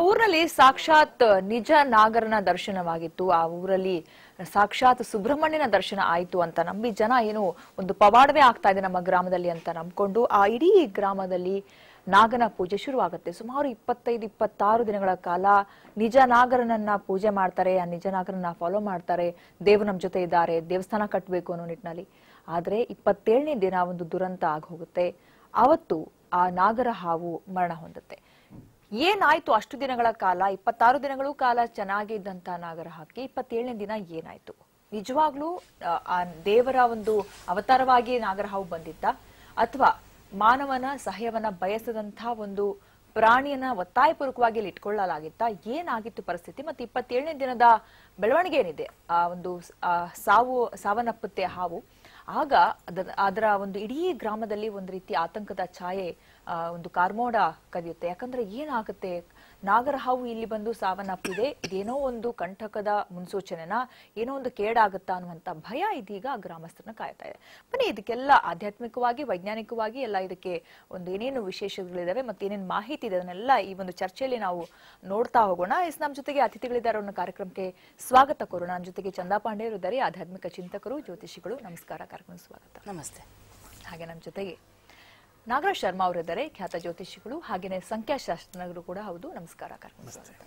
ಊರಲ್ಲಿ ಸಾಕ್ಷಾತ್ ನಿಜ ನಾಗರನ ದರ್ಶನವಾಗಿತ್ತು ಆ ಊರಲ್ಲಿ ಸಾಕ್ಷಾತ್ ಸುಬ್ರಹ್ಮಣ್ಯನ ದರ್ಶನ ಆಯ್ತು ಅಂತ ನಂಬಿ ಜನ ಏನು ಒಂದು ಪವಾಡವೇ ಆಗ್ತಾ ಇದೆ ನಮ್ಮ ಗ್ರಾಮದಲ್ಲಿ ಅಂತ ನಂಬ್ಕೊಂಡು ಆ ಇಡೀ ಗ್ರಾಮದಲ್ಲಿ ನಾಗನ ಪೂಜೆ ಶುರುವಾಗುತ್ತೆ ಸುಮಾರು ಇಪ್ಪತ್ತೈದು ಇಪ್ಪತ್ತಾರು ದಿನಗಳ ಕಾಲ ನಿಜ ನಾಗರನನ್ನ ಪೂಜೆ ಮಾಡ್ತಾರೆ ಆ ನಿಜ ನಾಗರನ್ನ ಫಾಲೋ ಮಾಡ್ತಾರೆ ದೇವರು ನಮ್ಮ ಜೊತೆ ಇದ್ದಾರೆ ದೇವಸ್ಥಾನ ಕಟ್ಟಬೇಕು ಅನ್ನೋ ನಿಟ್ಟಿನಲ್ಲಿ ಆದ್ರೆ ಇಪ್ಪತ್ತೇಳನೇ ದಿನ ಒಂದು ದುರಂತ ಆಗಿ ಹೋಗುತ್ತೆ ಅವತ್ತು ಆ ನಾಗರ ಹಾವು ಮರಣ ಹೊಂದುತ್ತೆ ಏನಾಯ್ತು ಅಷ್ಟು ದಿನಗಳ ಕಾಲ ಇಪ್ಪತ್ತಾರು ದಿನಗಳು ಕಾಲ ಚೆನ್ನಾಗಿದ್ದಂತ ನಾಗರ ಹಾಕಿ ಇಪ್ಪತ್ತೇಳನೇ ದಿನ ಏನಾಯ್ತು ನಿಜವಾಗ್ಲೂ ಆ, ಆ ದೇವರ ಒಂದು ಅವತಾರವಾಗಿ ನಾಗರ ಹಾವು ಬಂದಿತ್ತ ಅಥವಾ ಮಾನವನ ಸಹಾಯವನ್ನ ಬಯಸದಂತ ಒಂದು ಪ್ರಾಣಿಯನ್ನ ಒತ್ತಾಯಪೂರ್ವಕವಾಗಿ ಇಲ್ಲಿ ಇಟ್ಕೊಳ್ಳಲಾಗಿತ್ತ ಏನಾಗಿತ್ತು ಪರಿಸ್ಥಿತಿ ಮತ್ತೆ ಇಪ್ಪತ್ತೇಳನೇ ದಿನದ ಬೆಳವಣಿಗೆ ಏನಿದೆ ಆ ಒಂದು ಸ್- ಆ ಸಾವು ಸಾವನ್ನಪ್ಪುತ್ತೆ ಹಾವು ಆಗ ಅದ- ಅದರ ಒಂದು ಇಡೀ ಗ್ರಾಮದಲ್ಲಿ ಒಂದು ರೀತಿ ಆತಂಕದ ಛಾಯೆ ಆ, ಒಂದು ಕಾರ್ಮೋಡ ಕದಿಯುತ್ತೆ ಯಾಕಂದ್ರೆ ಏನಾಗುತ್ತೆ ನಾಗರ ಹಾವು ಇಲ್ಲಿ ಬಂದು ಸಾವನ್ನಪ್ಪಿದೆ ಇದೇನೋ ಒಂದು ಕಂಟಕದ ಮುನ್ಸೂಚನೆನ ಏನೋ ಒಂದು ಕೇಡಾಗುತ್ತಾ ಅನ್ನುವಂತ ಭಯ ಇದೀಗ ಗ್ರಾಮಸ್ಥರನ್ನ ಕಾಯ್ತಾ ಇದೆ ಬನ್ನಿ ಇದಕ್ಕೆಲ್ಲ ಆಧ್ಯಾತ್ಮಿಕವಾಗಿ ವೈಜ್ಞಾನಿಕವಾಗಿ ಎಲ್ಲ ಇದಕ್ಕೆ ಒಂದು ಏನೇನು ವಿಶೇಷಗಳಿದಾವೆ ಮತ್ತೆ ಏನೇನು ಮಾಹಿತಿ ಇದೆ ಅದನ್ನೆಲ್ಲ ಈ ಒಂದು ಚರ್ಚೆಯಲ್ಲಿ ನಾವು ನೋಡ್ತಾ ಹೋಗೋಣ ಎಸ್ ನಮ್ಮ ಜೊತೆಗೆ ಅತಿಥಿಗಳಿದ್ದಾರೆ ಅನ್ನೋ ಕಾರ್ಯಕ್ರಮಕ್ಕೆ ಸ್ವಾಗತ ಕೋರೋಣ ನಮ್ಮ ಜೊತೆಗೆ ಚಂದಾ ಪಾಂಡೆಯರು ಇದ್ದಾರೆ ಆಧ್ಯಾತ್ಮಿಕ ಚಿಂತಕರು ಜ್ಯೋತಿಷಿಗಳು ನಮಸ್ಕಾರ ಕಾರ್ಯಕ್ರಮ ಸ್ವಾಗತ ನಮಸ್ತೆ ಹಾಗೆ ನಮ್ಮ ಜೊತೆಗೆ ನಾಗರಾಜ್ ಶರ್ಮಾ ಅವರಿದ್ದಾರೆ ಖ್ಯಾತ ಜ್ಯೋತಿಷಿಗಳು ಹಾಗೇನೆ ಸಂಖ್ಯಾಶಾಸ್ತ್ರಜ್ಞರು ಕೂಡ ಹೌದು ನಮಸ್ಕಾರ ಕಾರ್ಯಕ್ರಮ ಸ್ವಾಗತ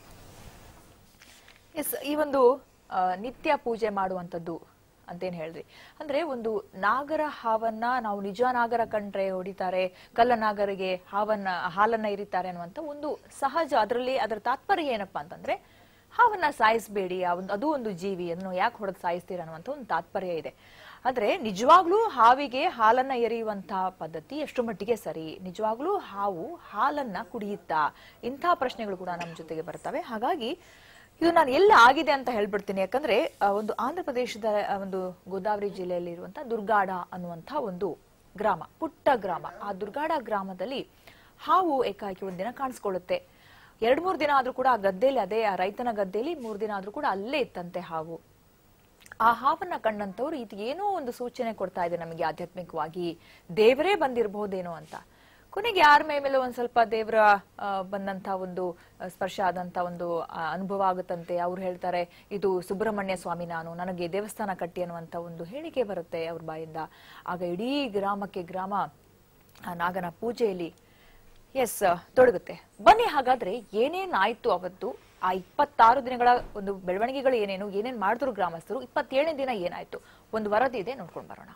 ಎಸ್ ಈ ಒಂದು ಆ, ನಿತ್ಯ ಪೂಜೆ ಮಾಡುವಂತದ್ದು ಅಂತೇನ್ ಹೇಳಿದ್ರಿ ಅಂದ್ರೆ ಒಂದು ನಾಗರ ಹಾವನ್ನ ನಾವು ನಿಜ ನಾಗರ ಕಂಡ್ರೆ ಹೊಡಿತಾರೆ ಕಲ್ಲ ನಾಗರಿಗೆ ಹಾವನ್ನ ಹಾಲನ್ನ ಇರಿತಾರೆ ಅನ್ನುವಂತ ಒಂದು ಸಹಜ ಅದರಲ್ಲಿ ಅದರ ತಾತ್ಪರ್ಯ ಏನಪ್ಪಾ ಅಂತಂದ್ರೆ ಹಾವನ್ನ ಸಾಯಿಸಬೇಡಿ ಅದು ಒಂದು ಜೀವಿ ಅದನ್ನು ಯಾಕೆ ಹೊಡೆದು ಸಾಯಿಸ್ತೀರ ಅನ್ನುವಂತ ಒಂದು ತಾತ್ಪರ್ಯ ಇದೆ ಆದ್ರೆ ನಿಜವಾಗ್ಲೂ ಹಾವಿಗೆ ಹಾಲನ್ನ ಎರೆಯುವಂತಹ ಪದ್ಧತಿ ಎಷ್ಟು ಮಟ್ಟಿಗೆ ಸರಿ ನಿಜವಾಗ್ಲೂ ಹಾವು ಹಾಲನ್ನ ಕುಡಿಯುತ್ತಾ ಇಂತಹ ಪ್ರಶ್ನೆಗಳು ಕೂಡ ನಮ್ಮ ಜೊತೆಗೆ ಬರ್ತವೆ ಹಾಗಾಗಿ ಇದು ನಾನು ಎಲ್ಲ ಆಗಿದೆ ಅಂತ ಹೇಳ್ಬಿಡ್ತೀನಿ ಯಾಕಂದ್ರೆ ಆ, ಒಂದು ಆಂಧ್ರ ಪ್ರದೇಶದ ಆ, ಒಂದು ಗೋದಾವರಿ ಜಿಲ್ಲೆಯಲ್ಲಿ ಇರುವಂತಹ ದುರ್ಗಾಡ ಅನ್ನುವಂಥ ಒಂದು ಗ್ರಾಮ ಪುಟ್ಟ ಗ್ರಾಮ ಆ ದುರ್ಗಾಡ ಗ್ರಾಮದಲ್ಲಿ ಹಾವು ಏಕಾಏಕಿ ಒಂದಿನ ಕಾಣಿಸ್ಕೊಳ್ಳುತ್ತೆ ಎರಡ್ ಮೂರ್ ದಿನ ಆದ್ರೂ ಕೂಡ ಆ ಗದ್ದೆಯಲ್ಲಿ ಅದೇ ಆ ರೈತನ ಗದ್ದೆಯಲ್ಲಿ ಮೂರ್ ದಿನ ಆದ್ರೂ ಕೂಡ ಅಲ್ಲೇ ಇತ್ತಂತೆ ಹಾವು ಆ ಹಾವನ್ನ ಕಂಡಂತವ್ರು ಇದು ಏನೋ ಒಂದು ಸೂಚನೆ ಕೊಡ್ತಾ ಇದೆ ನಮಗೆ ಆಧ್ಯಾತ್ಮಿಕವಾಗಿ ದೇವರೇ ಬಂದಿರಬಹುದೇನೋ ಅಂತ ಕೊನೆಗೆ ಯಾರ ಮೈ ಮೇಲೆ ಒಂದ್ ಸ್ವಲ್ಪ ದೇವರ ಆ, ಬಂದಂತ ಒಂದು ಆ, ಸ್ಪರ್ಶ ಆದಂತ ಒಂದು ಆ, ಅನುಭವ ಆಗುತ್ತಂತೆ ಅವ್ರು ಹೇಳ್ತಾರೆ ಇದು ಸುಬ್ರಹ್ಮಣ್ಯ ಸ್ವಾಮಿ ನಾನು ನನಗೆ ದೇವಸ್ಥಾನ ಕಟ್ಟಿ ಅನ್ನುವಂತ ಒಂದು ಹೇಳಿಕೆ ಬರುತ್ತೆ ಅವ್ರ ಬಾಯಿಂದ ಆಗ ಇಡೀ ಗ್ರಾಮಕ್ಕೆ ಗ್ರಾಮ ಆ ನಾಗನ ಪೂಜೆಯಲ್ಲಿ ಎಸ್ ತೊಡಗುತ್ತೆ ಬನ್ನಿ ಹಾಗಾದ್ರೆ ಏನೇನಾಯ್ತು ಅವತ್ತು ಆ ಇಪ್ಪತ್ತಾರು ದಿನಗಳ ಒಂದು ಬೆಳವಣಿಗೆಗಳು ಏನೇನು ಏನೇನ್ ಮಾಡಿದ್ರು ಗ್ರಾಮಸ್ಥರು ಇಪ್ಪತ್ತೇಳನೇ ದಿನ ಏನಾಯ್ತು ಒಂದು ವರದಿ ಇದೆ ನೋಡ್ಕೊಂಡು ಬರೋಣ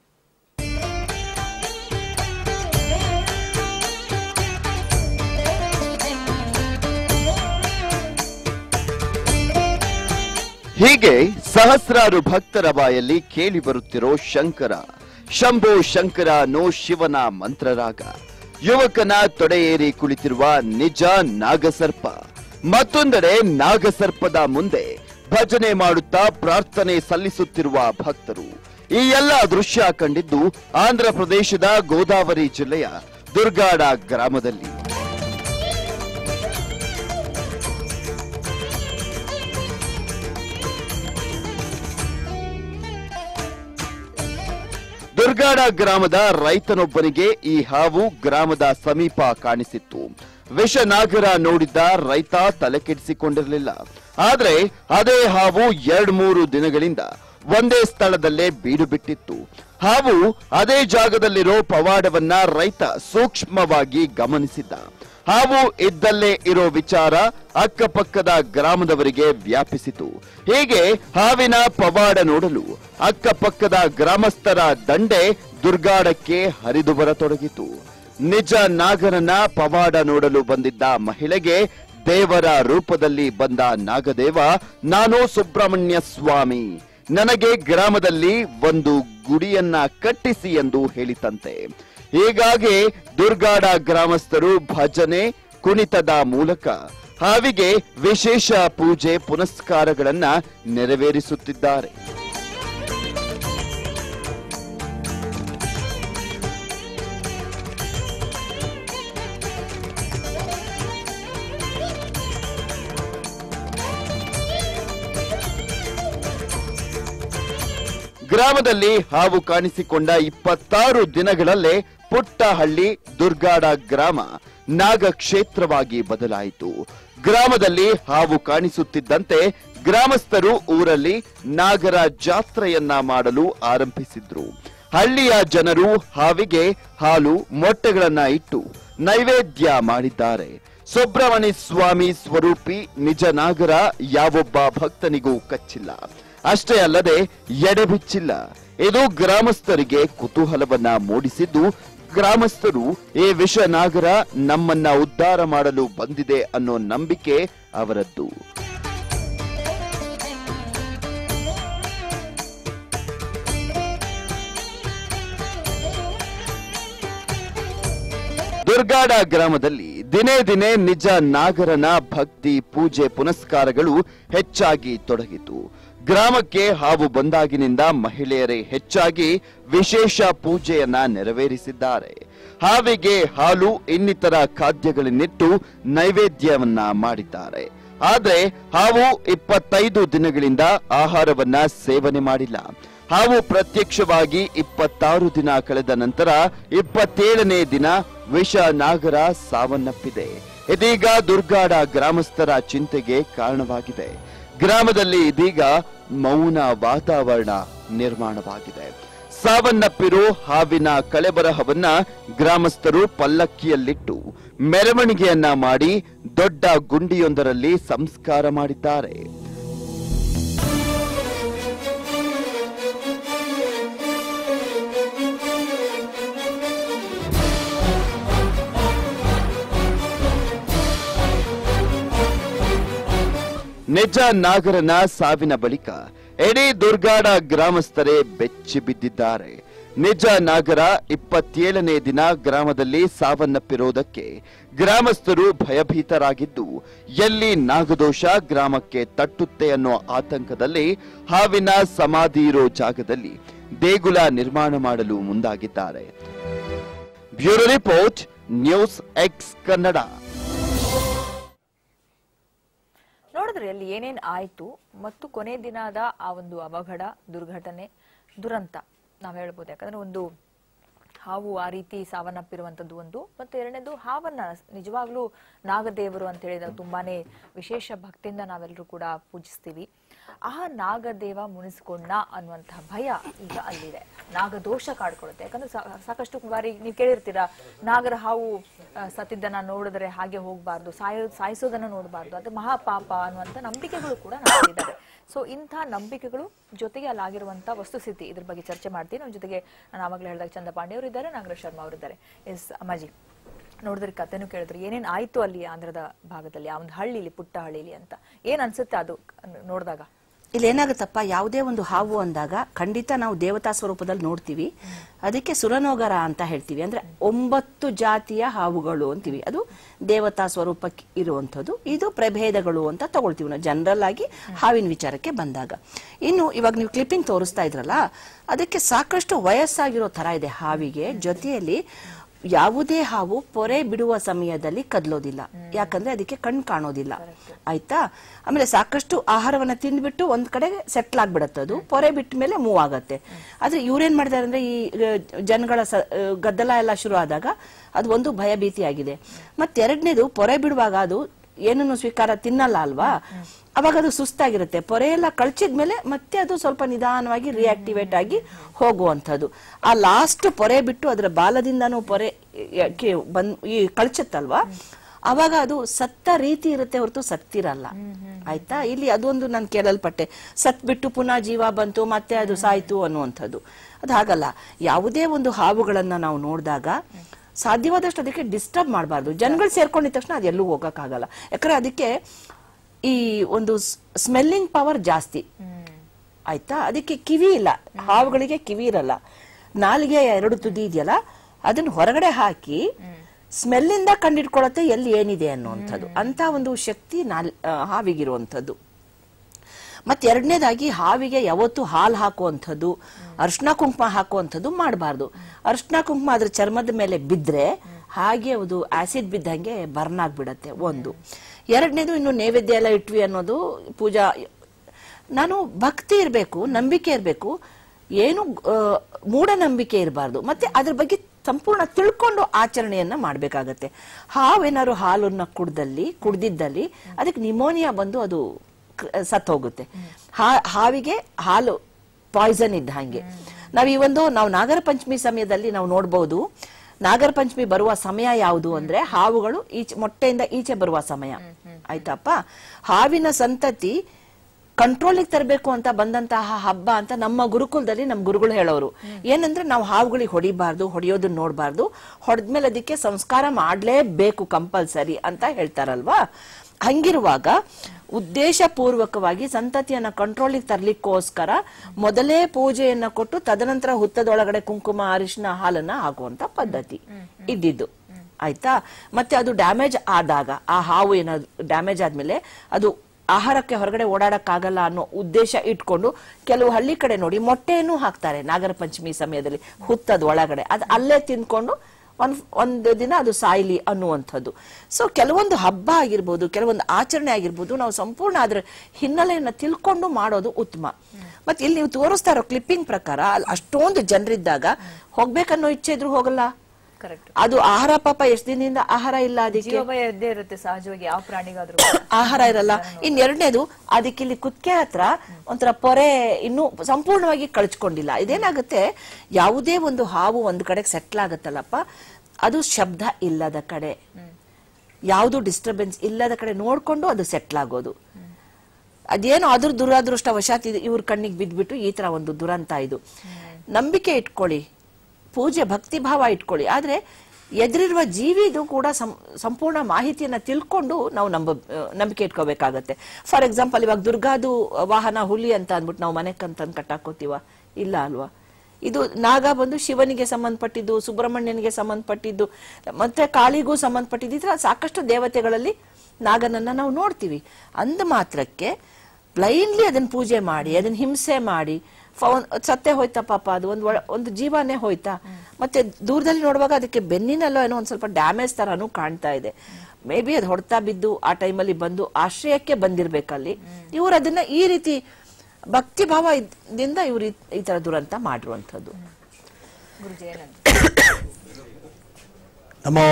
ಹೀಗೆ ಸಹಸ್ರಾರು ಭಕ್ತರ ಬಾಯಲ್ಲಿ ಕೇಳಿ ಬರುತ್ತಿರೋ ಶಂಕರ ಶಂಭೋ ಶಂಕರ ನೋ ಶಿವನ ಮಂತ್ರರಾಗ ಯುವಕನ ತೊಡೆಯೇರಿ ಕುಳಿತಿರುವ ನಿಜ ನಾಗಸರ್ಪ ಮತ್ತೊಂದೆಡೆ ನಾಗಸರ್ಪದ ಮುಂದೆ ಭಜನೆ ಮಾಡುತ್ತಾ ಪ್ರಾರ್ಥನೆ ಸಲ್ಲಿಸುತ್ತಿರುವ ಭಕ್ತರು ಈ ಎಲ್ಲ ದೃಶ್ಯ ಕಂಡಿದ್ದು ಆಂಧ್ರ ಪ್ರದೇಶದ ಗೋದಾವರಿ ಜಿಲ್ಲೆಯ ದುರ್ಗಾಡ ಗ್ರಾಮದಲ್ಲಿ ದುರ್ಗಾಡ ಗ್ರಾಮದ ರೈತನೊಬ್ಬನಿಗೆ ಈ ಹಾವು ಗ್ರಾಮದ ಸಮೀಪ ಕಾಣಿಸಿತ್ತು ವಿಷನಾಗರ ನೋಡಿದ್ದ ರೈತ ತಲೆ ಕೆಡಿಸಿಕೊಂಡಿರಲಿಲ್ಲ ಆದ್ರೆ ಅದೇ ಹಾವು ಎರಡ್ ಮೂರು ದಿನಗಳಿಂದ ಒಂದೇ ಸ್ಥಳದಲ್ಲೇ ಬೀಡು ಬಿಟ್ಟಿತ್ತು ಹಾವು ಅದೇ ಜಾಗದಲ್ಲಿರೋ ಪವಾಡವನ್ನ ರೈತ ಸೂಕ್ಷ್ಮವಾಗಿ ಗಮನಿಸಿದ್ದ ಹಾವು ಇದ್ದಲ್ಲೇ ಇರೋ ವಿಚಾರ ಅಕ್ಕಪಕ್ಕದ ಗ್ರಾಮದವರಿಗೆ ವ್ಯಾಪಿಸಿತು ಹೀಗೆ ಹಾವಿನ ಪವಾಡ ನೋಡಲು ಅಕ್ಕಪಕ್ಕದ ಗ್ರಾಮಸ್ಥರ ದಂಡೆ ದುರ್ಗಾಡಕ್ಕೆ ಹರಿದು ಬರತೊಡಗಿತು ನಿಜ ನಾಗರನ ಪವಾಡ ನೋಡಲು ಬಂದಿದ್ದ ಮಹಿಳೆಗೆ ದೇವರ ರೂಪದಲ್ಲಿ ಬಂದ ನಾಗದೇವ ನಾನು ಸುಬ್ರಹ್ಮಣ್ಯ ಸ್ವಾಮಿ ನನಗೆ ಗ್ರಾಮದಲ್ಲಿ ಒಂದು ಗುಡಿಯನ್ನ ಕಟ್ಟಿಸಿ ಎಂದು ಹೇಳಿತಂತೆ ಹೀಗಾಗಿ ದುರ್ಗಾಡ ಗ್ರಾಮಸ್ಥರು ಭಜನೆ ಕುಣಿತದ ಮೂಲಕ ಹಾವಿಗೆ ವಿಶೇಷ ಪೂಜೆ ಪುನಸ್ಕಾರಗಳನ್ನ ನೆರವೇರಿಸುತ್ತಿದ್ದಾರೆ ಗ್ರಾಮದಲ್ಲಿ ಹಾವು ಕಾಣಿಸಿಕೊಂಡ ಇಪ್ಪತ್ತಾರು ದಿನಗಳಲ್ಲೇ ಪುಟ್ಟ ಹಳ್ಳಿ ದುರ್ಗಾಡ ಗ್ರಾಮ ನಾಗ ಕ್ಷೇತ್ರವಾಗಿ ಬದಲಾಯಿತು ಗ್ರಾಮದಲ್ಲಿ ಹಾವು ಕಾಣಿಸುತ್ತಿದ್ದಂತೆ ಗ್ರಾಮಸ್ಥರು ಊರಲ್ಲಿ ನಾಗರ ಜಾತ್ರೆಯನ್ನ ಮಾಡಲು ಆರಂಭಿಸಿದ್ರು ಹಳ್ಳಿಯ ಜನರು ಹಾವಿಗೆ ಹಾಲು ಮೊಟ್ಟೆಗಳನ್ನ ಇಟ್ಟು ನೈವೇದ್ಯ ಮಾಡಿದ್ದಾರೆ ಸುಬ್ರಹ್ಮಣ್ಯ ಸ್ವಾಮಿ ಸ್ವರೂಪಿ ನಿಜ ನಾಗರ ಯಾವೊಬ್ಬ ಭಕ್ತನಿಗೂ ಕಚ್ಚಿಲ್ಲ ಅಷ್ಟೇ ಅಲ್ಲದೆ ಎಡೆಬಿಚ್ಚಿಲ್ಲ ಇದು ಗ್ರಾಮಸ್ಥರಿಗೆ ಕುತೂಹಲವನ್ನ ಮೂಡಿಸಿದ್ದು ಗ್ರಾಮಸ್ಥರು ಈ ವಿಷ ನಾಗರ ನಮ್ಮನ್ನ ಉದ್ಧಾರ ಮಾಡಲು ಬಂದಿದೆ ಅನ್ನೋ ನಂಬಿಕೆ ಅವರದ್ದು ದುರ್ಗಾಡ ಗ್ರಾಮದಲ್ಲಿ ದಿನೇ ದಿನೇ ನಿಜ ನಾಗರನ ಭಕ್ತಿ ಪೂಜೆ ಪುನಸ್ಕಾರಗಳು ಹೆಚ್ಚಾಗಿ ತೊಡಗಿತು ಗ್ರಾಮಕ್ಕೆ ಹಾವು ಬಂದಾಗಿನಿಂದ ಮಹಿಳೆಯರೇ ಹೆಚ್ಚಾಗಿ ವಿಶೇಷ ಪೂಜೆಯನ್ನ ನೆರವೇರಿಸಿದ್ದಾರೆ ಹಾವಿಗೆ ಹಾಲು ಇನ್ನಿತರ ಖಾದ್ಯಗಳನ್ನಿಟ್ಟು ನೈವೇದ್ಯವನ್ನ ಮಾಡಿದ್ದಾರೆ ಆದ್ರೆ ಹಾವು ಇಪ್ಪತ್ತೈದು ದಿನಗಳಿಂದ ಆಹಾರವನ್ನ ಸೇವನೆ ಮಾಡಿಲ್ಲ ಹಾವು ಪ್ರತ್ಯಕ್ಷವಾಗಿ ಇಪ್ಪತ್ತಾರು ದಿನ ಕಳೆದ ನಂತರ ಇಪ್ಪತ್ತೇಳನೇ ದಿನ ವಿಷ ನಾಗರ ಸಾವನ್ನಪ್ಪಿದೆ ಇದೀಗ ದುರ್ಗಾಡ ಗ್ರಾಮಸ್ಥರ ಚಿಂತೆಗೆ ಕಾರಣವಾಗಿದೆ ಗ್ರಾಮದಲ್ಲಿ ಇದೀಗ ಮೌನ ವಾತಾವರಣ ನಿರ್ಮಾಣವಾಗಿದೆ ಸಾವನ್ನಪ್ಪಿರೋ ಹಾವಿನ ಕಳೆಬರಹವನ್ನ ಗ್ರಾಮಸ್ಥರು ಪಲ್ಲಕ್ಕಿಯಲ್ಲಿಟ್ಟು ಮೆರವಣಿಗೆಯನ್ನ ಮಾಡಿ ದೊಡ್ಡ ಗುಂಡಿಯೊಂದರಲ್ಲಿ ಸಂಸ್ಕಾರ ಮಾಡಿದ್ದಾರೆ ನಿಜ ನಾಗರನ ಸಾವಿನ ಬಳಿಕ ಇಡೀ ದುರ್ಗಾಡ ಗ್ರಾಮಸ್ಥರೇ ಬೆಚ್ಚಿ ಬಿದ್ದಿದ್ದಾರೆ ನಿಜ ನಾಗರ ಇಪ್ಪತ್ತೇಳನೇ ದಿನ ಗ್ರಾಮದಲ್ಲಿ ಸಾವನ್ನಪ್ಪಿರೋದಕ್ಕೆ ಗ್ರಾಮಸ್ಥರು ಭಯಭೀತರಾಗಿದ್ದು ಎಲ್ಲಿ ನಾಗದೋಷ ಗ್ರಾಮಕ್ಕೆ ತಟ್ಟುತ್ತೆ ಅನ್ನೋ ಆತಂಕದಲ್ಲಿ ಹಾವಿನ ಸಮಾಧಿ ಇರೋ ಜಾಗದಲ್ಲಿ ದೇಗುಲ ನಿರ್ಮಾಣ ಮಾಡಲು ಮುಂದಾಗಿದ್ದಾರೆ bureau report news X Kannada ನೋಡಿದ್ರೆ ಅಲ್ಲಿ ಏನೇನ್ ಆಯ್ತು ಮತ್ತು ಕೊನೆ ದಿನದ ಆ ಒಂದು ಅವಘಡ ದುರ್ಘಟನೆ ದುರಂತ ನಾವ್ ಹೇಳ್ಬೋದು ಯಾಕಂದ್ರೆ ಒಂದು ಹಾವು ಆ ರೀತಿ ಸಾವನ್ನಪ್ಪಿರುವಂತದ್ದು ಒಂದು ಮತ್ತೆ ಎರಡನೇದು ಹಾವನ್ನ ನಿಜವಾಗ್ಲೂ ನಾಗದೇವರು ಅಂತ ಹೇಳಿದ್ರೆ ತುಂಬಾನೇ ವಿಶೇಷ ಭಕ್ತಿಯಿಂದ ನಾವೆಲ್ಲರೂ ಕೂಡ ಪೂಜಿಸ್ತೀವಿ ಆ ನಾಗದೇವ ಮುನಿಸ್ಕೊಂಡ ಅನ್ನುವಂತಹ ಭಯ ಈಗ ಅಲ್ಲಿದೆ ನಾಗದೋಷ ಕಾಡ್ಕೊಳ್ಳುತ್ತೆ ಯಾಕಂದ್ರೆ ಸಾ- ಸಾಕಷ್ಟು ಬಾರಿ ನೀವು ಕೇಳಿರ್ತೀರಾ ನಾಗರ ಹಾವು ಆ, ಸತ್ತಿದ್ದನ್ನ ನೋಡಿದ್ರೆ ಹಾಗೆ ಹೋಗ್ಬಾರ್ದು ಸಾಯೋ ಸಾಯಿಸೋದನ್ನ ನೋಡಬಾರ್ದು ಅದು ಮಹಾಪಾಪ ಅನ್ನುವಂಥ ನಂಬಿಕೆಗಳು ಕೂಡ ನಮ್ಮಲ್ಲಿದ್ದಾವೆ ಸೊ ಇಂಥ ನಂಬಿಕೆಗಳು ಜೊತೆಗೆ ಅಲ್ಲಾಗಿರುವಂತಹ ವಸ್ತುಸ್ಥಿತಿ ಇದ್ರ ಬಗ್ಗೆ ಚರ್ಚೆ ಮಾಡ್ತೀನಿ ನಮ್ಮ ಜೊತೆಗೆ ನಾನು ಆವಾಗಲೇ ಹೇಳಿದಾಗ ಚಂದ ಪಾಂಡೆ ಅವರು ಇದ್ದಾರೆ ನಾಗರಾಜ್ ಶರ್ಮಾ ಅವರಿದ್ದಾರೆ ಎಸ್ ಅಮ್ಮಾಜಿ ನೋಡಿದ್ರೆ ಕಥೆನೂ ಕೇಳಿದ್ರೆ ಏನೇನ್ ಆಯ್ತು ಅಲ್ಲಿ ಆಂಧ್ರದ ಭಾಗದಲ್ಲಿ ಆ ಒಂದು ಹಳ್ಳಿಲಿ ಪುಟ್ಟ ಹಳ್ಳಿಲಿ ಅಂತ ಏನ್ ಅನ್ಸುತ್ತೆ ಅದು ನೋಡಿದಾಗ ಇಲ್ಲಿ ಏನಾಗುತ್ತಪ್ಪ ಯಾವುದೇ ಒಂದು ಹಾವು ಅಂದಾಗ ಖಂಡಿತ ನಾವು ದೇವತಾ ಸ್ವರೂಪದಲ್ಲಿ ನೋಡ್ತೀವಿ ಅದಕ್ಕೆ ಸುರನೋಗರ ಅಂತ ಹೇಳ್ತೀವಿ ಅಂದ್ರೆ ಒಂಬತ್ತು ಜಾತಿಯ ಹಾವುಗಳು ಅಂತೀವಿ ಅದು ದೇವತಾ ಸ್ವರೂಪಕ್ಕೆ ಇರುವಂಥದ್ದು ಇದು ಪ್ರಭೇದಗಳು ಅಂತ ತಗೊಳ್ತೀವಿ ನಾವು ಜನರಲ್ ಆಗಿ ಹಾವಿನ ವಿಚಾರಕ್ಕೆ ಬಂದಾಗ ಇನ್ನು ಇವಾಗ ನೀವು ಕ್ಲಿಪ್ಪಿಂಗ್ ತೋರಿಸ್ತಾ ಇದ್ರಲ್ಲ ಅದಕ್ಕೆ ಸಾಕಷ್ಟು ವಯಸ್ಸಾಗಿರೋ ತರ ಇದೆ ಹಾವಿಗೆ ಜೊತೆಯಲ್ಲಿ ಯಾವುದೇ ಹಾವು ಪೊರೆ ಬಿಡುವ ಸಮಯದಲ್ಲಿ ಕದಲೋದಿಲ್ಲ ಯಾಕಂದ್ರೆ ಅದಕ್ಕೆ ಕಣ್ ಕಾಣೋದಿಲ್ಲ ಆಯ್ತಾ ಆಮೇಲೆ ಸಾಕಷ್ಟು ಆಹಾರವನ್ನ ತಿಂದ್ಬಿಟ್ಟು ಒಂದ್ ಕಡೆ ಸೆಟ್ಲ್ ಆಗ್ಬಿಡತ್ತೆ ಅದು ಪೊರೆ ಬಿಟ್ಟ ಮೇಲೆ ಮೂವ್ ಆಗತ್ತೆ ಆದ್ರೆ ಇವ್ರೇನ್ ಮಾಡಿದಾರೆ ಅಂದ್ರೆ ಈ ಆ, ಜನಗಳ ಸ- ಆ, ಗದ್ದಲ ಎಲ್ಲ ಶುರು ಆದಾಗ ಅದು ಒಂದು ಭಯಭೀತಿ ಆಗಿದೆ ಮತ್ತೆರಡನೇದು ಪೊರೆ ಬಿಡುವಾಗ ಅದು ಏನನ್ನು ಸ್ವೀಕಾರ ತಿನ್ನಲ್ಲ ಅಲ್ವಾ ಅವಾಗ ಅದು ಸುಸ್ತಾಗಿರುತ್ತೆ ಪೊರೆ ಎಲ್ಲ ಕಳ್ಚಿದ್ಮೇಲೆ ಮತ್ತೆ ಅದು ಸ್ವಲ್ಪ ನಿಧಾನವಾಗಿ ರಿಯಾಕ್ಟಿವೇಟ್ ಆಗಿ ಹೋಗುವಂಥದ್ದು ಆ ಲಾಸ್ಟ್ ಪೊರೆ ಬಿಟ್ಟು ಅದರ ಬಾಲದಿಂದನೂ ಪೊರೆ ಕ್ಕೆ ಬಂದ್ ಈ ಕಳ್ಚತ್ತಲ್ವಾ ಅವಾಗ ಅದು ಸತ್ತ ರೀತಿ ಇರುತ್ತೆ ಹೊರತು ಸತ್ತಿರಲ್ಲ ಆಯ್ತಾ ಇಲ್ಲಿ ಅದೊಂದು ನಾನು ಕೇಳಲ್ಪಟ್ಟೆ ಸತ್ ಬಿಟ್ಟು ಪುನಃ ಜೀವ ಬಂತು ಮತ್ತೆ ಅದು ಸಾಯ್ತು ಅನ್ನುವಂಥದ್ದು ಅದು ಹಾಗಲ್ಲ ಯಾವುದೇ ಒಂದು ಹಾವುಗಳನ್ನ ನಾವು ನೋಡಿದಾಗ ಸಾಧ್ಯವಾದಷ್ಟು ಅದಕ್ಕೆ ಡಿಸ್ಟರ್ಬ್ ಮಾಡಬಾರ್ದು ಜನಗಳು ಸೇರ್ಕೊಂಡಿದ ತಕ್ಷಣ ಅದು ಎಲ್ಲೂ ಹೋಗಕ್ಕಾಗಲ್ಲ ಯಾಕಂದ್ರೆ ಅದಕ್ಕೆ ಈ ಒಂದು ಸ್ಮೆಲ್ಲಿಂಗ್ ಪವರ್ ಜಾಸ್ತಿ ಆಯ್ತಾ ಅದಕ್ಕೆ ಕಿವಿ ಇಲ್ಲ ಹಾವುಗಳಿಗೆ ಕಿವಿ ಇರಲ್ಲ ನಾಲಿಗೆ ಎರಡು ತುದಿ ಇದೆಯಲ್ಲ ಅದನ್ನ ಹೊರಗಡೆ ಹಾಕಿ ಸ್ಮೆಲ್ಲಿಂದ ಕಂಡಿಡ್ಕೊಳತ್ತೆ ಎಲ್ಲಿ ಏನಿದೆ ಅನ್ನುವಂಥದ್ದು ಅಂತ ಒಂದು ಶಕ್ತಿ ನಾಲ್ ಆ, ಹಾವಿಗಿರುವಂಥದ್ದು ಮತ್ತೆ ಎರಡನೇದಾಗಿ ಹಾವಿಗೆ ಯಾವತ್ತು ಹಾಲು ಹಾಕುವಂಥದ್ದು ಅರ್ಶಿನ ಕುಂಕುಮ ಹಾಕುವಂಥದ್ದು ಮಾಡಬಾರ್ದು ಅರ್ಶಿನ ಕುಂಕುಮ ಅದ್ರ ಚರ್ಮದ ಮೇಲೆ ಬಿದ್ರೆ ಹಾಗೆ ಅದು ಆಸಿಡ್ ಬಿದ್ದಂಗೆ ಬರ್ನ್ ಆಗ್ಬಿಡತ್ತೆ ಒಂದು ಎರಡನೇದು ಇನ್ನು ನೈವೇದ್ಯ ಎಲ್ಲ ಇಟ್ವಿ ಅನ್ನೋದು ಪೂಜಾ ನಾನು ಭಕ್ತಿ ಇರಬೇಕು ನಂಬಿಕೆ ಇರಬೇಕು ಏನು ಆ, ಮೂಢನಂಬಿಕೆ ಇರಬಾರ್ದು ಮತ್ತೆ ಅದ್ರ ಬಗ್ಗೆ ಸಂಪೂರ್ಣ ತಿಳ್ಕೊಂಡು ಆಚರಣೆಯನ್ನ ಮಾಡ್ಬೇಕಾಗತ್ತೆ ಹಾವೇನಾದ್ರು ಹಾಲನ್ನ ಕುಡ್ದಲ್ಲಿ ಕುಡ್ದಿದ್ದಲ್ಲಿ ಅದಕ್ಕೆ ನಿಮೋನಿಯಾ ಬಂದು ಅದು ಸತ್ ಹೋಗುತ್ತೆ ಹಾ- ಹಾವಿಗೆ ಹಾಲು ಪಾಯ್ಸನ್ ಇದ್ದ ಹಾಗೆ ನಾವ್ ಈ ಒಂದು ನಾವು ನಾಗರ ಪಂಚಮಿ ಸಮಯದಲ್ಲಿ ನಾವು ನೋಡ್ಬೋದು ನಾಗರ ಪಂಚಮಿ ಬರುವ ಸಮಯ ಯಾವುದು ಅಂದ್ರೆ ಹಾವುಗಳು ಈಚೆ ಮೊಟ್ಟೆಯಿಂದ ಈಚೆ ಬರುವ ಸಮಯ ಆಯ್ತಪ್ಪ ಹಾವಿನ ಸಂತತಿ ಕಂಟ್ರೋಲಿಗೆ ತರಬೇಕು ಅಂತ ಬಂದಂತಹ ಹಬ್ಬ ಅಂತ ನಮ್ಮ ಗುರುಕುಲದಲ್ಲಿ ನಮ್ಮ ಗುರುಗಳು ಹೇಳೋರು ಏನಂದ್ರೆ ನಾವು ಹಾವುಗಳಿಗೆ ಹೊಡಿಬಾರ್ದು ಹೊಡೆಯೋದನ್ನ ನೋಡಬಾರ್ದು ಹೊಡೆದ್ಮೇಲೆ ಅದಕ್ಕೆ ಸಂಸ್ಕಾರ ಮಾಡ್ಲೇಬೇಕು ಕಂಪಲ್ಸರಿ ಅಂತ ಹೇಳ್ತಾರಲ್ವಾ ಹಂಗಿರುವಾಗ ಉದ್ದೇಶ ಪೂರ್ವಕವಾಗಿ ಸಂತತಿಯನ್ನ ಕಂಟ್ರೋಲಿಗೆ ತರ್ಲಿಕ್ಕೋಸ್ಕರ ಮೊದಲೇ ಪೂಜೆಯನ್ನ ಕೊಟ್ಟು ತದನಂತರ ಹುತ್ತದೊಳಗಡೆ ಕುಂಕುಮ ಅರಿಶಿನ ಹಾಲನ್ನ ಹಾಕುವಂತ ಪದ್ಧತಿ ಇದ್ದಿದ್ದು ಆಯ್ತಾ ಮತ್ತೆ ಅದು ಡ್ಯಾಮೇಜ್ ಆದಾಗ ಆ ಹಾವು ಏನಾದ್ರು ಡ್ಯಾಮೇಜ್ ಆದ್ಮೇಲೆ ಅದು ಆಹಾರಕ್ಕೆ ಹೊರಗಡೆ ಓಡಾಡಕ್ಕಾಗಲ್ಲ ಅನ್ನೋ ಉದ್ದೇಶ ಇಟ್ಕೊಂಡು ಕೆಲವು ಹಳ್ಳಿ ಕಡೆ ನೋಡಿ ಮೊಟ್ಟೆಯನ್ನು ಹಾಕ್ತಾರೆ ನಾಗರ ಪಂಚಮಿ ಸಮಯದಲ್ಲಿ ಹುತ್ತದ ಒಳಗಡೆ ಅದು ಅಲ್ಲೇ ತಿನ್ಕೊಂಡು ಒಂದ್ ಒಂದು ದಿನ ಅದು ಸಾಯ್ಲಿ ಅನ್ನುವಂಥದ್ದು ಸೊ ಕೆಲವೊಂದು ಹಬ್ಬ ಆಗಿರ್ಬೋದು ಕೆಲವೊಂದು ಆಚರಣೆ ಆಗಿರ್ಬೋದು ನಾವು ಸಂಪೂರ್ಣ ಅದರ ಹಿನ್ನೆಲೆಯನ್ನ ತಿಳ್ಕೊಂಡು ಮಾಡೋದು ಉತ್ತಮ ಮತ್ತೆ ಇಲ್ಲಿ ನೀವು ತೋರಿಸ್ತಾ ಇರೋ ಕ್ಲಿಪ್ಪಿಂಗ್ ಪ್ರಕಾರ ಅಲ್ಲಿ ಅಷ್ಟೊಂದು ಜನರಿದ್ದಾಗ ಹೋಗ್ಬೇಕನ್ನೋ ಇಚ್ಛೆ ಇದ್ರು ಹೋಗಲ್ಲ ಕರೆಕ್ಟ್ ಅದು ಆಹಾರ ಪಾಪ ಎಷ್ಟು ದಿನದಿಂದ ಆಹಾರ ಇಲ್ಲ ಅದಕ್ಕೆ ಜೀವಭಯ ಇದ್ದೇ ಇರುತ್ತೆ ಸಹಜವಾಗಿ ಯಾವ ಪ್ರಾಣಿಗಾದ್ರೂ ಆಹಾರ ಇರಲ್ಲ ಇನ್ ಎರಡನೇದು ಅದಕ್ಕೆ ಇಲ್ಲಿ ಕುತ್ತಿಗೆ ಹತ್ರ ಒಂಥರ ಪೊರೆ ಇನ್ನು ಸಂಪೂರ್ಣವಾಗಿ ಕಳ್ಚ್ಕೊಂಡಿಲ್ಲ ಇದೇನಾಗುತ್ತೆ ಯಾವುದೇ ಒಂದು ಹಾವು ಒಂದು ಕಡೆಗೆ ಸೆಟ್ಲ್ ಆಗತ್ತಲ್ಲಪ್ಪ ಅದು ಶಬ್ದ ಇಲ್ಲದ ಕಡೆ ಯಾವುದು ಡಿಸ್ಟರ್ಬೆನ್ಸ್ ಇಲ್ಲದ ಕಡೆ ನೋಡ್ಕೊಂಡು ಅದು ಸೆಟ್ಲ್ ಆಗೋದು ಅದೇನೋ ಅದ್ರ ದುರಾದೃಷ್ಟ ವಶಾತ್ ಇದು ಇವ್ರ ಕಣ್ಣಿಗೆ ಬಿದ್ಬಿಟ್ಟು ಈ ತರ ಒಂದು ದುರಂತ ಇದು ನಂಬಿಕೆ ಇಟ್ಕೊಳ್ಳಿ ಪೂಜೆ ಭಕ್ತಿ ಭಾವ ಇಟ್ಕೊಳ್ಳಿ ಆದ್ರೆ ಎದುರಿರುವ ಜೀವಿದು ಕೂಡ ಸಂ- ಸಂಪೂರ್ಣ ಮಾಹಿತಿಯನ್ನ ತಿಳ್ಕೊಂಡು ನಾವು ನಂಬ ನಂಬಿಕೆ ಇಟ್ಕೋಬೇಕಾಗತ್ತೆ ಫಾರ್ ಎಕ್ಸಾಂಪಲ್ ಇವಾಗ ದುರ್ಗಾದು ವಾಹನ ಹುಲಿ ಅಂತ ಅಂದ್ಬಿಟ್ಟು ನಾವು ಮನೆ ಕಂತಂದ್ ಕಟ್ಟಾಕೋತೀವ ಇಲ್ಲ ಅಲ್ವಾ ಇದು ನಾಗ ಬಂದು ಶಿವನಿಗೆ ಸಂಬಂಧಪಟ್ಟಿದ್ದು ಸುಬ್ರಹ್ಮಣ್ಯನಿಗೆ ಸಂಬಂಧಪಟ್ಟಿದ್ದು ಮತ್ತೆ ಕಾಳಿಗೂ ಸಂಬಂಧಪಟ್ಟಿದ್ದು ಈ ತರ ಸಾಕಷ್ಟು ದೇವತೆಗಳಲ್ಲಿ ನಾಗನನ್ನ ನಾವು ನೋಡ್ತೀವಿ ಅಂದ ಮಾತ್ರಕ್ಕೆ ಬ್ಲೈನ್ಲಿ ಅದನ್ನ ಪೂಜೆ ಮಾಡಿ ಅದನ್ನ ಹಿಂಸೆ ಮಾಡಿ ಫ- ಒಂದ್- ಸತ್ತೇ ಹೋಯ್ತಾ ಪಾಪ ಅದು ಒಂದು ಒಂದು ಜೀವನೇ ಹೋಯ್ತಾ ಮತ್ತೆ ದೂರದಲ್ಲಿ ನೋಡುವಾಗ ಅದಕ್ಕೆ ಬೆನ್ನಿನಲ್ಲೋ ಏನೋ ಒಂದ್ ಸ್ವಲ್ಪ ಡ್ಯಾಮೇಜ್ ತರಾನು ಕಾಣ್ತಾ ಇದೆ ಮೇ ಬಿ ಅದು ಹೊಡ್ತಾ ಬಿದ್ದು ಆ ಟೈಮಲ್ಲಿ ಬಂದು ಆಶ್ರಯಕ್ಕೆ ಬಂದಿರ್ಬೇಕಲ್ಲಿ ಇವ್ರು ಅದನ್ನ ಈ ರೀತಿ ಭಕ್ತಿ ಭಾವ ಇದ್ದಿಂದ ಇವ್ರು ಈ- ಈ ತರ ದುರಂತ ಮಾಡಿರುವಂಥದ್ದು ಗುರುಜಿ ಏನಂತ ನಮೋ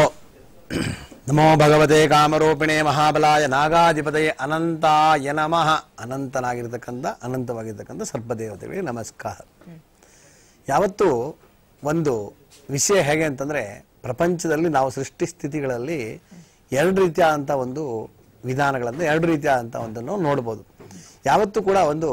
ನಮೋ ಭಗವತೆ ಕಾಮರೂಪಿಣೆ ಮಹಾಬಲಾಯ ನಾಗಾಧಿಪತಯೇ ಅನಂತಾಯ ನಮಃ ಅನಂತನಾಗಿರ್ತಕ್ಕಂಥ ಅನಂತವಾಗಿರ್ತಕ್ಕಂಥ ಸರ್ಪದೇವತೆಗಳಿಗೆ ನಮಸ್ಕಾರ ಯಾವತ್ತೂ ಒಂದು ವಿಷಯ ಹೇಗೆ ಅಂತಂದ್ರೆ ಪ್ರಪಂಚದಲ್ಲಿ ನಾವು ಸೃಷ್ಟಿ ಸ್ಥಿತಿಗಳಲ್ಲಿ ಎರಡು ರೀತಿಯಾದಂಥ ಒಂದು ವಿಧಾನಗಳನ್ನು ಎರಡು ರೀತಿಯಾದಂಥ ಒಂದನ್ನು ನೋಡ್ಬೋದು ಯಾವತ್ತೂ ಕೂಡ ಒಂದು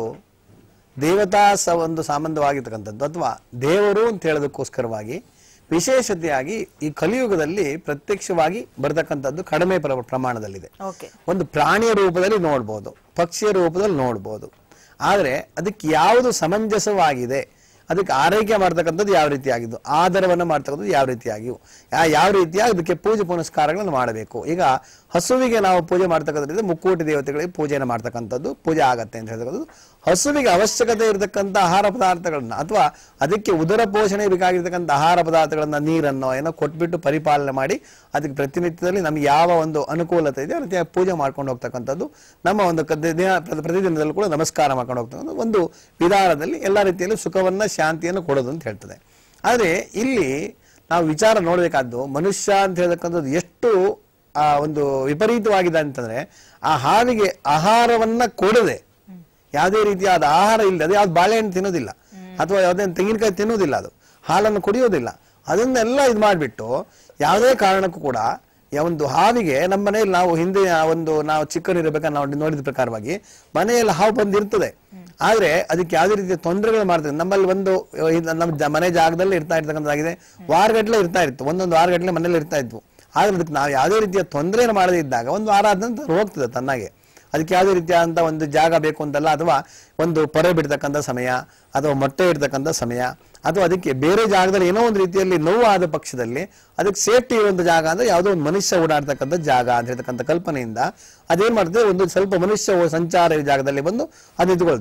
ದೇವತಾ ಸ ಒಂದು ಸಂಬಂಧವಾಗಿರ್ತಕ್ಕಂಥದ್ದು ಅಥವಾ ದೇವರು ಅಂತ ಹೇಳೋದಕ್ಕೋಸ್ಕರವಾಗಿ ವಿಶೇಷತೆಯಾಗಿ ಈ ಕಲಿಯುಗದಲ್ಲಿ ಪ್ರತ್ಯಕ್ಷವಾಗಿ ಬರತಕ್ಕಂಥದ್ದು ಕಡಿಮೆ ಪ್ರ- ಪ್ರಮಾಣದಲ್ಲಿದೆ ಓಕೆ ಒಂದು ಪ್ರಾಣಿಯ ರೂಪದಲ್ಲಿ ನೋಡ್ಬೋದು ಪಕ್ಷಿಯ ರೂಪದಲ್ಲಿ ನೋಡ್ಬೋದು ಆದರೆ ಅದಕ್ಕೆ ಯಾವುದು ಸಮಂಜಸವಾಗಿದೆ ಅದಕ್ಕೆ ಆರೈಕೆ ಮಾಡ್ತಕ್ಕಂಥದ್ದು ಯಾವ ರೀತಿಯಾಗಿದ್ದು ಆಧಾರವನ್ನು ಮಾಡ್ತಕ್ಕಂಥದ್ದು ಯಾವ ರೀತಿಯಾಗಿವು ಯಾ- ಯಾವ ರೀತಿಯಾಗಿ ಅದಕ್ಕೆ ಪೂಜೆ ಪುನಸ್ಕಾರಗಳನ್ನು ಮಾಡಬೇಕು ಈಗ ಹಸುವಿಗೆ ನಾವು ಪೂಜೆ ಮಾಡ್ತಕ್ಕಂಥದ್ದು ಮುಕ್ಕೋಟಿ ದೇವತೆಗಳಿಗೆ ಪೂಜೆಯನ್ನು ಮಾಡ್ತಕ್ಕಂಥದ್ದು ಪೂಜೆ ಆಗತ್ತೆ ಅಂತ ಹೇಳ್ತಕ್ಕಂಥದ್ದು ಹಸುವಿಗೆ ಅವಶ್ಯಕತೆ ಇರತಕ್ಕಂಥ ಆಹಾರ ಪದಾರ್ಥಗಳನ್ನ ಅಥವಾ ಅದಕ್ಕೆ ಉದರ ಪೋಷಣೆ ಬೇಕಾಗಿರ್ತಕ್ಕಂಥ ಆಹಾರ ಪದಾರ್ಥಗಳನ್ನ ನೀರನ್ನು ಏನೋ ಕೊಟ್ಬಿಟ್ಟು ಪರಿಪಾಲನೆ ಮಾಡಿ ಅದಕ್ಕೆ ಪ್ರತಿನಿತ್ಯದಲ್ಲಿ ನಮ್ಗೆ ಯಾವ ಒಂದು ಅನುಕೂಲತೆ ಇದೆ ಆ ರೀತಿಯಾಗಿ ಪೂಜೆ ಮಾಡ್ಕೊಂಡು ಹೋಗ್ತಕ್ಕಂಥದ್ದು ನಮ್ಮ ಒಂದು ಕದ್ದ- ದಿನ ಪ್ರತಿ- ಪ್ರತಿದಿನದಲ್ಲೂ ಕೂಡ ನಮಸ್ಕಾರ ಮಾಡ್ಕೊಂಡು ಹೋಗ್ತಕ್ಕಂಥ ಒಂದು ವಿಧಾನದಲ್ಲಿ ಎಲ್ಲ ರೀತಿಯಲ್ಲೂ ಸುಖವನ್ನ ಶಾಂತಿಯನ್ನು ಕೊಡೋದು ಅಂತ ಹೇಳ್ತದೆ ಆದ್ರೆ ಇಲ್ಲಿ ನಾವು ವಿಚಾರ ನೋಡ್ಬೇಕಾದ್ದು ಮನುಷ್ಯ ಅಂತ ಹೇಳ್ತಕ್ಕಂಥದ್ದು ಎಷ್ಟು ಆ ಒಂದು ವಿಪರೀತವಾಗಿದೆ ಅಂತಂದ್ರೆ ಆ ಹಾವಿಗೆ ಆಹಾರವನ್ನ ಕೊಡದೆ ಯಾವುದೇ ರೀತಿಯಾದ ಆಹಾರ ಇಲ್ಲದೆ ಯಾವ್ದು ಬಾಳೆಹಣ್ಣು ತಿನ್ನೋದಿಲ್ಲ ಅಥವಾ ಯಾವುದೇ ತೆಂಗಿನಕಾಯಿ ತಿನ್ನೋದಿಲ್ಲ ಅದು ಹಾಲನ್ನು ಕುಡಿಯೋದಿಲ್ಲ ಅದನ್ನೆಲ್ಲ ಇದು ಮಾಡಿಬಿಟ್ಟು ಯಾವುದೇ ಕಾರಣಕ್ಕೂ ಕೂಡ ಯಾ- ಒಂದು ಹಾವಿಗೆ ನಮ್ಮ ಮನೆಯಲ್ಲಿ ನಾವು ಹಿಂದೆ ಆ ಒಂದು ನಾವು ಚಿಕ್ಕವರಿರ್ಬೇಕಾದ್ರೆ ನಾವು ನೋಡಿದ ಪ್ರಕಾರವಾಗಿ ಮನೆಯಲ್ಲಿ ಹಾವು ಬಂದಿರ್ತದೆ ಆದ್ರೆ ಅದಕ್ಕೆ ಯಾವುದೇ ರೀತಿಯ ತೊಂದರೆಗಳು ಮಾಡ್ತದೆ ನಮ್ಮಲ್ಲಿ ಒಂದು ಅಹ್, ಇದು ನಮ್ಮ ಜ- ಮನೆ ಜಾಗದಲ್ಲಿ ಇರ್ತಾ ಇರ್ತಕ್ಕಂಥದ್ದಾಗಿದೆ ವಾರಗಟ್ಲೆ ಇರ್ತಾ ಇತ್ತು ಒಂದೊಂದು ವಾರಗಟ್ಲೆ ಮನೇಲಿ ಇರ್ತಾ ಇದ್ವು ಆದ್ರೆ ಅದಕ್ಕೆ ನಾವು ಯಾವುದೇ ರೀತಿಯ ತೊಂದರೆಯನ್ನು ಮಾಡದೇ ಇದ್ದಾಗ ಒಂದು ವಾರ ಆದ ನಂತರ ಹೋಗ್ತದೆ ತನ್ನಾಗೆ ಅದಕ್ಕೆ ಯಾವುದೇ ರೀತಿಯಾದಂಥ ಒಂದು ಜಾಗ ಬೇಕು ಅಂತಲ್ಲ ಅಥವಾ ಒಂದು ಪೊರೆ ಬಿಡ್ತಕ್ಕಂಥ ಸಮಯ ಅಥವಾ ಮೊಟ್ಟೆ ಇಡ್ತಕ್ಕಂಥ ಸಮಯ ಅಥವಾ ಅದಕ್ಕೆ ಬೇರೆ ಜಾಗದಲ್ಲಿ ಏನೋ ಒಂದು ರೀತಿಯಲ್ಲಿ ನೋವು ಆದ ಪಕ್ಷದಲ್ಲಿ ಅದಕ್ಕೆ ಸೇಫ್ಟಿ ಇರುವಂತ ಜಾಗ ಅಂದ್ರೆ ಯಾವುದೋ ಒಂದು ಮನುಷ್ಯ ಓಡಾಡ್ತಕ್ಕಂಥ ಜಾಗ ಅಂತ ಹೇಳ್ತಕ್ಕಂಥ ಕಲ್ಪನೆಯಿಂದ ಅದೇನ್ ಮಾಡ್ತದೆ ಒಂದು ಸ್ವಲ್ಪ ಮನುಷ್ಯ ಓ- ಸಂಚಾರ ಈ ಜಾಗದಲ್ಲಿ ಬಂದು ಅದು ನಿಂತುಕೊಳ್ತದೆ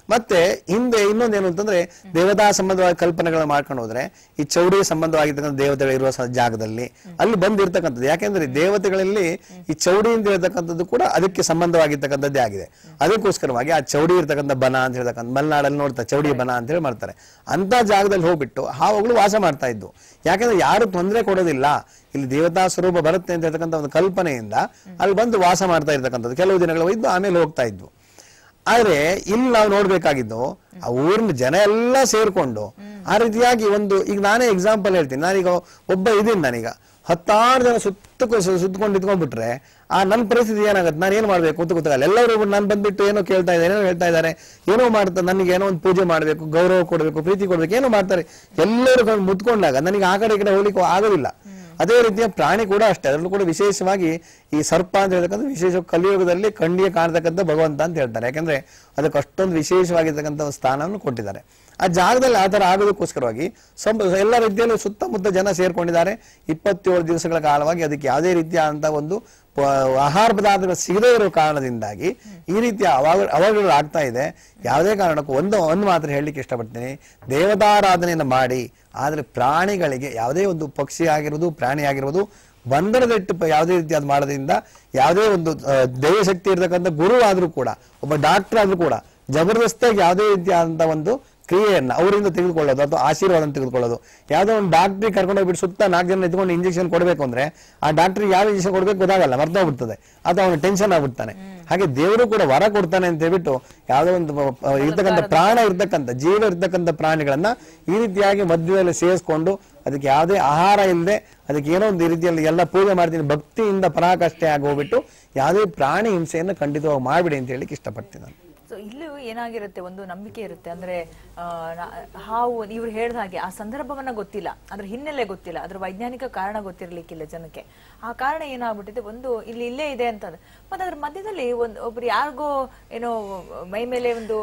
ಮತ್ತೆ ಹಿಂದೆ ಇನ್ನೊಂದೇನು ಅಂತಂದ್ರೆ ದೇವತಾ ಸಂಬಂಧವಾದ ಕಲ್ಪನೆಗಳನ್ನ ಮಾಡ್ಕೊಂಡು ಹೋದ್ರೆ ಈ ಚೌಡಿ ಸಂಬಂಧವಾಗಿರ್ತಕ್ಕಂಥ ದೇವತೆಗಳು ಇರುವ ಸ- ಜಾಗದಲ್ಲಿ ಅಲ್ಲಿ ಬಂದಿರ್ತಕ್ಕಂಥದ್ದು ಯಾಕೆಂದ್ರೆ ದೇವತೆಗಳಲ್ಲಿ ಈ ಚೌಡಿ ಅಂತ ಹೇಳ್ತಕ್ಕಂಥದ್ದು ಕೂಡ ಅದಕ್ಕೆ ಸಂಬಂಧವಾಗಿರ್ತಕ್ಕಂಥದ್ದೇ ಆಗಿದೆ ಅದಕ್ಕೋಸ್ಕರವಾಗಿ ಆ ಚೌಡಿ ಇರ್ತಕ್ಕಂಥ ಬನ ಅಂತ ಹೇಳ್ತಕ್ಕಂಥ ಮಲೆನಾಡಲ್ಲಿ ನೋಡ್ತಾರೆ ಚೌಡಿ ಬನ ಅಂತ ಹೇಳಿ ಮಾಡ್ತಾರೆ ಅಂತ ಜಾಗದಲ್ಲಿ ಹೋಗ್ಬಿಟ್ಟು ಹಾವುಗಳು ವಾಸ ಮಾಡ್ತಾ ಇದ್ವು ಯಾಕೆಂದ್ರೆ ಯಾರು ತೊಂದರೆ ಕೊಡೋದಿಲ್ಲ ಇಲ್ಲಿ ದೇವತಾ ಸ್ವರೂಪ ಬರುತ್ತೆ ಅಂತ ಹೇಳ್ತಕ್ಕಂಥ ಒಂದು ಕಲ್ಪನೆಯಿಂದ ಅಲ್ಲಿ ಬಂದು ವಾಸ ಮಾಡ್ತಾ ಇರ್ತಕ್ಕಂಥದ್ದು ಕೆಲವು ದಿನಗಳು ಇದ್ದು ಆಮೇಲೆ ಹೋಗ್ತಾ ಇದ್ವು ಆದ್ರೆ ಇಲ್ಲಿ ನಾವು ನೋಡ್ಬೇಕಾಗಿದ್ದು ಆ ಊರಿನ ಜನ ಎಲ್ಲ ಸೇರ್ಕೊಂಡು ಆ ರೀತಿಯಾಗಿ ಒಂದು ಈಗ ನಾನೇ ಎಕ್ಸಾಂಪಲ್ ಹೇಳ್ತೀನಿ ನಾನೀಗ ಒಬ್ಬ ಇದೀನಿ ನಾನೀಗ ಹತ್ತಾರು ಜನ ಸುತ್ತ ಸುತ್ತಕೊಂಡು ನಿಂತ್ಕೊಂಡ್ಬಿಟ್ರೆ ಆ ನನ್ನ ಪರಿಸ್ಥಿತಿ ಏನಾಗುತ್ತೆ ನಾನು ಏನ್ ಮಾಡ್ಬೇಕು ಅಂತ ಗೊತ್ತಾಗಲ್ಲ ಎಲ್ಲರೂ ನಾನು ಬಂದ್ಬಿಟ್ಟು ಏನೋ ಕೇಳ್ತಾ ಇದ್ದಾರೆ ಏನೋ ಹೇಳ್ತಾ ಇದ್ದಾರೆ ಏನೋ ಮಾಡ್ತಾ ನನಗೆ ಏನೋ ಒಂದು ಪೂಜೆ ಮಾಡ್ಬೇಕು ಗೌರವ ಕೊಡಬೇಕು ಪ್ರೀತಿ ಕೊಡ್ಬೇಕು ಏನೋ ಮಾಡ್ತಾರೆ ಎಲ್ಲರೂ ಕಣ್ಣು ಮುತ್ಕೊಂಡಾಗ ನನಗೆ ಆ ಕಡೆ ಈ ಕಡೆ ಹೋಗ್ಲಿಕ್ಕೆ ಆಗೋದಿಲ್ಲ ಅದೇ ರೀತಿಯ ಪ್ರಾಣಿ ಕೂಡ ಅಷ್ಟೇ ಅದರಲ್ಲೂ ಕೂಡ ವಿಶೇಷವಾಗಿ ಈ ಸರ್ಪ ಅಂತ ಹೇಳ್ತಕ್ಕಂಥ ವಿಶೇಷ ಕಲಿಯುಗದಲ್ಲಿ ಕಣ್ಣಿಗೆ ಕಾಣತಕ್ಕಂಥ ಭಗವಂತ ಅಂತ ಹೇಳ್ತಾರೆ ಯಾಕಂದ್ರೆ ಅದಕ್ಕೆ ಅಷ್ಟೊಂದು ವಿಶೇಷವಾಗಿರ್ತಕ್ಕಂಥ ಒಂದು ಸ್ಥಾನವನ್ನು ಕೊಟ್ಟಿದ್ದಾರೆ ಆ ಜಾಗದಲ್ಲಿ ಆ ತರ ಆಗೋದಕ್ಕೋಸ್ಕರವಾಗಿ ಸ್ವಲ್ಪ ಎಲ್ಲ ರೀತಿಯಲ್ಲೂ ಸುತ್ತಮುತ್ತ ಜನ ಸೇರ್ಕೊಂಡಿದ್ದಾರೆ ಇಪ್ಪತ್ತೇಳು ದಿವಸಗಳ ಕಾಲವಾಗಿ ಅದಕ್ಕೆ ಯಾವುದೇ ರೀತಿಯಾದಂತಹ ಒಂದು ಪ- ಆಹಾರ ಪದಾರ್ಥಗಳು ಸಿಗದೇ ಇರೋ ಕಾರಣದಿಂದಾಗಿ ಈ ರೀತಿಯ ಅವಾಗ ಅವಾಗಗಳು ಆಗ್ತಾ ಇದೆ ಯಾವುದೇ ಕಾರಣಕ್ಕೂ ಒಂದು ಒಂದು ಮಾತ್ರ ಹೇಳಲಿಕ್ಕೆ ಇಷ್ಟಪಡ್ತೀನಿ ದೇವತಾರಾಧನೆಯನ್ನು ಮಾಡಿ ಆದರೆ ಪ್ರಾಣಿಗಳಿಗೆ ಯಾವುದೇ ಒಂದು ಪಕ್ಷಿ ಆಗಿರುವುದು ಪ್ರಾಣಿ ಆಗಿರುವುದು ಬಂಧನದಟ್ಟು ಪ- ಯಾವುದೇ ರೀತಿ ಅದು ಮಾಡೋದ್ರಿಂದ ಯಾವುದೇ ಒಂದು ಆ, ದೈವಶಕ್ತಿ ಇರತಕ್ಕಂಥ ಗುರು ಆದ್ರೂ ಕೂಡ ಒಬ್ಬ ಡಾಕ್ಟರ್ ಆದ್ರೂ ಕೂಡ ಜಬರ್ದಸ್ತಾಗಿ ಯಾವುದೇ ರೀತಿಯಾದಂತ ಒಂದು ಕ್ರಿಯೆಯನ್ನ ಅವರಿಂದ ತೆಗೆದುಕೊಳ್ಳೋದು ಅಥವಾ ಆಶೀರ್ವಾದ ತೆಗೆದುಕೊಳ್ಳೋದು ಯಾವುದೋ ಒಂದು ಡಾಕ್ಟ್ರಿಗೆ ಕರ್ಕೊಂಡು ಹೋಗ್ಬಿಟ್ಟು ಸುತ್ತ ನಾಲ್ಕು ಜನ ಎತ್ಕೊಂಡು ಇಂಜೆಕ್ಷನ್ ಕೊಡಬೇಕು ಅಂದ್ರೆ ಆ ಡಾಕ್ಟ್ರಿಗೆ ಯಾವ ಇಂಜೆಕ್ಷನ್ ಕೊಡಬೇಕು ಗೊತ್ತಾಗಲ್ಲ ಮರ್ತೋಗ್ಬಿಡ್ತದೆ ಅಥವಾ ಅವನು ಟೆನ್ಷನ್ ಆಗ್ಬಿಡ್ತಾನೆ ಹಾಗೆ ದೇವರು ಕೂಡ ವರ ಕೊಡ್ತಾನೆ ಅಂತ ಹೇಳ್ಬಿಟ್ಟು ಯಾವುದೋ ಒಂದು ಪ- ಪ- ಇರ್ತಕ್ಕಂಥ ಪ್ರಾಣ ಇರ್ತಕ್ಕಂಥ ಜೀವ ಇರ್ತಕ್ಕಂಥ ಪ್ರಾಣಿಗಳನ್ನ ಈ ರೀತಿಯಾಗಿ ಮಧ್ಯದಲ್ಲಿ ಸೇರಿಸ್ಕೊಂಡು ಅದಕ್ಕೆ ಯಾವುದೇ ಆಹಾರ ಇಲ್ಲದೆ ಅದಕ್ಕೆ ಏನೋ ಒಂದು ರೀತಿಯಲ್ಲಿ ಎಲ್ಲ ಪೂಜೆ ಮಾಡ್ತೀನಿ ಭಕ್ತಿಯಿಂದ ಪರಾಕಾಷ್ಠೆ ಆಗಿ ಹೋಗ್ಬಿಟ್ಟು ಯಾವುದೇ ಪ್ರಾಣಿ ಹಿಂಸೆಯನ್ನು ಖಂಡಿತವಾಗಿ ಮಾಡ್ಬಿಡಿ ಅಂತ ಹೇಳಿಕ್ಕೆ ಇಷ್ಟಪಡ್ತೀನಿ ನಾನು ಸೊ ಇಲ್ಲೂ ಏನಾಗಿರುತ್ತೆ ಒಂದು ನಂಬಿಕೆ ಇರುತ್ತೆ ಅಂದ್ರೆ ಆ, ನಾ- ಹಾವು ಇವ್ರು ಹೇಳ್ದ ಹಾಗೆ ಆ ಸಂದರ್ಭವನ್ನ ಗೊತ್ತಿಲ್ಲ ಅದ್ರ ಹಿನ್ನೆಲೆ ಗೊತ್ತಿಲ್ಲ ಅದ್ರ ವೈಜ್ಞಾನಿಕ ಕಾರಣ ಗೊತ್ತಿರ್ಲಿಕ್ಕಿಲ್ಲ ಜನಕ್ಕೆ ಆ ಕಾರಣ ಏನಾಗ್ಬಿಟ್ಟಿದೆ ಒಂದು ಇಲ್ಲಿ ಇಲ್ಲೇ ಇದೆ ಅಂತಂದ್ರೆ ಮತ್ತೆ ಅದ್ರ ಮಧ್ಯದಲ್ಲಿ ಒಂದ್ ಒಬ್ರು ಯಾರಿಗೋ ಏನೋ ಮೈ ಮೇಲೆ ಒಂದು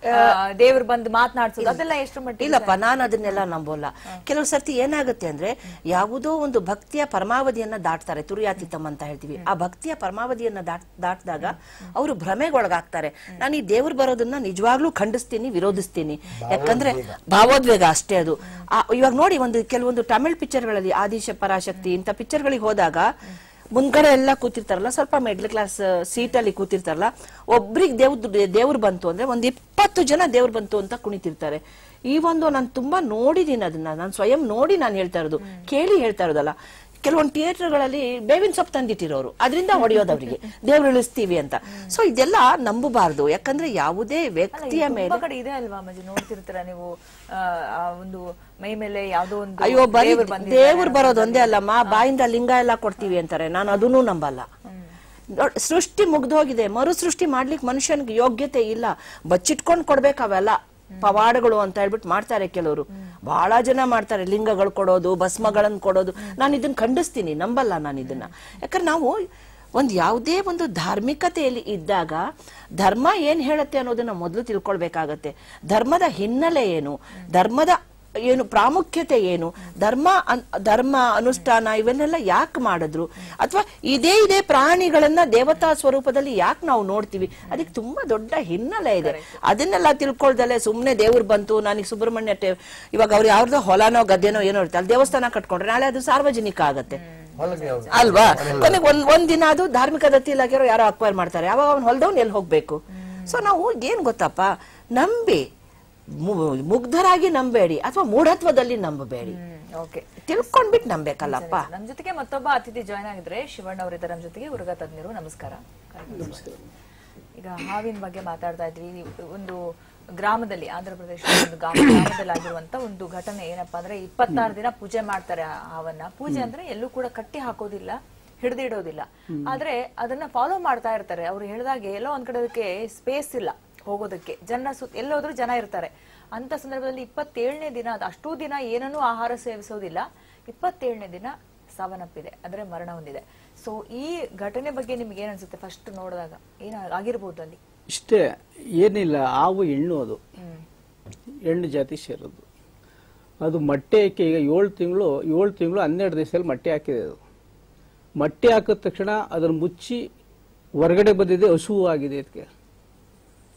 ದೇವ್ರು ಬಂದು ಮಾತನಾಡ್ಸೋದು ಅದೆಲ್ಲ ಎಷ್ಟು ಮಟ್ಟಿಗೆ ಇಲ್ಲಪ್ಪ ನಾನು ಅದನ್ನೆಲ್ಲ ನಂಬೋಲ್ಲ ಕೆಲವು ಸರ್ತಿ ಏನಾಗುತ್ತೆ ಅಂದ್ರೆ ಯಾವುದೋ ಒಂದು ಭಕ್ತಿಯ ಪರಮಾವಧಿಯನ್ನ ದಾಟ್ತಾರೆ ತುರಿಯಾತೀತಮ್ ಅಂತ ಹೇಳ್ತೀವಿ ಆ ಭಕ್ತಿಯ ಪರಮಾವಧಿಯನ್ನ ದಾಟ್ ದಾಟಿದಾಗ ಅವರು ಭ್ರಮೆಗೊಳಗಾಗ್ತಾರೆ ನಾನು ಈ ದೇವ್ರು ಬರೋದನ್ನ ನಿಜವಾಗ್ಲೂ ಖಂಡಿಸ್ತೀನಿ ವಿರೋಧಿಸ್ತೀನಿ ಯಾಕಂದ್ರೆ ಭಾವೋದ್ವೇಗ ಅಷ್ಟೇ ಅದು ಆ, ಇವಾಗ ನೋಡಿ ಒಂದು ಕೆಲವೊಂದು ತಮಿಳ್ ಪಿಕ್ಚರ್ಗಳಲ್ಲಿ ಆದಿಶ ಪರಾಶಕ್ತಿ ಇಂಥ ಪಿಕ್ಚರ್ಗಳಿಗೆ ಹೋದಾಗ ಮುಂದ್ಗಡೆ ಎಲ್ಲ ಕೂತಿರ್ತಾರಲ್ಲ ಸ್ವಲ್ಪ ಮಿಡ್ಲ್ ಕ್ಲಾಸ್ ಸೀಟ್ ಅಲ್ಲಿ ಕೂತಿರ್ತಾರಲ್ಲ ಒಬ್ರಿಗೆ ದೇವ್ರ ದೇವ್ರು ಬಂತು ಅಂದ್ರೆ ಒಂದ್ ಇಪ್ಪತ್ತು ಜನ ದೇವ್ರು ಬಂತು ಅಂತ ಕುಣಿತಿರ್ತಾರೆ ಈ ಒಂದು ನಾನು ತುಂಬಾ ನೋಡಿದೀನಿ ಅದನ್ನ ನಾನು ಸ್ವಯಂ ನೋಡಿ ನಾನು ಹೇಳ್ತಾ ಇರೋದು ಕೇಳಿ ಹೇಳ್ತಾ ಇರೋದಲ್ಲ ಕೆಲವೊಂದು ಥಿಯೇಟರ್ಗಳಲ್ಲಿ ಬೇವಿನ ಸೊಪ್ಪು ತಂದಿಟ್ಟಿರೋರು ಅದರಿಂದ ಹೊಡೆಯೋದು ಅವರಿಗೆ ದೇವ್ರು ಇಳಿಸ್ತೀವಿ ಅಂತ ಸೊ ಇದೆಲ್ಲ ನಂಬಬಾರ್ದು ಯಾಕಂದ್ರೆ ಯಾವುದೇ ವ್ಯಕ್ತಿಯ ಮೇಲೆ ತುಂಬಾ ಕಡೆ ಇದೆ ಅಲ್ವಾ ಮಜಿ ನೋಡ್ತಿರ್ತೀರ ನೀವು ಆ, ಆ ಒಂದು ಮೈ ಮೇಲೆ ಯಾವ್ದೋ ಒಂದು ಅಯ್ಯೋ ಬರೀ ದೇವ್ರು ಬಂದಿದ್ದಾರೆ ದೇವ್ರು ಬರೋದು ಒಂದೇ ಅಲ್ಲಮ್ಮ ಬಾಯಿಂದ ಲಿಂಗ ಎಲ್ಲ ಕೊಡ್ತೀವಿ ಅಂತಾರೆ ನಾನು ಅದನ್ನೂ ನಂಬಲ್ಲ ನೋಡ್- ಸೃಷ್ಟಿ ಮುಗ್ದೋಗಿದೆ ಮರು ಸೃಷ್ಟಿ ಮಾಡ್ಲಿಕ್ಕೆ ಮನುಷ್ಯನಿಗೆ ಯೋಗ್ಯತೆ ಇಲ್ಲ ಬಚ್ಚಿಟ್ಕೊಂಡ್ ಕೊಡ್ಬೇಕು ಅವೆಲ್ಲ ಪವಾಡಗಳು ಅಂತ ಹೇಳ್ಬಿಟ್ಟು ಮಾಡ್ತಾರೆ ಕೆಲವರು ಬಹಳ ಜನ ಮಾಡ್ತಾರೆ ಲಿಂಗಗಳು ಕೊಡೋದು ಭಸ್ಮಗಳನ್ನ ಕೊಡೋದು ನಾನು ಇದನ್ನ ಖಂಡಿಸ್ತೀನಿ ನಂಬಲ್ಲ ನಾನು ಇದನ್ನ ಯಾಕಂದ್ರೆ ನಾವು ಒಂದ್ ಯಾವುದೇ ಒಂದು ಧಾರ್ಮಿಕತೆಯಲ್ಲಿ ಇದ್ದಾಗ ಧರ್ಮ ಏನ್ ಹೇಳುತ್ತೆ ಅನ್ನೋದನ್ನ ಮೊದಲು ತಿಳ್ಕೊಳ್ಬೇಕಾಗತ್ತೆ ಧರ್ಮದ ಹಿನ್ನೆಲೆ ಏನು ಧರ್ಮದ ಏನು ಪ್ರಾಮುಖ್ಯತೆ ಏನು ಧರ್ಮ ಅನ್- ಧರ್ಮ ಅನುಷ್ಠಾನ ಇವನ್ನೆಲ್ಲ ಯಾಕೆ ಮಾಡಿದ್ರು ಅಥವಾ ಇದೇ ಇದೇ ಪ್ರಾಣಿಗಳನ್ನ ದೇವತಾ ಸ್ವರೂಪದಲ್ಲಿ ಯಾಕೆ ನಾವು ನೋಡ್ತೀವಿ ಅದಕ್ಕೆ ತುಂಬಾ ದೊಡ್ಡ ಹಿನ್ನೆಲೆ ಇದೆ ಅದನ್ನೆಲ್ಲ ತಿಳ್ಕೊಳ್ದಲೆ ಸುಮ್ನೆ ದೇವ್ರು ಬಂತು ನನಗೆ ಸುಬ್ರಹ್ಮಣ್ಯ ಟೆ- ಇವಾಗ ಅವ್ರು ಯಾವ್ದೋ ಹೊಲನೋ ಗದ್ದೆನೋ ಏನೋ ಇರುತ್ತೆ ಅಲ್ಲಿ ದೇವಸ್ಥಾನ ಕಟ್ಕೊಂಡ್ರೆ ನಾಳೆ ಅದು ಸಾರ್ವಜನಿಕ ಆಗತ್ತೆ ಅಲ್ವಾ ಕೊನೆಗೆ ಒಂದ್ ಒಂದ್ ದಿನ ಅದು ಧಾರ್ಮಿಕ ದತ್ತಿ ಇಲಾಖೆಯವರು ಯಾರೋ ಅಕ್ವೈರ್ ಮಾಡ್ತಾರೆ ಅವಾಗ ಅವ್ನು ಹೊಲ್ದವ್ನು ಎಲ್ಲಿ ಹೋಗ್ಬೇಕು ಸೊ ನಾವು ಏನ್ ಗೊತ್ತಪ್ಪ ನಂಬಿ ಮು- ಮುಗ್ಧರಾಗಿ ನಂಬೇಡಿ ಅಥವಾ ಮೂಢತ್ವದಲ್ಲಿ ನಂಬಬೇಡಿ ಓಕೆ ತಿಳ್ಕೊಂಡ್ಬಿಟ್ಟು ನಂಬೇಕಲ್ಲಪ್ಪ ನಮ್ ಜೊತೆಗೆ ಮತ್ತೊಬ್ಬ ಅತಿಥಿ ಜಾಯ್ನ್ ಆಗಿದ್ರೆ ಶಿವಣ್ಣ ಅವರಿದ್ದಾರೆ ನಮ್ ಜೊತೆಗೆ ಉರುಗ ತಜ್ಞರು ನಮಸ್ಕಾರ ಈಗ ಹಾವಿನ ಬಗ್ಗೆ ಮಾತಾಡ್ತಾ ಇದ್ವಿ ನೀವು ಒಂದು ಗ್ರಾಮದಲ್ಲಿ ಆಂಧ್ರ ಪ್ರದೇಶದ ಒಂದು ಗ್ರಾಮ ಗ್ರಾಮದಲ್ಲಿ ಆಗಿರುವಂತ ಒಂದು ಘಟನೆ ಏನಪ್ಪಾ ಅಂದ್ರೆ ಇಪ್ಪತ್ತಾರು ದಿನ ಪೂಜೆ ಮಾಡ್ತಾರೆ ಆ ಹಾವನ್ನ ಪೂಜೆ ಅಂದ್ರೆ ಎಲ್ಲೂ ಕೂಡ ಕಟ್ಟಿ ಹಾಕೋದಿಲ್ಲ ಹಿಡಿದಿಡೋದಿಲ್ಲ ಆದ್ರೆ ಅದನ್ನ ಫಾಲೋ ಮಾಡ್ತಾ ಇರ್ತಾರೆ ಅವ್ರು ಹೇಳಿದಾಗೆ ಎಲ್ಲೋ ಒಂದ್ ಕಡೆ ಅದಕ್ಕೆ ಸ್ಪೇಸ್ ಇಲ್ಲ ಹೋಗೋದಕ್ಕೆ ಜನ ಸುತ್ತ ಎಲ್ಲೋದ್ರೂ ಜನ ಇರ್ತಾರೆ ಅಂತ ಸಂದರ್ಭದಲ್ಲಿ ಇಪ್ಪತ್ತೇಳನೇ ದಿನ ಅದು ಅಷ್ಟೂ ದಿನ ಏನನ್ನೂ ಆಹಾರ ಸೇವಿಸೋದಿಲ್ಲ ಇಪ್ಪತ್ತೇಳನೇ ದಿನ ಸಾವನ್ನಪ್ಪಿದೆ ಅಂದ್ರೆ ಮರಣ ಹೊಂದಿದೆ ಸೊ ಈ ಘಟನೆ ಬಗ್ಗೆ ನಿಮ್ಗೆ ಏನ್ ಅನ್ಸುತ್ತೆ ಫಸ್ಟ್ ನೋಡಿದಾಗ ಏನ ಆಗಿರ್ಬೋದು ಅಲ್ಲಿ ಇಷ್ಟೇ ಏನಿಲ್ಲ ಹಾವು ಹೆಣ್ಣು ಅದು ಹೆಣ್ಣು ಜಾತಿ ಸೇರೋದು ಅದು ಮೊಟ್ಟೆ ಹಾಕಿ ಈಗ ಏಳು ತಿಂಗಳು ಏಳು ತಿಂಗಳು ಹನ್ನೆರಡು ದಿವಸದಲ್ಲಿ ಮೊಟ್ಟೆ ಹಾಕಿದೆ ಅದು ಮೊಟ್ಟೆ ಹಾಕಿದ ತಕ್ಷಣ ಅದನ್ನು ಮುಚ್ಚಿ ಹೊರಗಡೆ ಬಂದಿದೆ ಹಸುವು ಆಗಿದೆ ಅದಕ್ಕೆ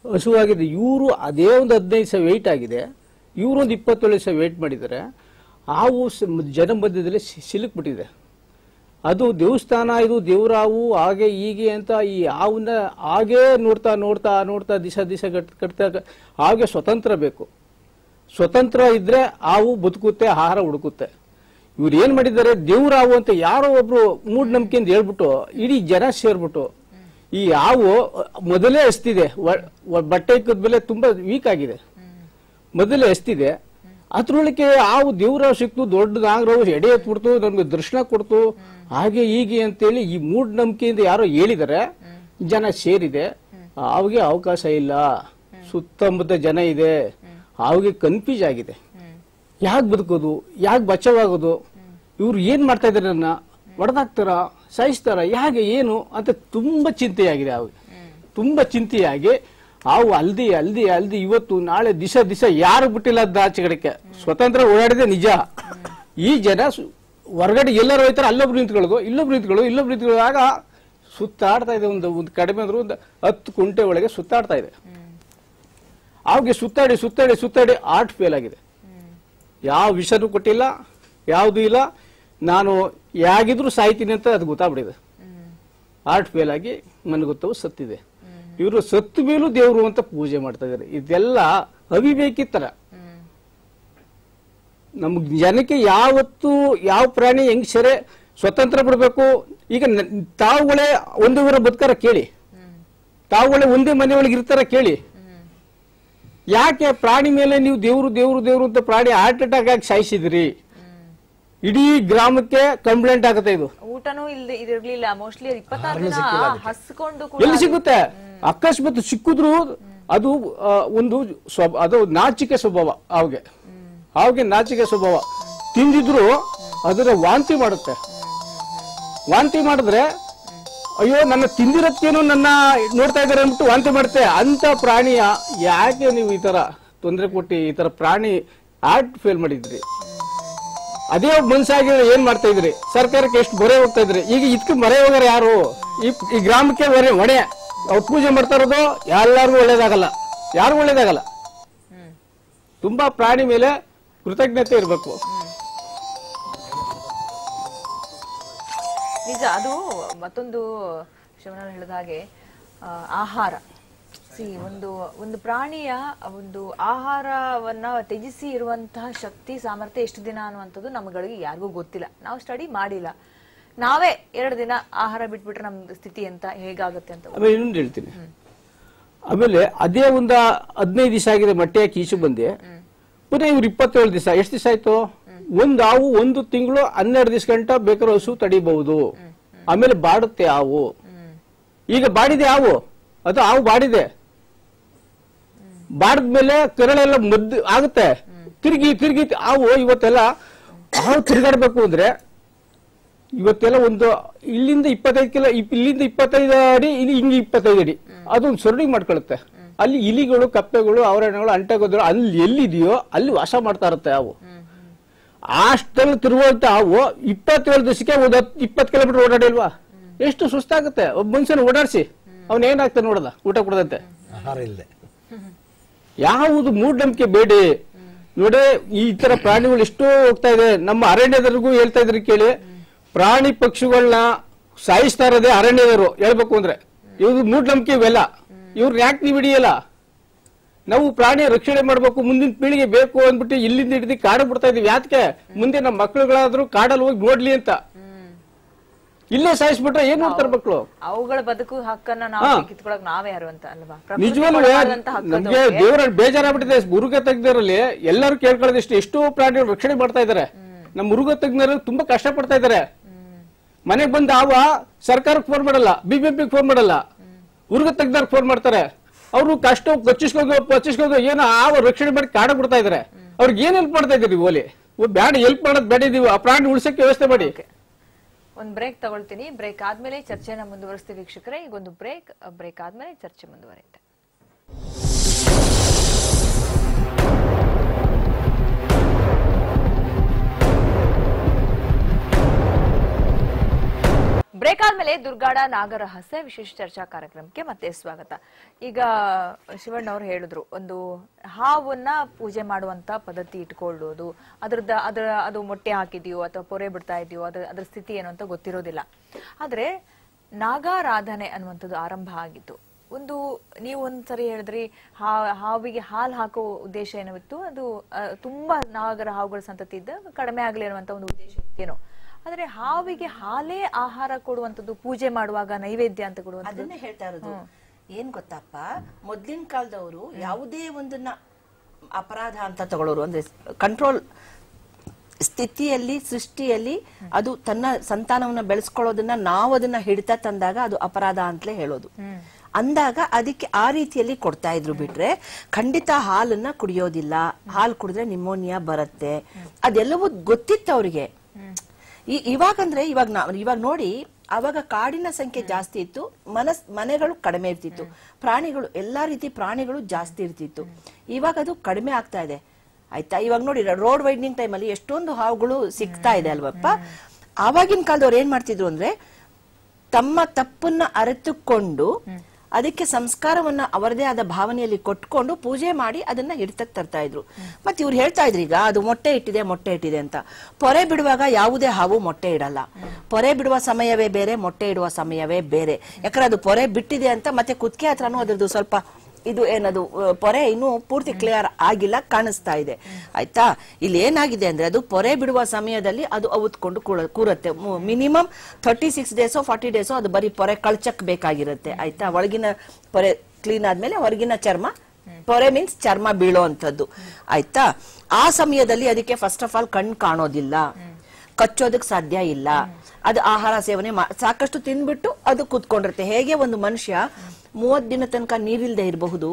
ಹಸುವಾಗಿದೆ ಇವರು ಅದೇ ಒಂದು ಹದಿನೈದು ಸಾವಿರ ವೆಯ್ಟ್ ಆಗಿದೆ ಇವರು ಒಂದು ಇಪ್ಪತ್ತೇಳು ಸಾವಿರ ವೆಯ್ಟ್ ಮಾಡಿದ್ದಾರೆ ಹಾವು ಸ- ಜನ ಮಧ್ಯದಲ್ಲಿ ಸಿ- ಸಿಲುಕ್ಬಿಟ್ಟಿದೆ ಅದು ದೇವಸ್ಥಾನ ಇದು ದೇವರಾವು ಹಾಗೆ ಹೀಗೆ ಅಂತ ಈ ಹಾವನ್ನ ಹಾಗೇ ನೋಡ್ತಾ ನೋಡ್ತಾ ನೋಡ್ತಾ ದಿಸ ದಿಸ ಕಟ್ ಕಟ್ತಾ ಹಾಗೆ ಸ್ವತಂತ್ರ ಬೇಕು ಸ್ವತಂತ್ರ ಇದ್ರೆ ಹಾವು ಬದುಕುತ್ತೆ ಆಹಾರ ಹುಡುಕುತ್ತೆ ಇವ್ರು ಏನ್ ಮಾಡಿದ್ದಾರೆ ದೇವ್ರಾವು ಅಂತ ಯಾರೋ ಒಬ್ರು ಮೂಢನಂಬಿಕೆಯಿಂದ ಹೇಳ್ಬಿಟ್ಟು ಇಡೀ ಜನ ಸೇರ್ಬಿಟ್ಟು ಈ ಹಾವು ಮೊದಲೇ ಹಸ್ತಿದೆ ವ- ವ- ಬಟ್ಟೆ ಇಕ್ಕದ್ಮೇಲೆ ತುಂಬಾ ವೀಕ್ ಆಗಿದೆ ಮೊದಲೇ ಎಸ್ತಿದೆ ಅದ್ರೊಳಗೆ ಹಾವು ದೇವ್ರಾವ್ ಸಿಕ್ತು ದೊಡ್ಡ ನಾಗರಾವು ಎಡೆ ಎತ್ಬಿಡ್ತು ನಮ್ಗೆ ದರ್ಶನ ಕೊಡ್ತು ಹಾಗೆ ಹೀಗೆ ಅಂತೇಳಿ ಈ ಮೂಢನಂಬಿಕೆಯಿಂದ ಯಾರೋ ಹೇಳಿದರೆ ಜನ ಸೇರಿದೆ ಹಾವಿಗೆ ಅವಕಾಶ ಇಲ್ಲ ಸುತ್ತಮುತ್ತ ಜನ ಇದೆ ಹಾವಿಗೆ ಕನ್ಫ್ಯೂಸ್ ಆಗಿದೆ ಯಾಕೆ ಬದುಕೋದು ಯಾಕೆ ಬಚಾವಾಗೋದು ಇವ್ರು ಏನ್ ಮಾಡ್ತಾ ಇದಾರೆ ನನ್ನ ಹೊಡೆದಾಕ್ತಾರ ಸಾಯಿಸ್ತಾರ ಯಾಕೆ ಏನು ಅಂತ ತುಂಬಾ ಚಿಂತೆಯಾಗಿದೆ ಅವ್ರಿಗೆ ತುಂಬಾ ಚಿಂತೆಯಾಗಿ ಹಾವು ಅಲ್ದಿ ಅಲ್ದಿ ಅಲ್ದಿ ಇವತ್ತು ನಾಳೆ ದಿಸ ದಿಸ ಯಾರು ಬಿಟ್ಟಿಲ್ಲ ಅದ್ ಆಚೆ ಕಡೆಗೆ ಸ್ವತಂತ್ರ ಓಡಾಡಿದೆ ನಿಜ ಈ ಜನ ಸು- ಹೊರಗಡೆ ಎಲ್ಲರೂ ಹೋಯ್ತಾರೆ ಅಲ್ಲೊಬ್ರು ನಿಂತ್ಕೊಳ್ಳೋದು ಇಲ್ಲೊಬ್ರು ನಿಂತ್ಕೊಳ್ಳೋದು ಇಲ್ಲೊಬ್ರು ನಿಂತ್ಕೊಳ್ಳೋದು ಆಗ ಸುತ್ತಾಡ್ತಾ ಇದೆ ಒಂದು ಒಂದು ಕಡಿಮೆ ಅಂದ್ರೆ ಒಂದು ಹತ್ತು ಕುಂಟೆ ಒಳಗೆ ಸುತ್ತಾಡ್ತಾ ಇದೆ ಅವ್ಗೆ ಸುತ್ತಾಡಿ ಸುತ್ತಾಡಿ ಸುತ್ತಾಡಿ ಆರ್ಟ್ ಫೇಲ್ ಆಗಿದೆ ಯಾವ ವಿಷನೂ ಕೊಟ್ಟಿಲ್ಲ ಯಾವುದು ಇಲ್ಲ ನಾನು ಯಾಗಿದ್ರು ಸಾಯ್ತೀನಿ ಅಂತ ಅದು ಗೊತ್ತಾಗ್ಬಿಟ್ಟಿದೆ ಆರ್ಟ್ ಫೇಲ್ ಆಗಿ ಮನಗೊತ್ತವು ಸತ್ತಿದೆ ಇವರು ಸತ್ತು ಮೇಲೂ ದೇವರು ಅಂತ ಪೂಜೆ ಮಾಡ್ತಾ ಇದ್ದಾರೆ ಇದೆಲ್ಲ ಅವಿವೇಕಿತರ ನಮ್ಗ್ ಜನಕ್ಕೆ ಯಾವತ್ತು ಯಾವ ಪ್ರಾಣಿ ಹೆಂಗ್ ಸೆರೆ ಸ್ವತಂತ್ರ ಬಿಡಬೇಕು ಈಗ ನ- ತಾವುಗಳೇ ಒಂದೂವರೆ ಬದುಕಾರ ಕೇಳಿ ತಾವುಗಳೇ ಒಂದೇ ಮನೆಯೊಳಗೆ ಇರ್ತಾರ ಕೇಳಿ ಯಾಕೆ ಪ್ರಾಣಿ ಮೇಲೆ ನೀವು ದೇವ್ರು ದೇವ್ರು ದೇವ್ರು ಅಂತ ಪ್ರಾಣಿ ಹಾರ್ಟ್ ಅಟ್ಯಾಕ್ ಆಗಿ ಸಾಯಿಸಿದ್ರಿ ಇಡೀ ಗ್ರಾಮಕ್ಕೆ ಕಂಪ್ಲೇಂಟ್ ಆಗುತ್ತೆ ಇದು ಊಟನೂ ಇಲ್ದೆ ಇದಿರ್ಲಿಲ್ಲ ಮೋಸ್ಟ್ಲಿ ಇಪ್ಪತ್ತಾರು ದಿನ ಹಸ್ಕೊಂಡು ಕೂಡ ಎಲ್ಲಿ ಸಿಗುತ್ತೆ ಅಕಸ್ಮಾತ್ ಸಿಕ್ಕಿದ್ರು ಅದು ಆ, ಒಂದು ಸ್ವಭ- ಅದು ನಾಚಿಕೆ ಸ್ವಭಾವ ಅವ್ಗೆ ಅವ್ಗೆ ನಾಚಿಕೆ ಸ್ವಭಾವ ತಿಂದಿದ್ರು ಅದರ ವಾಂತಿ ಮಾಡುತ್ತೆ ವಾಂತಿ ಮಾಡಿದ್ರೆ ಅಯ್ಯೋ ನನ್ನ ತಿಂದಿರತ್ತೇನು ನನ್ನ ನೋಡ್ತಾ ಇದಾರೆ ಅಂದ್ಬಿಟ್ಟು ವಾಂತಿ ಮಾಡುತ್ತೆ ಅಂತ ಪ್ರಾಣಿಯ ಯಾಕೆ ನೀವು ಈ ತರ ತೊಂದರೆ ಕೊಟ್ಟು ಈ ತರ ಪ್ರಾಣಿ ಆರ್ಟ್ ಫೇಲ್ ಮಾಡಿದ್ರಿ ಅದೇ ಒಬ್ಬ ಮನ್ಸಾಗಿದ್ರೆ ಏನ್ ಮಾಡ್ತಾ ಇದ್ರಿ ಸರ್ಕಾರಕ್ಕೆ ಎಷ್ಟು ಮೊರೆ ಹೋಗ್ತಾ ಇದ್ರಿ ಈಗ ಇದಕ್ಕೆ ಮೊರೆ ಹೋಗಾರ ಯಾರು ಈ ಈ ಗ್ರಾಮಕ್ಕೆ ಹೊರೆ ಹೊಣೆ ಅವ್ರು ಪೂಜೆ ಮಾಡ್ತಾ ಇರೋದು ಎಲ್ಲಾರ್ಗು ಒಳ್ಳೇದಾಗಲ್ಲ ಯಾರಿಗೂ ಒಳ್ಳೇದಾಗಲ್ಲ ತುಂಬಾ ಪ್ರಾಣಿ ಮೇಲೆ ಕೃತಜ್ಞತೆ ಇರಬೇಕು ನಿಜ ಅದು ಮತ್ತೊಂದು ಶಿವನಾರಾಯಣ ಹೇಳಿದ ಹಾಗೆ ಆ, ಆಹಾರ ಸಿ ಒಂದು ಒಂದು ಪ್ರಾಣಿಯ ಒಂದು ಆಹಾರವನ್ನ ತ್ಯಜಿಸಿ ಇರುವಂತಹ ಶಕ್ತಿ ಸಾಮರ್ಥ್ಯ ಎಷ್ಟು ದಿನ ಅನ್ನುವಂಥದ್ದು ನಮ್ಗಳಿಗೆ ಯಾರಿಗೂ ಗೊತ್ತಿಲ್ಲ ನಾವು ಸ್ಟಡಿ ಮಾಡಿಲ್ಲ ನಾವೇ ಎರಡು ದಿನ ಆಹಾರ ಬಿಟ್ಬಿಟ್ರೆ ನಮ್ ಸ್ಥಿತಿ ಅಂತ ಹೇಗಾಗುತ್ತೆ ಅಂತ ಆಮೇಲೆ ಇನ್ನೊಂದು ಹೇಳ್ತೀನಿ ಆಮೇಲೆ ಅದೇ ಒಂದು ಹದಿನೈದು ದಿವಸ ಆಗಿದೆ ಮೊಟ್ಟೆ ಹಾಕಿ ಈಚೆ ಬಂದೆ ಪುನಃ ಇವ್ರು ಇಪ್ಪತ್ತೇಳು ದಿವಸ ಎಷ್ಟು ದಿವಸ ಆಯ್ತು ಒಂದು ಹಾವು ಒಂದು ತಿಂಗಳು ಹನ್ನೆರಡು ದಿವಸ ಗಂಟ ಬೇಕಾದ್ರೆ ಹಸು ತಡಿಬಹುದು ಆಮೇಲೆ ಬಾಡುತ್ತೆ ಹಾವು ಈಗ ಬಾಡಿದೆ ಹಾವು ಅದು ಹಾವು ಬಾಡಿದೆ ಬಾಡಿದ್ಮೇಲೆ ಕರಳೆಲ್ಲ ಮದ್ದು ಆಗುತ್ತೆ ತಿರುಗಿ ತಿರುಗಿ ಹಾವು ಇವತ್ತೆಲ್ಲ ಹಾವು ತಿರುಗಾಡ್ಬೇಕು ಅಂದ್ರೆ ಇವತ್ತೆಲ್ಲ ಒಂದು ಇಲ್ಲಿಂದ ಇಪ್ಪತ್ತೈದು ಕಿಲೋ ಇಪ್- ಇಲ್ಲಿಂದ ಇಪ್ಪತ್ತೈದು ಅಡಿ ಇಲ್ಲಿ ಹಿಂಗೆ ಇಪ್ಪತ್ತೈದು ಅಡಿ ಅದೊಂದು ಸೊರಡಿ ಮಾಡ್ಕೊಳುತ್ತೆ ಅಲ್ಲಿ ಇಲಿಗಳು ಕಪ್ಪೆಗಳು ಅವರಣಗಳು ಅಂಟೆಗೋದ್ರು ಅಲ್ಲಿ ಎಲ್ಲಿದೆಯೋ ಅಲ್ಲಿ ವಾಸ ಮಾಡ್ತಾ ಇರುತ್ತೆ ಅವು ಅಷ್ಟೆಲ್ಲ ತಿರುಗುವಂತ ಹಾವು ಇಪ್ಪತ್ತೇಳು ದಿವಸಕ್ಕೆ ಒಂದು ಹತ್ತು ಇಪ್ಪತ್ತು ಕಿಲೋಮೀಟರ್ ಓಡಾಡಿಲ್ವಾ ಎಷ್ಟು ಸುಸ್ತಾಗುತ್ತೆ ಒಬ್ಬ ಮನುಷ್ಯನ ಓಡಾಡಿಸಿ ಅವನ್ ಏನಾಗ್ತಾನೆ ನೋಡದ ಊಟ ಕೊಡದಂತೆ ಆಹಾರ ಇಲ್ಲದೆ ಯಾವುದು ಮೂಢನಂಬಿಕೆ ಬೇಡಿ ನೋಡಿ ಈ ತರ ಪ್ರಾಣಿಗಳು ಎಷ್ಟೋ ಹೋಗ್ತಾ ಇದೆ ನಮ್ಮ ಅರಣ್ಯದವರಿಗೂ ಹೇಳ್ತಾ ಇದ್ರಿ ಕೇಳಿ ಪ್ರಾಣಿ ಪಕ್ಷಿಗಳನ್ನ ಸಾಯಿಸ್ತಾ ಇರೋದೇ ಅರಣ್ಯದವರು ಹೇಳ್ಬೇಕು ಅಂದ್ರೆ ಇವ್ರು ಮೂಢನಂಬಿಕೆ ಇವೆಲ್ಲ ಇವ್ರು ಯಾಕೆ ನೀವು ಹಿಡಿಯಲ್ಲ ನಾವು ಪ್ರಾಣಿ ರಕ್ಷಣೆ ಮಾಡ್ಬೇಕು ಮುಂದಿನ ಪೀಳಿಗೆ ಬೇಕು ಅಂದ್ಬಿಟ್ಟು ಇಲ್ಲಿಂದ ಹಿಡಿದು ಕಾಡು ಬಿಡ್ತಾ ಇದೀವಿ ಯಾಕೆ ಮುಂದೆ ನಮ್ಮ ಮಕ್ಕಳುಗಳಾದ್ರೂ ಕಾಡಲ್ಲಿ ಹೋಗಿ ನೋಡ್ಲಿ ಅಂತ ಇಲ್ಲೇ ಸಾಯಿಸ್ಬಿಟ್ರೆ ಏನ್ ಮಾಡ್ತಾರೆ ಮಕ್ಕಳು ಅವುಗಳ ಬದುಕು ಹಕ್ಕನ್ನ ನಾವು ಹಾ. ಕಿತ್ಕೊಳಕ್ ನಾವೇ ಯಾರು ಅಂತ ಅಲ್ವಾ ಪ್ರಕೃತಿ ನಿಜವಾಗ್ಲೂ ಕೊಡಬಾರ್ದಂತ ಹಕ್ಕದು ನಮ್ಗೆ ಅವ್ರಿಗೆ. ದೇವರ ಬೇಜಾರಾಗ್ಬಿಟ್ಟಿದೆ ಮುರುಘ ತಜ್ಞರಲ್ಲಿ ಎಲ್ಲರೂ ಕೇಳ್ಕೊಳ್ಳೋದಿಷ್ಟು ಎಷ್ಟೋ ಪ್ರಾಣಿಗಳು ರಕ್ಷಣೆ ಮಾಡ್ತಾ ಇದಾರೆ ನಮ್ಮ ಮುರುಘ ತಜ್ಞರು ತುಂಬಾ ಕಷ್ಟ ಪಡ್ತಾ ಇದಾರೆ ಮನೆಗ್ ಬಂದ ಆವ ಸರ್ಕಾರಕ್ಕೆ ಫೋನ್ ಮಾಡಲ್ಲ ಬಿಬಿಎಂಪಿಗೆ ಫೋನ್ ಮಾಡಲ್ಲ ಮುರುಘ ತಜ್ಞರಿಗೆ ಫೋನ್ ಮಾಡ್ತಾರೆ ಅವರು ಕಷ್ಟ ಕಚ್ಚಿಸ್ಕೊಂಡು ಪಚ್ಚಿಸ್ಕೊಂಡು ಏನೋ ಆವ ರಕ್ಷಣೆ ಮಾಡಿ ಕಾಡ ಬಿಡ್ತಾ ಇದಾರೆ ಅವ್ರಿಗೆ ಏನ್ ಹೆಲ್ಪ್ ಮಾಡ್ತಾ ಇದ್ದೀರಿ ಓಲಿ ಬ್ಯಾಡ ಹೆಲ್ಪ್ ಮಾಡೋದು ಬೇಡ ಇದೀವಿ ಆ ಪ್ರಾಣಿ ಉಳಿಸಕ್ಕೆ ವ್ಯವಸ್ಥೆ ಮಾಡಿ ಒಂದ್ ಬ್ರೇಕ್ ತಗೊಳ್ತೀನಿ ಬ್ರೇಕ್ ಆದ್ಮೇಲೆ ಚರ್ಚೆನ ಮುಂದುವರಿಸ್ತೀವಿ ವೀಕ್ಷಕರೇ ಈಗ ಒಂದು ಬ್ರೇಕ್ ಬ್ರೇಕ್ ಆದ್ಮೇಲೆ ಚರ್ಚೆ ಮುಂದುವರಿಯುತ್ತೆ ಬ್ರೇಕ್ ಆದ್ಮೇಲೆ ಮತ್ತೊಮ್ಮೆ ದುರ್ಗಾಡ ನಾಗರಹಸ್ಯ ವಿಶೇಷ ಚರ್ಚಾ ಕಾರ್ಯಕ್ರಮಕ್ಕೆ ಮತ್ತೆ ಸ್ವಾಗತ ಈಗ ಶಿವಣ್ಣ ಅವರು ಹೇಳಿದ್ರು ಒಂದು ಹಾವನ್ನ ಪೂಜೆ ಮಾಡುವಂತ ಪದ್ಧತಿ ಇಟ್ಕೊಳ್ಳೋದು ಅದ್ರದ್ದು ಅದರ ಅದು ಮೊಟ್ಟೆ ಹಾಕಿದೆಯೋ ಅಥವಾ ಪೊರೆ ಬಿಡ್ತಾ ಇದೆಯೋ ಅದ್ರ ಅದ್ರ ಸ್ಥಿತಿ ಏನು ಅಂತ ಗೊತ್ತಿರೋದಿಲ್ಲ ಆದ್ರೆ ನಾಗಾರಾಧನೆ ಅನ್ನುವಂಥದ್ದು ಆರಂಭ ಆಗಿತ್ತು ಒಂದು ನೀವು ಒಂದ್ಸರಿ ಹೇಳಿದ್ರಿ ಹಾ ಹಾವಿಗೆ ಹಾಲು ಹಾಕೋ ಉದ್ದೇಶ ಏನಿತ್ತು ಅದು ಆ, ತುಂಬಾ ನಾಗರ ಹಾವುಗಳ ಸಂತತಿ ಇದ್ದ ಕಡಿಮೆ ಆಗ್ಲಿ ಅನ್ನುವಂತ ಒಂದು ಉದ್ದೇಶ ಏನೋ ಆದ್ರೆ ಹಾವಿಗೆ ಹಾಲೇ ಆಹಾರ ಕೊಡುವಂತದ್ದು ಪೂಜೆ ಮಾಡುವಾಗ ನೈವೇದ್ಯ ಅಂತ ಕೊಡುವಂಥದ್ದು ಅದನ್ನೇ ಹೇಳ್ತಾ ಇರೋದು ಏನ್ ಗೊತ್ತಪ್ಪ ಮೊದ್ಲಿನ ಕಾಲದವರು ಯಾವುದೇ ಒಂದನ್ನ ಅಪರಾಧ ಅಂತ ತಗೊಳ್ಳೋರು ಅಂದ್ರೆ ಕಂಟ್ರೋಲ್ ಸ್ಥಿತಿಯಲ್ಲಿ ಸೃಷ್ಟಿಯಲ್ಲಿ ಅದು ತನ್ನ ಸಂತಾನವನ್ನ ಬೆಳೆಸ್ಕೊಳ್ಳೋದನ್ನ ನಾವು ಅದನ್ನ ಹಿಡಿತಾ ತಂದಾಗ ಅದು ಅಪರಾಧ ಅಂತಲೇ ಹೇಳೋದು ಅಂದಾಗ ಅದಕ್ಕೆ ಆ ರೀತಿಯಲ್ಲಿ ಕೊಡ್ತಾ ಇದ್ರು ಬಿಟ್ರೆ ಖಂಡಿತ ಹಾಲನ್ನ ಕುಡಿಯೋದಿಲ್ಲ ಹಾಲು ಕುಡಿದ್ರೆ ನಿಮೋನಿಯಾ ಬರುತ್ತೆ ಅದೆಲ್ಲವೂ ಗೊತ್ತಿತ್ತು ಅವ್ರಿಗೆ ಈ ಇವಾಗಂದ್ರೆ ಇವಾಗ ನಾ ಇವಾಗ ನೋಡಿ ಅವಾಗ ಕಾಡಿನ ಸಂಖ್ಯೆ ಜಾಸ್ತಿ ಇತ್ತು ಮನಸ್ ಮನೆಗಳು ಕಡಿಮೆ ಇರ್ತಿತ್ತು ಪ್ರಾಣಿಗಳು ಎಲ್ಲಾ ರೀತಿ ಪ್ರಾಣಿಗಳು ಜಾಸ್ತಿ ಇರ್ತಿತ್ತು ಇವಾಗ ಅದು ಕಡಿಮೆ ಆಗ್ತಾ ಇದೆ ಆಯ್ತಾ ಇವಾಗ ನೋಡಿ ರೋಡ್ ವೈಡ್ನಿಂಗ್ ಟೈಮಲ್ಲಿ ಎಷ್ಟೊಂದು ಹಾವುಗಳು ಸಿಗ್ತಾ ಇದೆ ಅಲ್ವಪ್ಪ ಆವಾಗಿನ ಕಾಲದವ್ರು ಏನ್ ಮಾಡ್ತಿದ್ರು ಅಂದ್ರೆ ತಮ್ಮ ತಪ್ಪನ್ನ ಅರಿತುಕೊಂಡು ಅದಕ್ಕೆ ಸಂಸ್ಕಾರವನ್ನ ಅವರದೇ ಆದ ಭಾವನೆಯಲ್ಲಿ ಕೊಟ್ಕೊಂಡು ಪೂಜೆ ಮಾಡಿ ಅದನ್ನ ಹಿಡಿತಕ್ಕೆ ತರ್ತಾ ಇದ್ರು ಮತ್ತೆ ಇವ್ರು ಹೇಳ್ತಾ ಇದ್ರು ಈಗ ಅದು ಮೊಟ್ಟೆ ಇಟ್ಟಿದೆ ಮೊಟ್ಟೆ ಇಟ್ಟಿದೆ ಅಂತ ಪೊರೆ ಬಿಡುವಾಗ ಯಾವುದೇ ಹಾವು ಮೊಟ್ಟೆ ಇಡಲ್ಲ ಪೊರೆ ಬಿಡುವ ಸಮಯವೇ ಬೇರೆ ಮೊಟ್ಟೆ ಇಡುವ ಸಮಯವೇ ಬೇರೆ ಯಾಕಂದ್ರೆ ಅದು ಪೊರೆ ಬಿಟ್ಟಿದೆ ಅಂತ ಮತ್ತೆ ಕುತ್ತಿಗೆ ಹತ್ರನೂ ಅದ್ರದ್ದು ಸ್ವಲ್ಪ ಇದು ಏನದು ಆ, ಪೊರೆ ಇನ್ನೂ ಪೂರ್ತಿ ಕ್ಲಿಯರ್ ಆಗಿಲ್ಲ ಕಾಣಿಸ್ತಾ ಇದೆ ಆಯ್ತಾ ಇಲ್ಲಿ ಏನಾಗಿದೆ ಅಂದ್ರೆ ಅದು ಪೊರೆ ಬಿಡುವ ಸಮಯದಲ್ಲಿ ಅದು ಅವತ್ಕೊಂಡು ಕೂರ- ಕೂರತ್ತೆ ಮಿನಿಮಮ್ ಥರ್ಟಿ ಸಿಕ್ಸ್ ಡೇಸೋ ಫಾರ್ಟಿ ಡೇಸೋ ಅದು ಬರೀ ಪೊರೆ ಕಳ್ಚಕ್ ಬೇಕಾಗಿರುತ್ತೆ ಆಯ್ತಾ ಒಳಗಿನ ಪೊರೆ ಕ್ಲೀನ್ ಆದ್ಮೇಲೆ ಹೊರಗಿನ ಚರ್ಮ ಪೊರೆ ಮೀನ್ಸ್ ಚರ್ಮ ಬೀಳೋ ಅಂತದ್ದು ಆಯ್ತಾ ಆ ಸಮಯದಲ್ಲಿ ಅದಕ್ಕೆ ಫಸ್ಟ್ ಆಫ್ ಆಲ್ ಕಣ್ ಕಾಣೋದಿಲ್ಲ ಕಚ್ಚೋದಕ್ ಸಾಧ್ಯ ಇಲ್ಲ ಅದು ಆಹಾರ ಸೇವನೆ ಮಾ- ಸಾಕಷ್ಟು ತಿನ್ಬಿಟ್ಟು ಅದು ಕೂತ್ಕೊಂಡಿರುತ್ತೆ ಹೇಗೆ ಒಂದು ಮನುಷ್ಯ ಮೂವತ್ ದಿನ ತನಕ ನೀರಿಲ್ದೆ ಇರಬಹುದು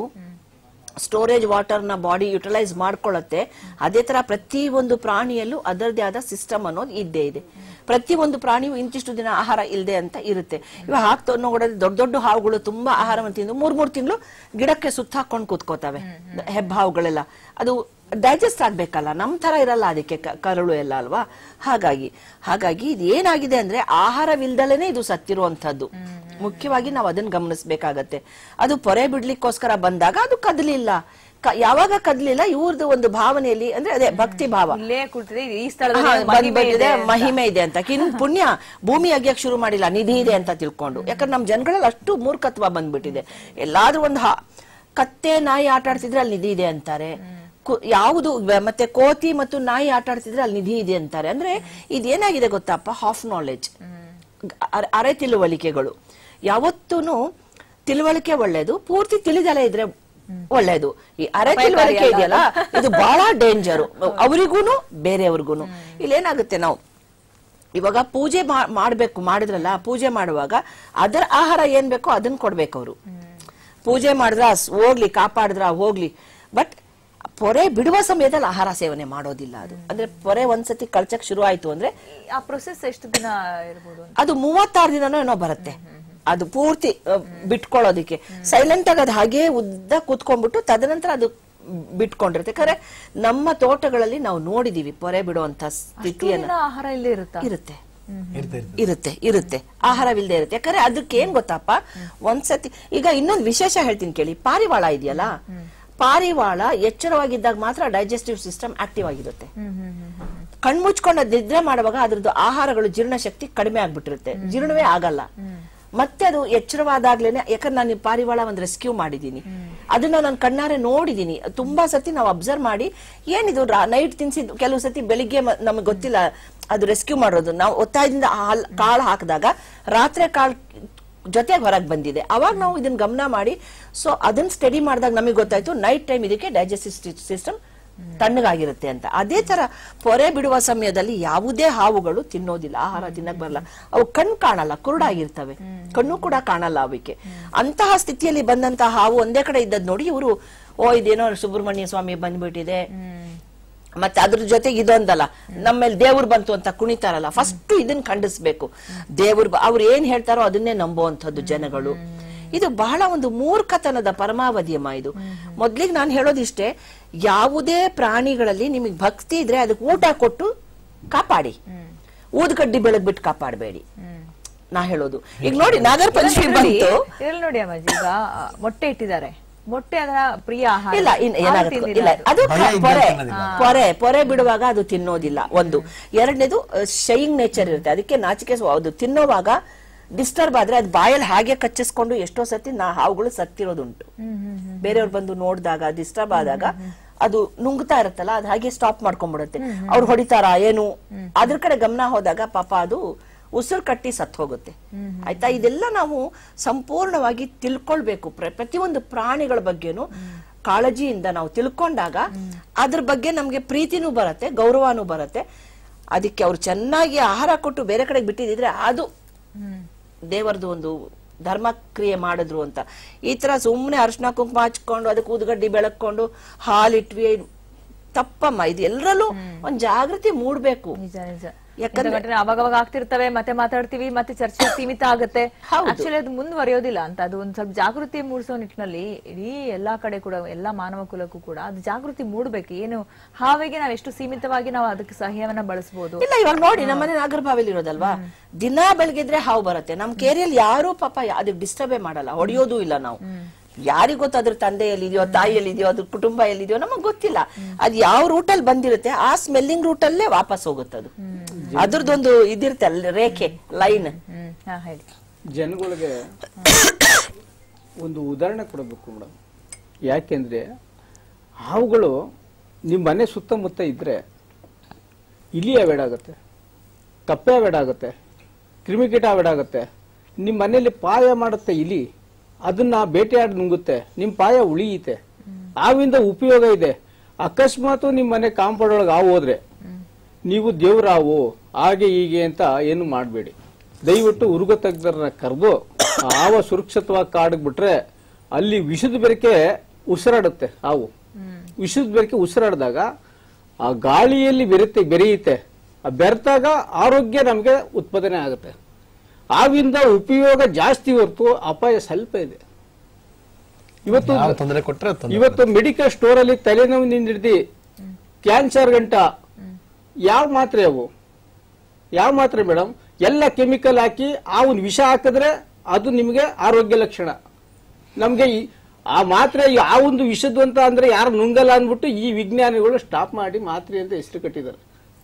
ಸ್ಟೋರೇಜ್ ವಾಟರ್ ನ ಬಾಡಿ ಯುಟಿಲೈಸ್ ಮಾಡ್ಕೊಳ್ಳುತ್ತೆ ಅದೇ ತರ ಪ್ರತಿ ಒಂದು ಪ್ರಾಣಿಯಲ್ಲೂ ಅದರದೇ ಆದ ಸಿಸ್ಟಮ್ ಅನ್ನೋದು ಇದ್ದೇ ಇದೆ ಪ್ರತಿ ಒಂದು ಪ್ರಾಣಿಯು ಇಂತಿಷ್ಟು ದಿನ ಆಹಾರ ಇಲ್ಲದೆ ಅಂತ ಇರುತ್ತೆ ಇವಾಗ ಹಾಕ್ತಾ ನೋಡೋದು ದೊಡ್ಡ ದೊಡ್ಡ ಹಾವುಗಳು ತುಂಬಾ ಆಹಾರವನ್ನು ತಿಂದು ಮೂರ್ ಮೂರ್ ತಿಂಗಳು ಗಿಡಕ್ಕೆ ಸುತ್ತ ಹಾಕೊಂಡು ಕೂತ್ಕೋತವೆ ಹೆಬ್ಬಾವುಗಳೆಲ್ಲ ಅದು ಡೈಜೆಸ್ಟ್ ಆಗ್ಬೇಕಲ್ಲ ನಮ್ ತರ ಇರಲ್ಲ ಅದಕ್ಕೆ ಕ- ಕರಳು ಎಲ್ಲ ಅಲ್ವಾ ಹಾಗಾಗಿ ಹಾಗಾಗಿ ಇದು ಏನಾಗಿದೆ ಅಂದ್ರೆ ಆಹಾರವಿಲ್ದಲೇನೆ ಇದು ಸತ್ತಿರುವಂತದ್ದು ಮುಖ್ಯವಾಗಿ ನಾವು ಅದನ್ನ ಗಮನಿಸಬೇಕಾಗತ್ತೆ ಅದು ಪೊರೆ ಬಿಡ್ಲಿಕ್ಕೋಸ್ಕರ ಬಂದಾಗ ಅದು ಕದಲಿಲ್ಲ ಕ- ಯಾವಾಗ ಕದಲಿಲ್ಲ ಇವ್ರದ್ದು ಒಂದು ಭಾವನೆಯಲ್ಲಿ ಅಂದ್ರೆ ಅದೇ ಭಕ್ತಿ ಭಾವ ಇಲ್ಲೇ ಕೂಳ್ತಿದೆ ಈ ಹಾ, ಸ್ಥಳದಲ್ಲಿ ಬಂದ್ ಮಹಿಮೆ ಬಂದಿದೆ ಇದೆ ಅಂತ. ಮಹಿಮೆ ಇದೆ ಅಂತ ಇನ್ನು ಪುಣ್ಯ ಭೂಮಿ ಅಗ್ಯಕ್ ಶುರು ಮಾಡಿಲ್ಲ ನಿಧಿ ಇದೆ ಅಂತ ತಿಳ್ಕೊಂಡು ಯಾಕಂದ್ರೆ ನಮ್ ಜನಗಳಲ್ಲಿ ಅಷ್ಟು ಮೂರ್ಖತ್ವ ಬಂದ್ಬಿಟ್ಟಿದೆ ಎಲ್ಲಾದ್ರೂ ಒಂದು ಹಾ- ಕತ್ತೆ ನಾಯಿ ಆಟ ಆಡ್ತಿದ್ರೆ ಅಲ್ಲಿ ನಿಧಿ ಇದೆ ಅಂತಾರೆ ಕು- ಯಾವುದು ವ- ಮತ್ತೆ ಕೋತಿ ಮತ್ತು ನಾಯಿ ಆಟ ಆಡ್ತಿದ್ರೆ ಅಲ್ಲಿ ನಿಧಿ ಇದೆ ಅಂತಾರೆ ಅಂದ್ರೆ ಇದೇನಾಗಿದೆ ಗೊತ್ತಪ್ಪ ಹಾಫ್ ನಾಲೆಜ್ ಅರೆ ತಿಳುವಳಿಕೆಗಳು ಯಾವತ್ತೂನು ತಿಳುವಳಿಕೆ ಒಳ್ಳೇದು ಪೂರ್ತಿ ತಿಳಿದಲೇ ಇದ್ರೆ ಒಳ್ಳೇದು ಈ ಅರೆ ತಿಳುವಳಿಕೆ ಇದೆಯಲ್ಲ ಇದು ಬಹಳ ಡೇಂಜರು ಅವರಿಗೂನು ಬೇರೆಯವ್ರಿಗೂನು ಇಲ್ಲೇನಾಗುತ್ತೆ ನಾವು ಇವಾಗ ಪೂಜೆ ಮಾ- ಮಾಡ್ಬೇಕು ಮಾಡಿದ್ರಲ್ಲ ಪೂಜೆ ಮಾಡುವಾಗ ಅದರ ಆಹಾರ ಏನ್ ಬೇಕೋ ಅದನ್ನ ಕೊಡ್ಬೇಕು ಅವರು ಪೂಜೆ ಮಾಡಿದ್ರ ಸ್- ಹೋಗ್ಲಿ ಕಾಪಾಡಿದ್ರ ಹೋಗ್ಲಿ ಬಟ್ ಪೊರೆ ಬಿಡುವ ಸಮಯದಲ್ಲಿ ಆಹಾರ ಸೇವನೆ ಮಾಡೋದಿಲ್ಲ ಅದು ಅಂದ್ರೆ ಪೊರೆ ಒಂದ್ಸತಿ ಕಳ್ಚಕ್ ಶುರು ಆಯ್ತು ಅಂದ್ರೆ ಆ ಪ್ರೊಸೆಸ್ ಎಷ್ಟು ದಿನ ಇರ್ಬೋದು ಅಂತ ಅದು ಮೂವತ್ತಾರು ದಿನನೋ ಏನೋ ಬರುತ್ತೆ ಅದು ಪೂರ್ತಿ ಅ, ಬಿಟ್ಕೊಳ್ಳೋದಿಕ್ಕೆ ಸೈಲೆಂಟ್ ಆಗಿ ಅದು ಹಾಗೇ ಉದ್ದ ಕೂತ್ಕೊಂಡ್ಬಿಟ್ಟು ತದನಂತರ ಅದು ಬಿಟ್ಕೊಂಡಿರುತ್ತೆ ಯಾಕಂದ್ರೆ ನಮ್ಮ ತೋಟಗಳಲ್ಲಿ ನಾವು ನೋಡಿದೀವಿ ಪೊರೆ ಬಿಡುವಂತ ಎಷ್ಟು ಸ್ಥಿತಿಯನ್ನ ದಿನ ಆಹಾರ ಇಲ್ಲೇ ಇರುತ್ತಾ ಇರುತ್ತೆ ಇರ್ತಾ ಇರ್ತದೆ ಇರುತ್ತೆ ಇರುತ್ತೆ ಆಹಾರವಿಲ್ಲದೆ ಇರುತ್ತೆ ಯಾಕಂದ್ರೆ ಅದಕ್ಕೆ ಏನ್ ಗೊತ್ತಪ್ಪ ಒಂದ್ಸತಿ ಈಗ ಇನ್ನೊಂದು ವಿಶೇಷ ಹೇಳ್ತೀನಿ ಕೇಳಿ ಪಾರಿವಾಳ ಇದೆಯಲ್ಲ ಪಾರಿವಾಳ ಎಚ್ಚರವಾಗಿದ್ದಾಗ ಮಾತ್ರ ಡೈಜೆಸ್ಟಿವ್ ಸಿಸ್ಟಮ್ ಆಕ್ಟಿವ್ ಆಗಿರುತ್ತೆ ಕಣ್ಮುಚ್ಕೊಂಡು ಅದ್ ನಿದ್ರೆ ಮಾಡುವಾಗ ಅದ್ರದ್ದು ಆಹಾರಗಳು ಜೀರ್ಣಶಕ್ತಿ ಕಡಿಮೆ ಆಗ್ಬಿಟ್ಟಿರುತ್ತೆ ಜೀರ್ಣವೇ ಆಗಲ್ಲ ಮತ್ತೆ ಅದು ಎಚ್ಚರವಾದಾಗ್ಲೇನೆ ಯಾಕಂದ್ರೆ ನಾನು ಈ ಪಾರಿವಾಳ ಒಂದ್ ರೆಸ್ಕ್ಯೂ ಮಾಡಿದೀನಿ ಅದನ್ನ ನಾನು ಕಣ್ಣಾರೆ ನೋಡಿದೀನಿ ತುಂಬಾ ಸತಿ ನಾವು ಅಬ್ಸರ್ವ್ ಮಾಡಿ ಏನಿದು ನೈಟ್ ತಿನ್ಸಿದ್ ಕೆಲವು ಸತಿ ಬೆಳಿಗ್ಗೆ ನಮಗೆ ಗೊತ್ತಿಲ್ಲ ಅದು ರೆಸ್ಕ್ಯೂ ಮಾಡೋದು ನಾವು ಒತ್ತಾಯದಿಂದ ಹಾಲ್ ಕಾಳು ಹಾಕಿದಾಗ ರಾತ್ರಿ ಕಾಳು ಜೊತೆಗೆ ಹೊರಗೆ ಬಂದಿದೆ ಅವಾಗ ನಾವು ಇದನ್ನ ಗಮನ ಮಾಡಿ ಸೊ ಅದನ್ನ ಸ್ಟಡಿ ಮಾಡಿದಾಗ ನಮಗೆ ಗೊತ್ತಾಯ್ತು ನೈಟ್ ಟೈಮ್ ಇದಕ್ಕೆ ಡೈಜೆಸ್ಟಿವ್ ಸಿಸ್ಟಮ್ ತಣ್ಣಗಾಗಿರುತ್ತೆ ಅಂತ ಅದೇ ತರ ಪೊರೆ ಬಿಡುವ ಸಮಯದಲ್ಲಿ ಯಾವುದೇ ಹಾವುಗಳು ತಿನ್ನೋದಿಲ್ಲ ಆಹಾರ ತಿನ್ನಕ್ ಬರಲ್ಲ ಅವು ಕಣ್ಣು ಕಾಣಲ್ಲ ಕುರುಡಾಗಿರ್ತವೆ ಕಣ್ಣು ಕೂಡ ಕಾಣಲ್ಲ ಅವಕ್ಕೆ ಅಂತಹ ಸ್ಥಿತಿಯಲ್ಲಿ ಬಂದಂತಹ ಹಾವು ಒಂದೇ ಕಡೆ ಇದ್ದದ್ ನೋಡಿ ಇವರು ಓ ಇದೇನೋ ಸುಬ್ರಹ್ಮಣ್ಯ ಸ್ವಾಮಿ ಬಂದ್ಬಿಟ್ಟಿದೆ ಮತ್ತೆ ಅದ್ರ ಜೊತೆಗೆ ಇದೊಂದಲ್ಲ ನಮ್ಮೇಲೆ ದೇವ್ರು ಬಂತು ಅಂತ ಕುಣಿತಾರಲ್ಲ ಫಸ್ಟ್ ಇದನ್ನ ಖಂಡಿಸ್ಬೇಕು ದೇವ್ರು ಬ- ಅವ್ರು ಏನ್ ಹೇಳ್ತಾರೋ ಅದನ್ನೇ ನಂಬುವಂಥದ್ದು ಜನಗಳು ಇದು ಬಹಳ ಒಂದು ಮೂರ್ಖತನದ ಪರಮಾವಧಿಯಮ್ಮ ಇದು ಮೊದ್ಲಿಗೆ ನಾನು ಹೇಳೋದಿಷ್ಟೇ ಯಾವುದೇ ಪ್ರಾಣಿಗಳಲ್ಲಿ ನಿಮಗೆ ಭಕ್ತಿ ಇದ್ರೆ ಅದಕ್ಕೆ ಊಟ ಕೊಟ್ಟು ಕಾಪಾಡಿ ಊದ್ಗಡ್ಡಿ ಬೆಳಗ್ಬಿಟ್ಟು ಕಾಪಾಡಬೇಡಿ ನಾ ಹೇಳೋದು ಈಗ ನೋಡಿ ನಾಗರ ಪಂಚಮಿ ಬಂತು ಇದ್ರಲ್ಲಿ ನೋಡಿ ಅಮ್ಮಾಜಿ ಈಗ ಆ, ಮೊಟ್ಟೆ ಇಟ್ಟಿದ್ದಾರೆ ಮೊಟ್ಟೆ ಅದರ ಪ್ರಿಯ ಆಹಾರ ಇಲ್ಲ ಇನ್ ಆದ್ರೂ ಏನಾಗುತ್ತೆ ತಿಂದಿಲ್ಲ ಇಲ್ಲ ಅದು. ಅದು ಭಯ ಇದ್ದೇ ಪೊರೆ ತಿನ್ನೋದಿಲ್ಲ. ಪೊರೆ ಪೊರೆ ಬಿಡುವಾಗ ಅದು ತಿನ್ನೋದಿಲ್ಲ ಒಂದು ಎರಡನೇದು ಶೈಯಿಂಗ್ ನೇಚರ್ ಇರುತ್ತೆ ಅದಕ್ಕೆ ನಾಚಿಕೆ ಸ್ವ- ಅದು ತಿನ್ನೋವಾಗ ಡಿಸ್ಟರ್ಬ್ ಆದ್ರೆ ಅದು ಬಾಯಲ್ಲಿ ಹಾಗೆ ಕಚ್ಚಿಸ್ಕೊಂಡು ಎಷ್ಟೋ ಸತಿ ನಾ ಹಾವುಗಳು ಸತ್ತಿರೋದುಂಟು ಬೇರೆಯವ್ರು ಬಂದು ನೋಡಿದಾಗ ಡಿಸ್ಟರ್ಬ್ ಆದಾಗ ಅದು ನುಂಗ್ತಾ ಇರುತ್ತಲ್ಲ ಅದು ಹಾಗೆ ಸ್ಟಾಪ್ ಮಾಡ್ಕೊಂಡ್ಬಿಡುತ್ತೆ ಅವ್ರು ಹೊಡಿತಾರ ಏನು ಅದ್ರ ಕಡೆ ಗಮನ ಹೋದಾಗ ಪಾಪ ಅದು ಉಸಿರು ಕಟ್ಟಿ ಸತ್ ಹೋಗುತ್ತೆ ಆಯ್ತಾ ಇದೆಲ್ಲ ನಾವು ಸಂಪೂರ್ಣವಾಗಿ ತಿಳ್ಕೊಳ್ಬೇಕು ಪ್ರ- ಪ್ರತಿಯೊಂದು ಪ್ರಾಣಿಗಳ ಬಗ್ಗೆನು ಕಾಳಜಿಯಿಂದ ನಾವು ತಿಳ್ಕೊಂಡಾಗ ಅದ್ರ ಬಗ್ಗೆ ನಮ್ಗೆ ಪ್ರೀತಿನೂ ಬರುತ್ತೆ ಗೌರವನೂ ಬರುತ್ತೆ ಅದಕ್ಕೆ ಅವ್ರು ಚೆನ್ನಾಗಿ ಆಹಾರ ಕೊಟ್ಟು ಬೇರೆ ಕಡೆಗೆ ಬಿಟ್ಟಿದ್ರೆ ಅದು ದೇವರದು ಒಂದು ಧರ್ಮ ಕ್ರಿಯೆ ಮಾಡಿದ್ರು ಅಂತ ಈ ತರ ಸುಮ್ಮನೆ ಅರ್ಶಿನ ಕುಂಕುಮ ಹಚ್ಕೊಂಡು ಅದಕ್ಕೆ ಊದುಗಡ್ಡಿ ಬೆಳಕೊಂಡು ಹಾಲಿಟ್ವಿ ತಪ್ಪಮ್ಮ ಇದು ಎಲ್ಲರಲ್ಲೂ ಒಂದ್ ಜಾಗೃತಿ ಮೂಡ್ಬೇಕು ನಿಜ ನಿಜ ಯಾಕಂದ್ರೆ- ಇಂಥ ಘಟನೆ ಅವಾಗ ಅವಾಗ ಆಗ್ತಿರ್ತವೆ ಮತ್ತೆ ಮಾತಾಡ್ತೀವಿ ಮತ್ತೆ ಚರ್ಚೆ ಸೀಮಿತ ಆಗುತ್ತೆ ಹೌದು. ಆಕ್ಚುಲಿ ಅದು ಮುಂದುವರಿಯೋದಿಲ್ಲ ಅಂತ ಅದು ಒಂದ್ ಸ್ವಲ್ಪ ಜಾಗೃತಿ ಮೂಡಿಸೋ ನಿಟ್ಟಿನಲ್ಲಿ ಇಡೀ ಎಲ್ಲಾ ಕಡೆ ಕೂಡ ಎಲ್ಲಾ ಮಾನವ ಕುಲಕ್ಕೂ ಕೂಡ ಅದು ಜಾಗೃತಿ ಮೂಡ್ಬೇಕು ಏನು ಹಾವಿಗೆ ನಾವು ಎಷ್ಟು ಸೀಮಿತವಾಗಿ ನಾವು ಅದಕ್ಕೆ ಸಹಾಯವನ್ನ ಬಳಸಬಹುದು ಇಲ್ಲ ಇವಾಗ ನೋಡಿ ನಮ್ಮನೆ ನಾಗರಭಾವಿಲಿ ಇರೋದಲ್ವಾ ದಿನಾ ಬೆಳಗಿದ್ರೆ ಹಾವು ಬರುತ್ತೆ ನಮ್ ಕೇರಿಯಲ್ಲಿ ಯಾರು ಪಾಪ ಅದು ಡಿಸ್ಟರ್ಬೇ ಮಾಡಲ್ಲ ಹೊಡೆಯೋದು ಇಲ್ಲ ನಾವು ಯಾರಿಗ್ ಗೊತ್ತು ಅದ್ರ ತಂದೆ ಎಲ್ಲಿದೆಯೋ ತಾಯಿ ಎಲ್ಲಿದೆಯೋ ಅದ್ರ ಕುಟುಂಬ ಎಲ್ಲಿದೆಯೋ ನಮಗ್ ಗೊತ್ತಿಲ್ಲ ಅದ್ ಯಾವ ರೂಟಲ್ಲಿ ಬಂದಿರುತ್ತೆ ಆ ಸ್ಮೆಲ್ಲಿಂಗ್ ರೂಟಲ್ಲೇ ವಾಪಸ್ ಹೋಗುತ್ತೆ ಅದು ಅದ್ರದ್ದೊಂದು ಇದಿರುತ್ತೆ ಅಲ್ಲಿ ರೇಖೆ ಲೈನ್ ಹ್ಮ್ ಹಾ ಹೇಳಿ ಜನಗಳಿಗೆ ಒಂದು ಉದಾಹರಣೆ ಕೊಡಬೇಕು ಮೇಡಮ್ ಯಾಕೆಂದ್ರೆ ಹಾವುಗಳು ನಿಮ್ಮ ಮನೆ ಸುತ್ತಮುತ್ತ ಇದ್ರೆ ಇಲಿ ಅವೇಡ್ ಆಗುತ್ತೆ ಕಪ್ಪೆ ಅವೇಡ್ ಆಗುತ್ತೆ ಕ್ರಿಮಿಕೀಟ ಅವೇಡ್ ಆಗುತ್ತೆ ನಿಮ್ಮ ಮನೆಯಲ್ಲಿ ಪಾಯ ಮಾಡುತ್ತೆ ಇಲಿ ಅದನ್ನ ಬೇಟೆಯಾಡಿ ನುಂಗುತ್ತೆ ನಿಮ್ಮ ಪಾಯ ಉಳಿಯುತ್ತೆ ಆವಿಂದ ಉಪಯೋಗ ಇದೆ ಅಕಸ್ಮಾತ್ ನಿಮ್ಮ ಮನೆ ಕಾಂಪೌಂಡ್ ಒಳಗೆ ಹಾವು ಹೋದ್ರೆ ನೀವು ದೇವ್ರಾವು ಹಾಗೆ ಹೀಗೆ ಅಂತ ಏನು ಮಾಡಬೇಡಿ ದಯವಿಟ್ಟು ಉರುಗ ತಜ್ಞರನ್ನ ಕರೆದು ಹಾವ ಸುರಕ್ಷಿತವಾಗಿ ಕಾಡಿಗೆ ಬಿಟ್ರೆ ಅಲ್ಲಿ ವಿಷದ ಬೆರಕೆ ಉಸಿರಾಡುತ್ತೆ ಹಾವು ವಿಷದ ಬೆರಕೆ ಉಸಿರಾಡಿದಾಗ ಆ ಗಾಳಿಯಲ್ಲಿ ಬೆರೆತೆ ಬೆರೆಯುತ್ತೆ ಆ ಬೆರೆತಾಗ ಆರೋಗ್ಯ ನಮಗೆ ಉತ್ಪಾದನೆ ಆಗುತ್ತೆ ಆವಿಂದ ಉಪಯೋಗ ಜಾಸ್ತಿ ಹೊರತು ಅಪಾಯ ಸ್ವಲ್ಪ ಇದೆ ಇವತ್ತು ಯಾವ ತೊಂದರೆ ಕೊಟ್ರೆ ಅದು ತೊಂದ್ರೆ ಇವತ್ತು ಮೆಡಿಕಲ್ ಸ್ಟೋರ್ ಅಲ್ಲಿ ತಲೆನೋವಿನಿಂದ ಹಿಡಿದು ಕ್ಯಾನ್ಸರ್ ಗಂಟ ಯಾವ ಮಾತ್ರೆ ಅವು ಯಾವ ಮಾತ್ರೆ ಮೇಡಮ್ ಎಲ್ಲ ಕೆಮಿಕಲ್ ಹಾಕಿ ಆ ಒಂದು ವಿಷ ಹಾಕಿದ್ರೆ ಅದು ನಿಮಗೆ ಆರೋಗ್ಯ ಲಕ್ಷಣ ನಮ್ಗೆ ಈ- ಆ ಮಾತ್ರೆ ಆ ಒಂದು ವಿಷದ್ದು ಅಂತ ಅಂದ್ರೆ ಯಾರು ನುಂಗಲ್ಲ ಅಂದ್ಬಿಟ್ಟು ಈ ವಿಜ್ಞಾನಿಗಳು ಸ್ಟಾಪ್ ಮಾಡಿ ಮಾತ್ರೆ ಅಂತ ಹೆಸರು ಕಟ್ಟಿದ್ದಾರೆ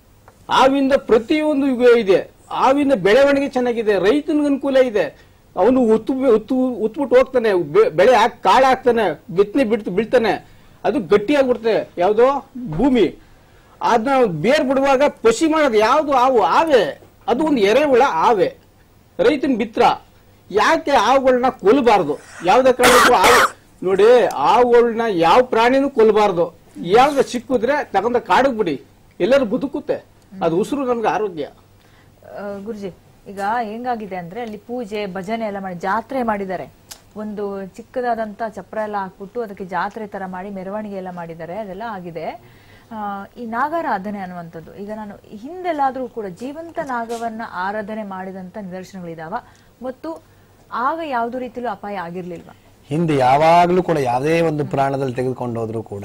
ಆವಿಂದ ಪ್ರತಿಯೊಂದು ಯುಗ ಇದೆ ಆವಿಂದ ಬೆಳವಣಿಗೆ ಚೆನ್ನಾಗಿದೆ ರೈತನಿಗೆ ಅನುಕೂಲ ಇದೆ ಅವನು ಉತ್ತು ಉತ್ತು ಉತ್ಬಿಟ್ಟು ಹೋಗ್ತಾನೆ ಬೆ- ಬೆಳೆ ಹಾಕ್ ಕಾಳು ಹಾಕ್ತಾನೆ ಬಿತ್ತನೆ ಬಿಡ್ತು ಬೀಳ್ತಾನೆ ಅದು ಗಟ್ಟಿಯಾಗ್ಬಿಡುತ್ತೆ ಯಾವ್ದೋ ಭೂಮಿ ಅದನ್ನ ಬೇರ್ ಬಿಡುವಾಗ ಪಸಿ ಮಾಡೋದು ಯಾವ್ದು ಆವು ಆವೆ ಅದು ಒಂದು ಎರೆಹುಳ ಆವೆ ರೈತನ ಬಿತ್ರ ಯಾಕೆ ಹಾವುಗಳನ್ನ ಕೊಲ್ಲಬಾರ್ದು ಯಾವ್ದೇ ಕಾರಣಕ್ಕೂ ಹಾವು ನೋಡಿ ಹಾವುಗಳನ್ನ ಯಾವ ಪ್ರಾಣಿನೂ ಕೊಲ್ಲಬಾರ್ದು ಯಾವ್ದು ಸಿಕ್ಕಿದ್ರೆ ತಗೊಂಡ ಕಾಡಿಗೆ ಬಿಡಿ ಎಲ್ಲರೂ ಬದುಕುತ್ತೆ ಅದು ಉಸಿರು ನಮ್ಗೆ ಆರೋಗ್ಯ ಆ, ಗುರುಜಿ ಈಗ ಹೆಂಗಾಗಿದೆ ಅಂದ್ರೆ ಅಲ್ಲಿ ಪೂಜೆ ಭಜನೆ ಎಲ್ಲ ಮಾಡಿ ಜಾತ್ರೆ ಮಾಡಿದ್ದಾರೆ ಒಂದು ಚಿಕ್ಕದಾದಂತ ಚಪ್ರ ಎಲ್ಲ ಹಾಕ್ಬಿಟ್ಟು ಅದಕ್ಕೆ ಜಾತ್ರೆ ತರ ಮಾಡಿ ಮೆರವಣಿಗೆ ಎಲ್ಲ ಮಾಡಿದ್ದಾರೆ ಅದೆಲ್ಲ ಆಗಿದೆ ಆ, ಈ ನಾಗಾರಾಧನೆ ಅನ್ನುವಂಥದ್ದು ಈಗ ನಾನು ಹಿಂದೆಲ್ಲಾದ್ರೂ ಕೂಡ ಜೀವಂತ ನಾಗವನ್ನ ಆರಾಧನೆ ಮಾಡಿದಂತ ನಿದರ್ಶನಗಳಿದಾವ ಮತ್ತು ಆಗ ಯಾವ್ದು ರೀತಿಲೂ ಅಪಾಯ ಆಗಿರ್ಲಿಲ್ವಾ ಹಿಂದೆ ಯಾವಾಗ್ಲೂ ಕೂಡ ಯಾವುದೇ ಒಂದು ಪುರಾಣದಲ್ಲಿ ತೆಗೆದುಕೊಂಡು ಹೋದ್ರು ಕೂಡ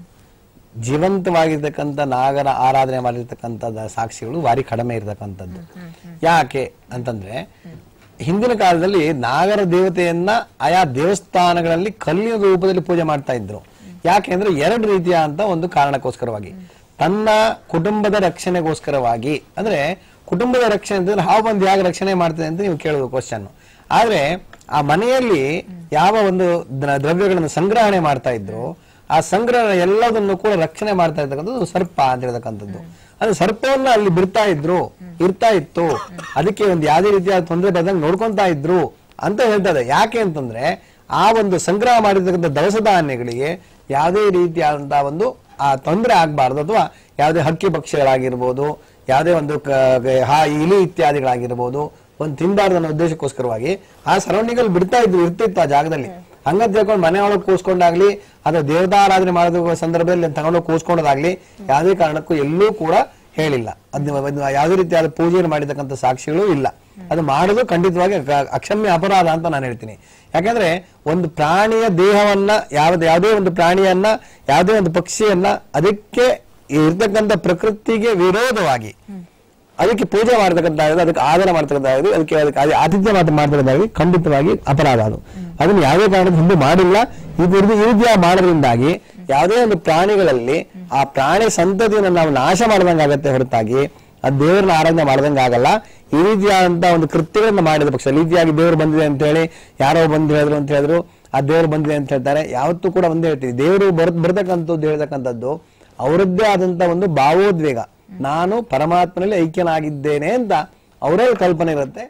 ಜೀವಂತವಾಗಿರ್ತಕ್ಕಂಥ ನಾಗರ ಆರಾಧನೆ ಮಾಡಿರ್ತಕ್ಕಂಥ ಸಾಕ್ಷಿಗಳು ಭಾರಿ ಕಡಿಮೆ ಇರತಕ್ಕಂಥದ್ದು ಯಾಕೆ ಅಂತಂದ್ರೆ ಹಿಂದಿನ ಕಾಲದಲ್ಲಿ ನಾಗರ ದೇವತೆಯನ್ನ ಆಯಾ ದೇವಸ್ಥಾನಗಳಲ್ಲಿ ಕಲ್ಲಿನ ರೂಪದಲ್ಲಿ ಪೂಜೆ ಮಾಡ್ತಾ ಇದ್ರು ಯಾಕೆ ಅಂದ್ರೆ ಎರಡು ರೀತಿಯ ಅಂತ ಒಂದು ಕಾರಣಕ್ಕೋಸ್ಕರವಾಗಿ ತನ್ನ ಕುಟುಂಬದ ರಕ್ಷಣೆಗೋಸ್ಕರವಾಗಿ ಅಂದ್ರೆ ಕುಟುಂಬದ ರಕ್ಷಣೆ ಅಂತಂದ್ರೆ ಹಾವು ಬಂದು ಹೇಗೆ ರಕ್ಷಣೆ ಮಾಡ್ತದೆ ಅಂತ ನೀವು ಕೇಳೋದು ಕ್ವಶನ್ ಆದ್ರೆ ಆ ಮನೆಯಲ್ಲಿ ಯಾವ ಒಂದು ದ್ರ- ದ್ರವ್ಯಗಳನ್ನು ಸಂಗ್ರಹಣೆ ಮಾಡ್ತಾ ಇದ್ರು ಆ ಸಂಗ್ರಹ ಎಲ್ಲದನ್ನು ಕೂಡ ರಕ್ಷಣೆ ಮಾಡ್ತಾ ಇರ್ತಕ್ಕಂಥದ್ದು ಸರ್ಪ ಅಂತ ಹೇಳ್ತಕ್ಕಂಥದ್ದು ಅದು ಸರ್ಪವನ್ನ ಅಲ್ಲಿ ಬಿಡ್ತಾ ಇದ್ರು ಇರ್ತಾ ಇತ್ತು ಅದಕ್ಕೆ ಒಂದು ಯಾವುದೇ ರೀತಿಯಾದ ತೊಂದರೆ ಬರದಂಗೆ ನೋಡ್ಕೊಂತಾ ಇದ್ರು ಅಂತ ಹೇಳ್ತಾರೆ ಯಾಕೆ ಅಂತಂದ್ರೆ ಆ ಒಂದು ಸಂಗ್ರಹ ಮಾಡಿರ್ತಕ್ಕಂಥ ದವಸ ಧಾನ್ಯಗಳಿಗೆ ಯಾವುದೇ ರೀತಿಯಾದಂತಹ ಒಂದು ಆ ತೊಂದರೆ ಆಗಬಾರ್ದು ಅಥವಾ ಯಾವುದೇ ಹಕ್ಕಿ ಪಕ್ಷಿಗಳಾಗಿರ್ಬೋದು ಯಾವುದೇ ಒಂದು ಕ- ಗ- ಹಾ ಇಲಿ ಇತ್ಯಾದಿಗಳಾಗಿರ್ಬೋದು ಒಂದು ತಿನ್ಬಾರ್ದು ಅನ್ನೋ ಉದ್ದೇಶಕ್ಕೋಸ್ಕರವಾಗಿ ಆ ಸರೌಂಡಿಂಗ್ ಅಲ್ಲಿ ಬಿಡ್ತಾ ಇದ್ರು ಇರ್ತಿತ್ತು ಆ ಜಾಗದಲ್ಲಿ ಹಂಗಂತ ಹೇಳ್ಕೊಂಡು ಮನೆ ಒಳಗೆ ಕೂಸ್ಕೊಂಡಾಗ್ಲಿ ಅಥವಾ ದೇವತಾರಾಧನೆ ಮಾಡೋದ ಸಂದರ್ಭದಲ್ಲಿ ತಗೊಂಡೋಗಿ ಕೂಸ್ಕೊಂಡೋದಾಗ್ಲಿ ಯಾವುದೇ ಕಾರಣಕ್ಕೂ ಎಲ್ಲೂ ಕೂಡ ಹೇಳಿಲ್ಲ ಅದ್ನ ಅದ್ನ ಯಾವುದೇ ರೀತಿಯಾದ ಪೂಜೆಯನ್ನು ಮಾಡಿರ್ತಕ್ಕಂಥ ಸಾಕ್ಷಿಗಳು ಇಲ್ಲ ಅದು ಮಾಡೋದು ಖಂಡಿತವಾಗಿ ಅ- ಅಕ್ಷಮ್ಯ ಅಪರಾಧ ಅಂತ ನಾನು ಹೇಳ್ತೀನಿ ಯಾಕಂದ್ರೆ ಒಂದು ಪ್ರಾಣಿಯ ದೇಹವನ್ನ ಯಾವ್ದು ಯಾವುದೇ ಒಂದು ಪ್ರಾಣಿಯನ್ನ ಯಾವುದೇ ಒಂದು ಪಕ್ಷಿಯನ್ನ ಅದಕ್ಕೆ ಇರ್ತಕ್ಕಂಥ ಪ್ರಕೃತಿಗೆ ವಿರೋಧವಾಗಿ ಅದಕ್ಕೆ ಪೂಜೆ ಮಾಡ್ತಕ್ಕಂಥದ್ದು ಅದಕ್ಕೆ ಆಧಾರ ಮಾಡ್ತಕ್ಕಂಥದ್ದು ಅದಕ್ಕೆ ಅದಕ್ಕೆ ಅದೇ ಆತಿಥ್ಯ ಮಾತ್ರ ಮಾಡ್ತಕ್ಕಂಥದ್ದು ಖಂಡಿತವಾಗಿ ಅಪರಾಧ ಅದು ಅದನ್ನ ಯಾವುದೇ ಕಾರಣಕ್ಕೂ ಹಿಂದೆ ಮಾಡಿಲ್ಲ ಇದು ಇದು ಈ ರೀತಿಯ ಮಾಡೋದ್ರಿಂದಾಗಿ ಯಾವುದೇ ಒಂದು ಪ್ರಾಣಿಗಳಲ್ಲಿ ಆ ಪ್ರಾಣಿ ಸಂತತಿಯನ್ನು ನಾವು ನಾಶ ಮಾಡ್ದಂಗಾಗತ್ತೆ ಹೊರತಾಗಿ ಆ ದೇವರನ್ನ ಆರಾಧನೆ ಮಾಡ್ದಂಗೆ ಆಗಲ್ಲ ಈ ರೀತಿಯಾದಂತ ಒಂದು ಕೃತ್ಯಗಳನ್ನ ಮಾಡಿದ ಪಕ್ಷ ಈ ರೀತಿಯಾಗಿ ದೇವರು ಬಂದಿದೆ ಅಂತ ಹೇಳಿ ಯಾರೋ ಬಂದು ಹೇಳಿದ್ರು ಅಂತ ಹೇಳಿದ್ರು ಆ ದೇವರು ಬಂದಿದೆ ಅಂತ ಹೇಳ್ತಾರೆ ಯಾವತ್ತೂ ಕೂಡ ಒಂದೇ ಹೇಳ್ತೀವಿ ದೇವರು ಬರ್ ಬರ್ತಕ್ಕಂಥದ್ದು ಹೇಳ್ತಕ್ಕಂಥದ್ದು ಅವರದ್ದೇ ಆದಂತ ಒಂದು ಭಾವೋದ್ವೇಗ ನಾನು ಪರಮಾತ್ಮನಲ್ಲಿ ಐಕ್ಯನಾಗಿದ್ದೇನೆ ಅಂತ ಅವರೇ ಕಲ್ಪನೆ ಇರುತ್ತೆ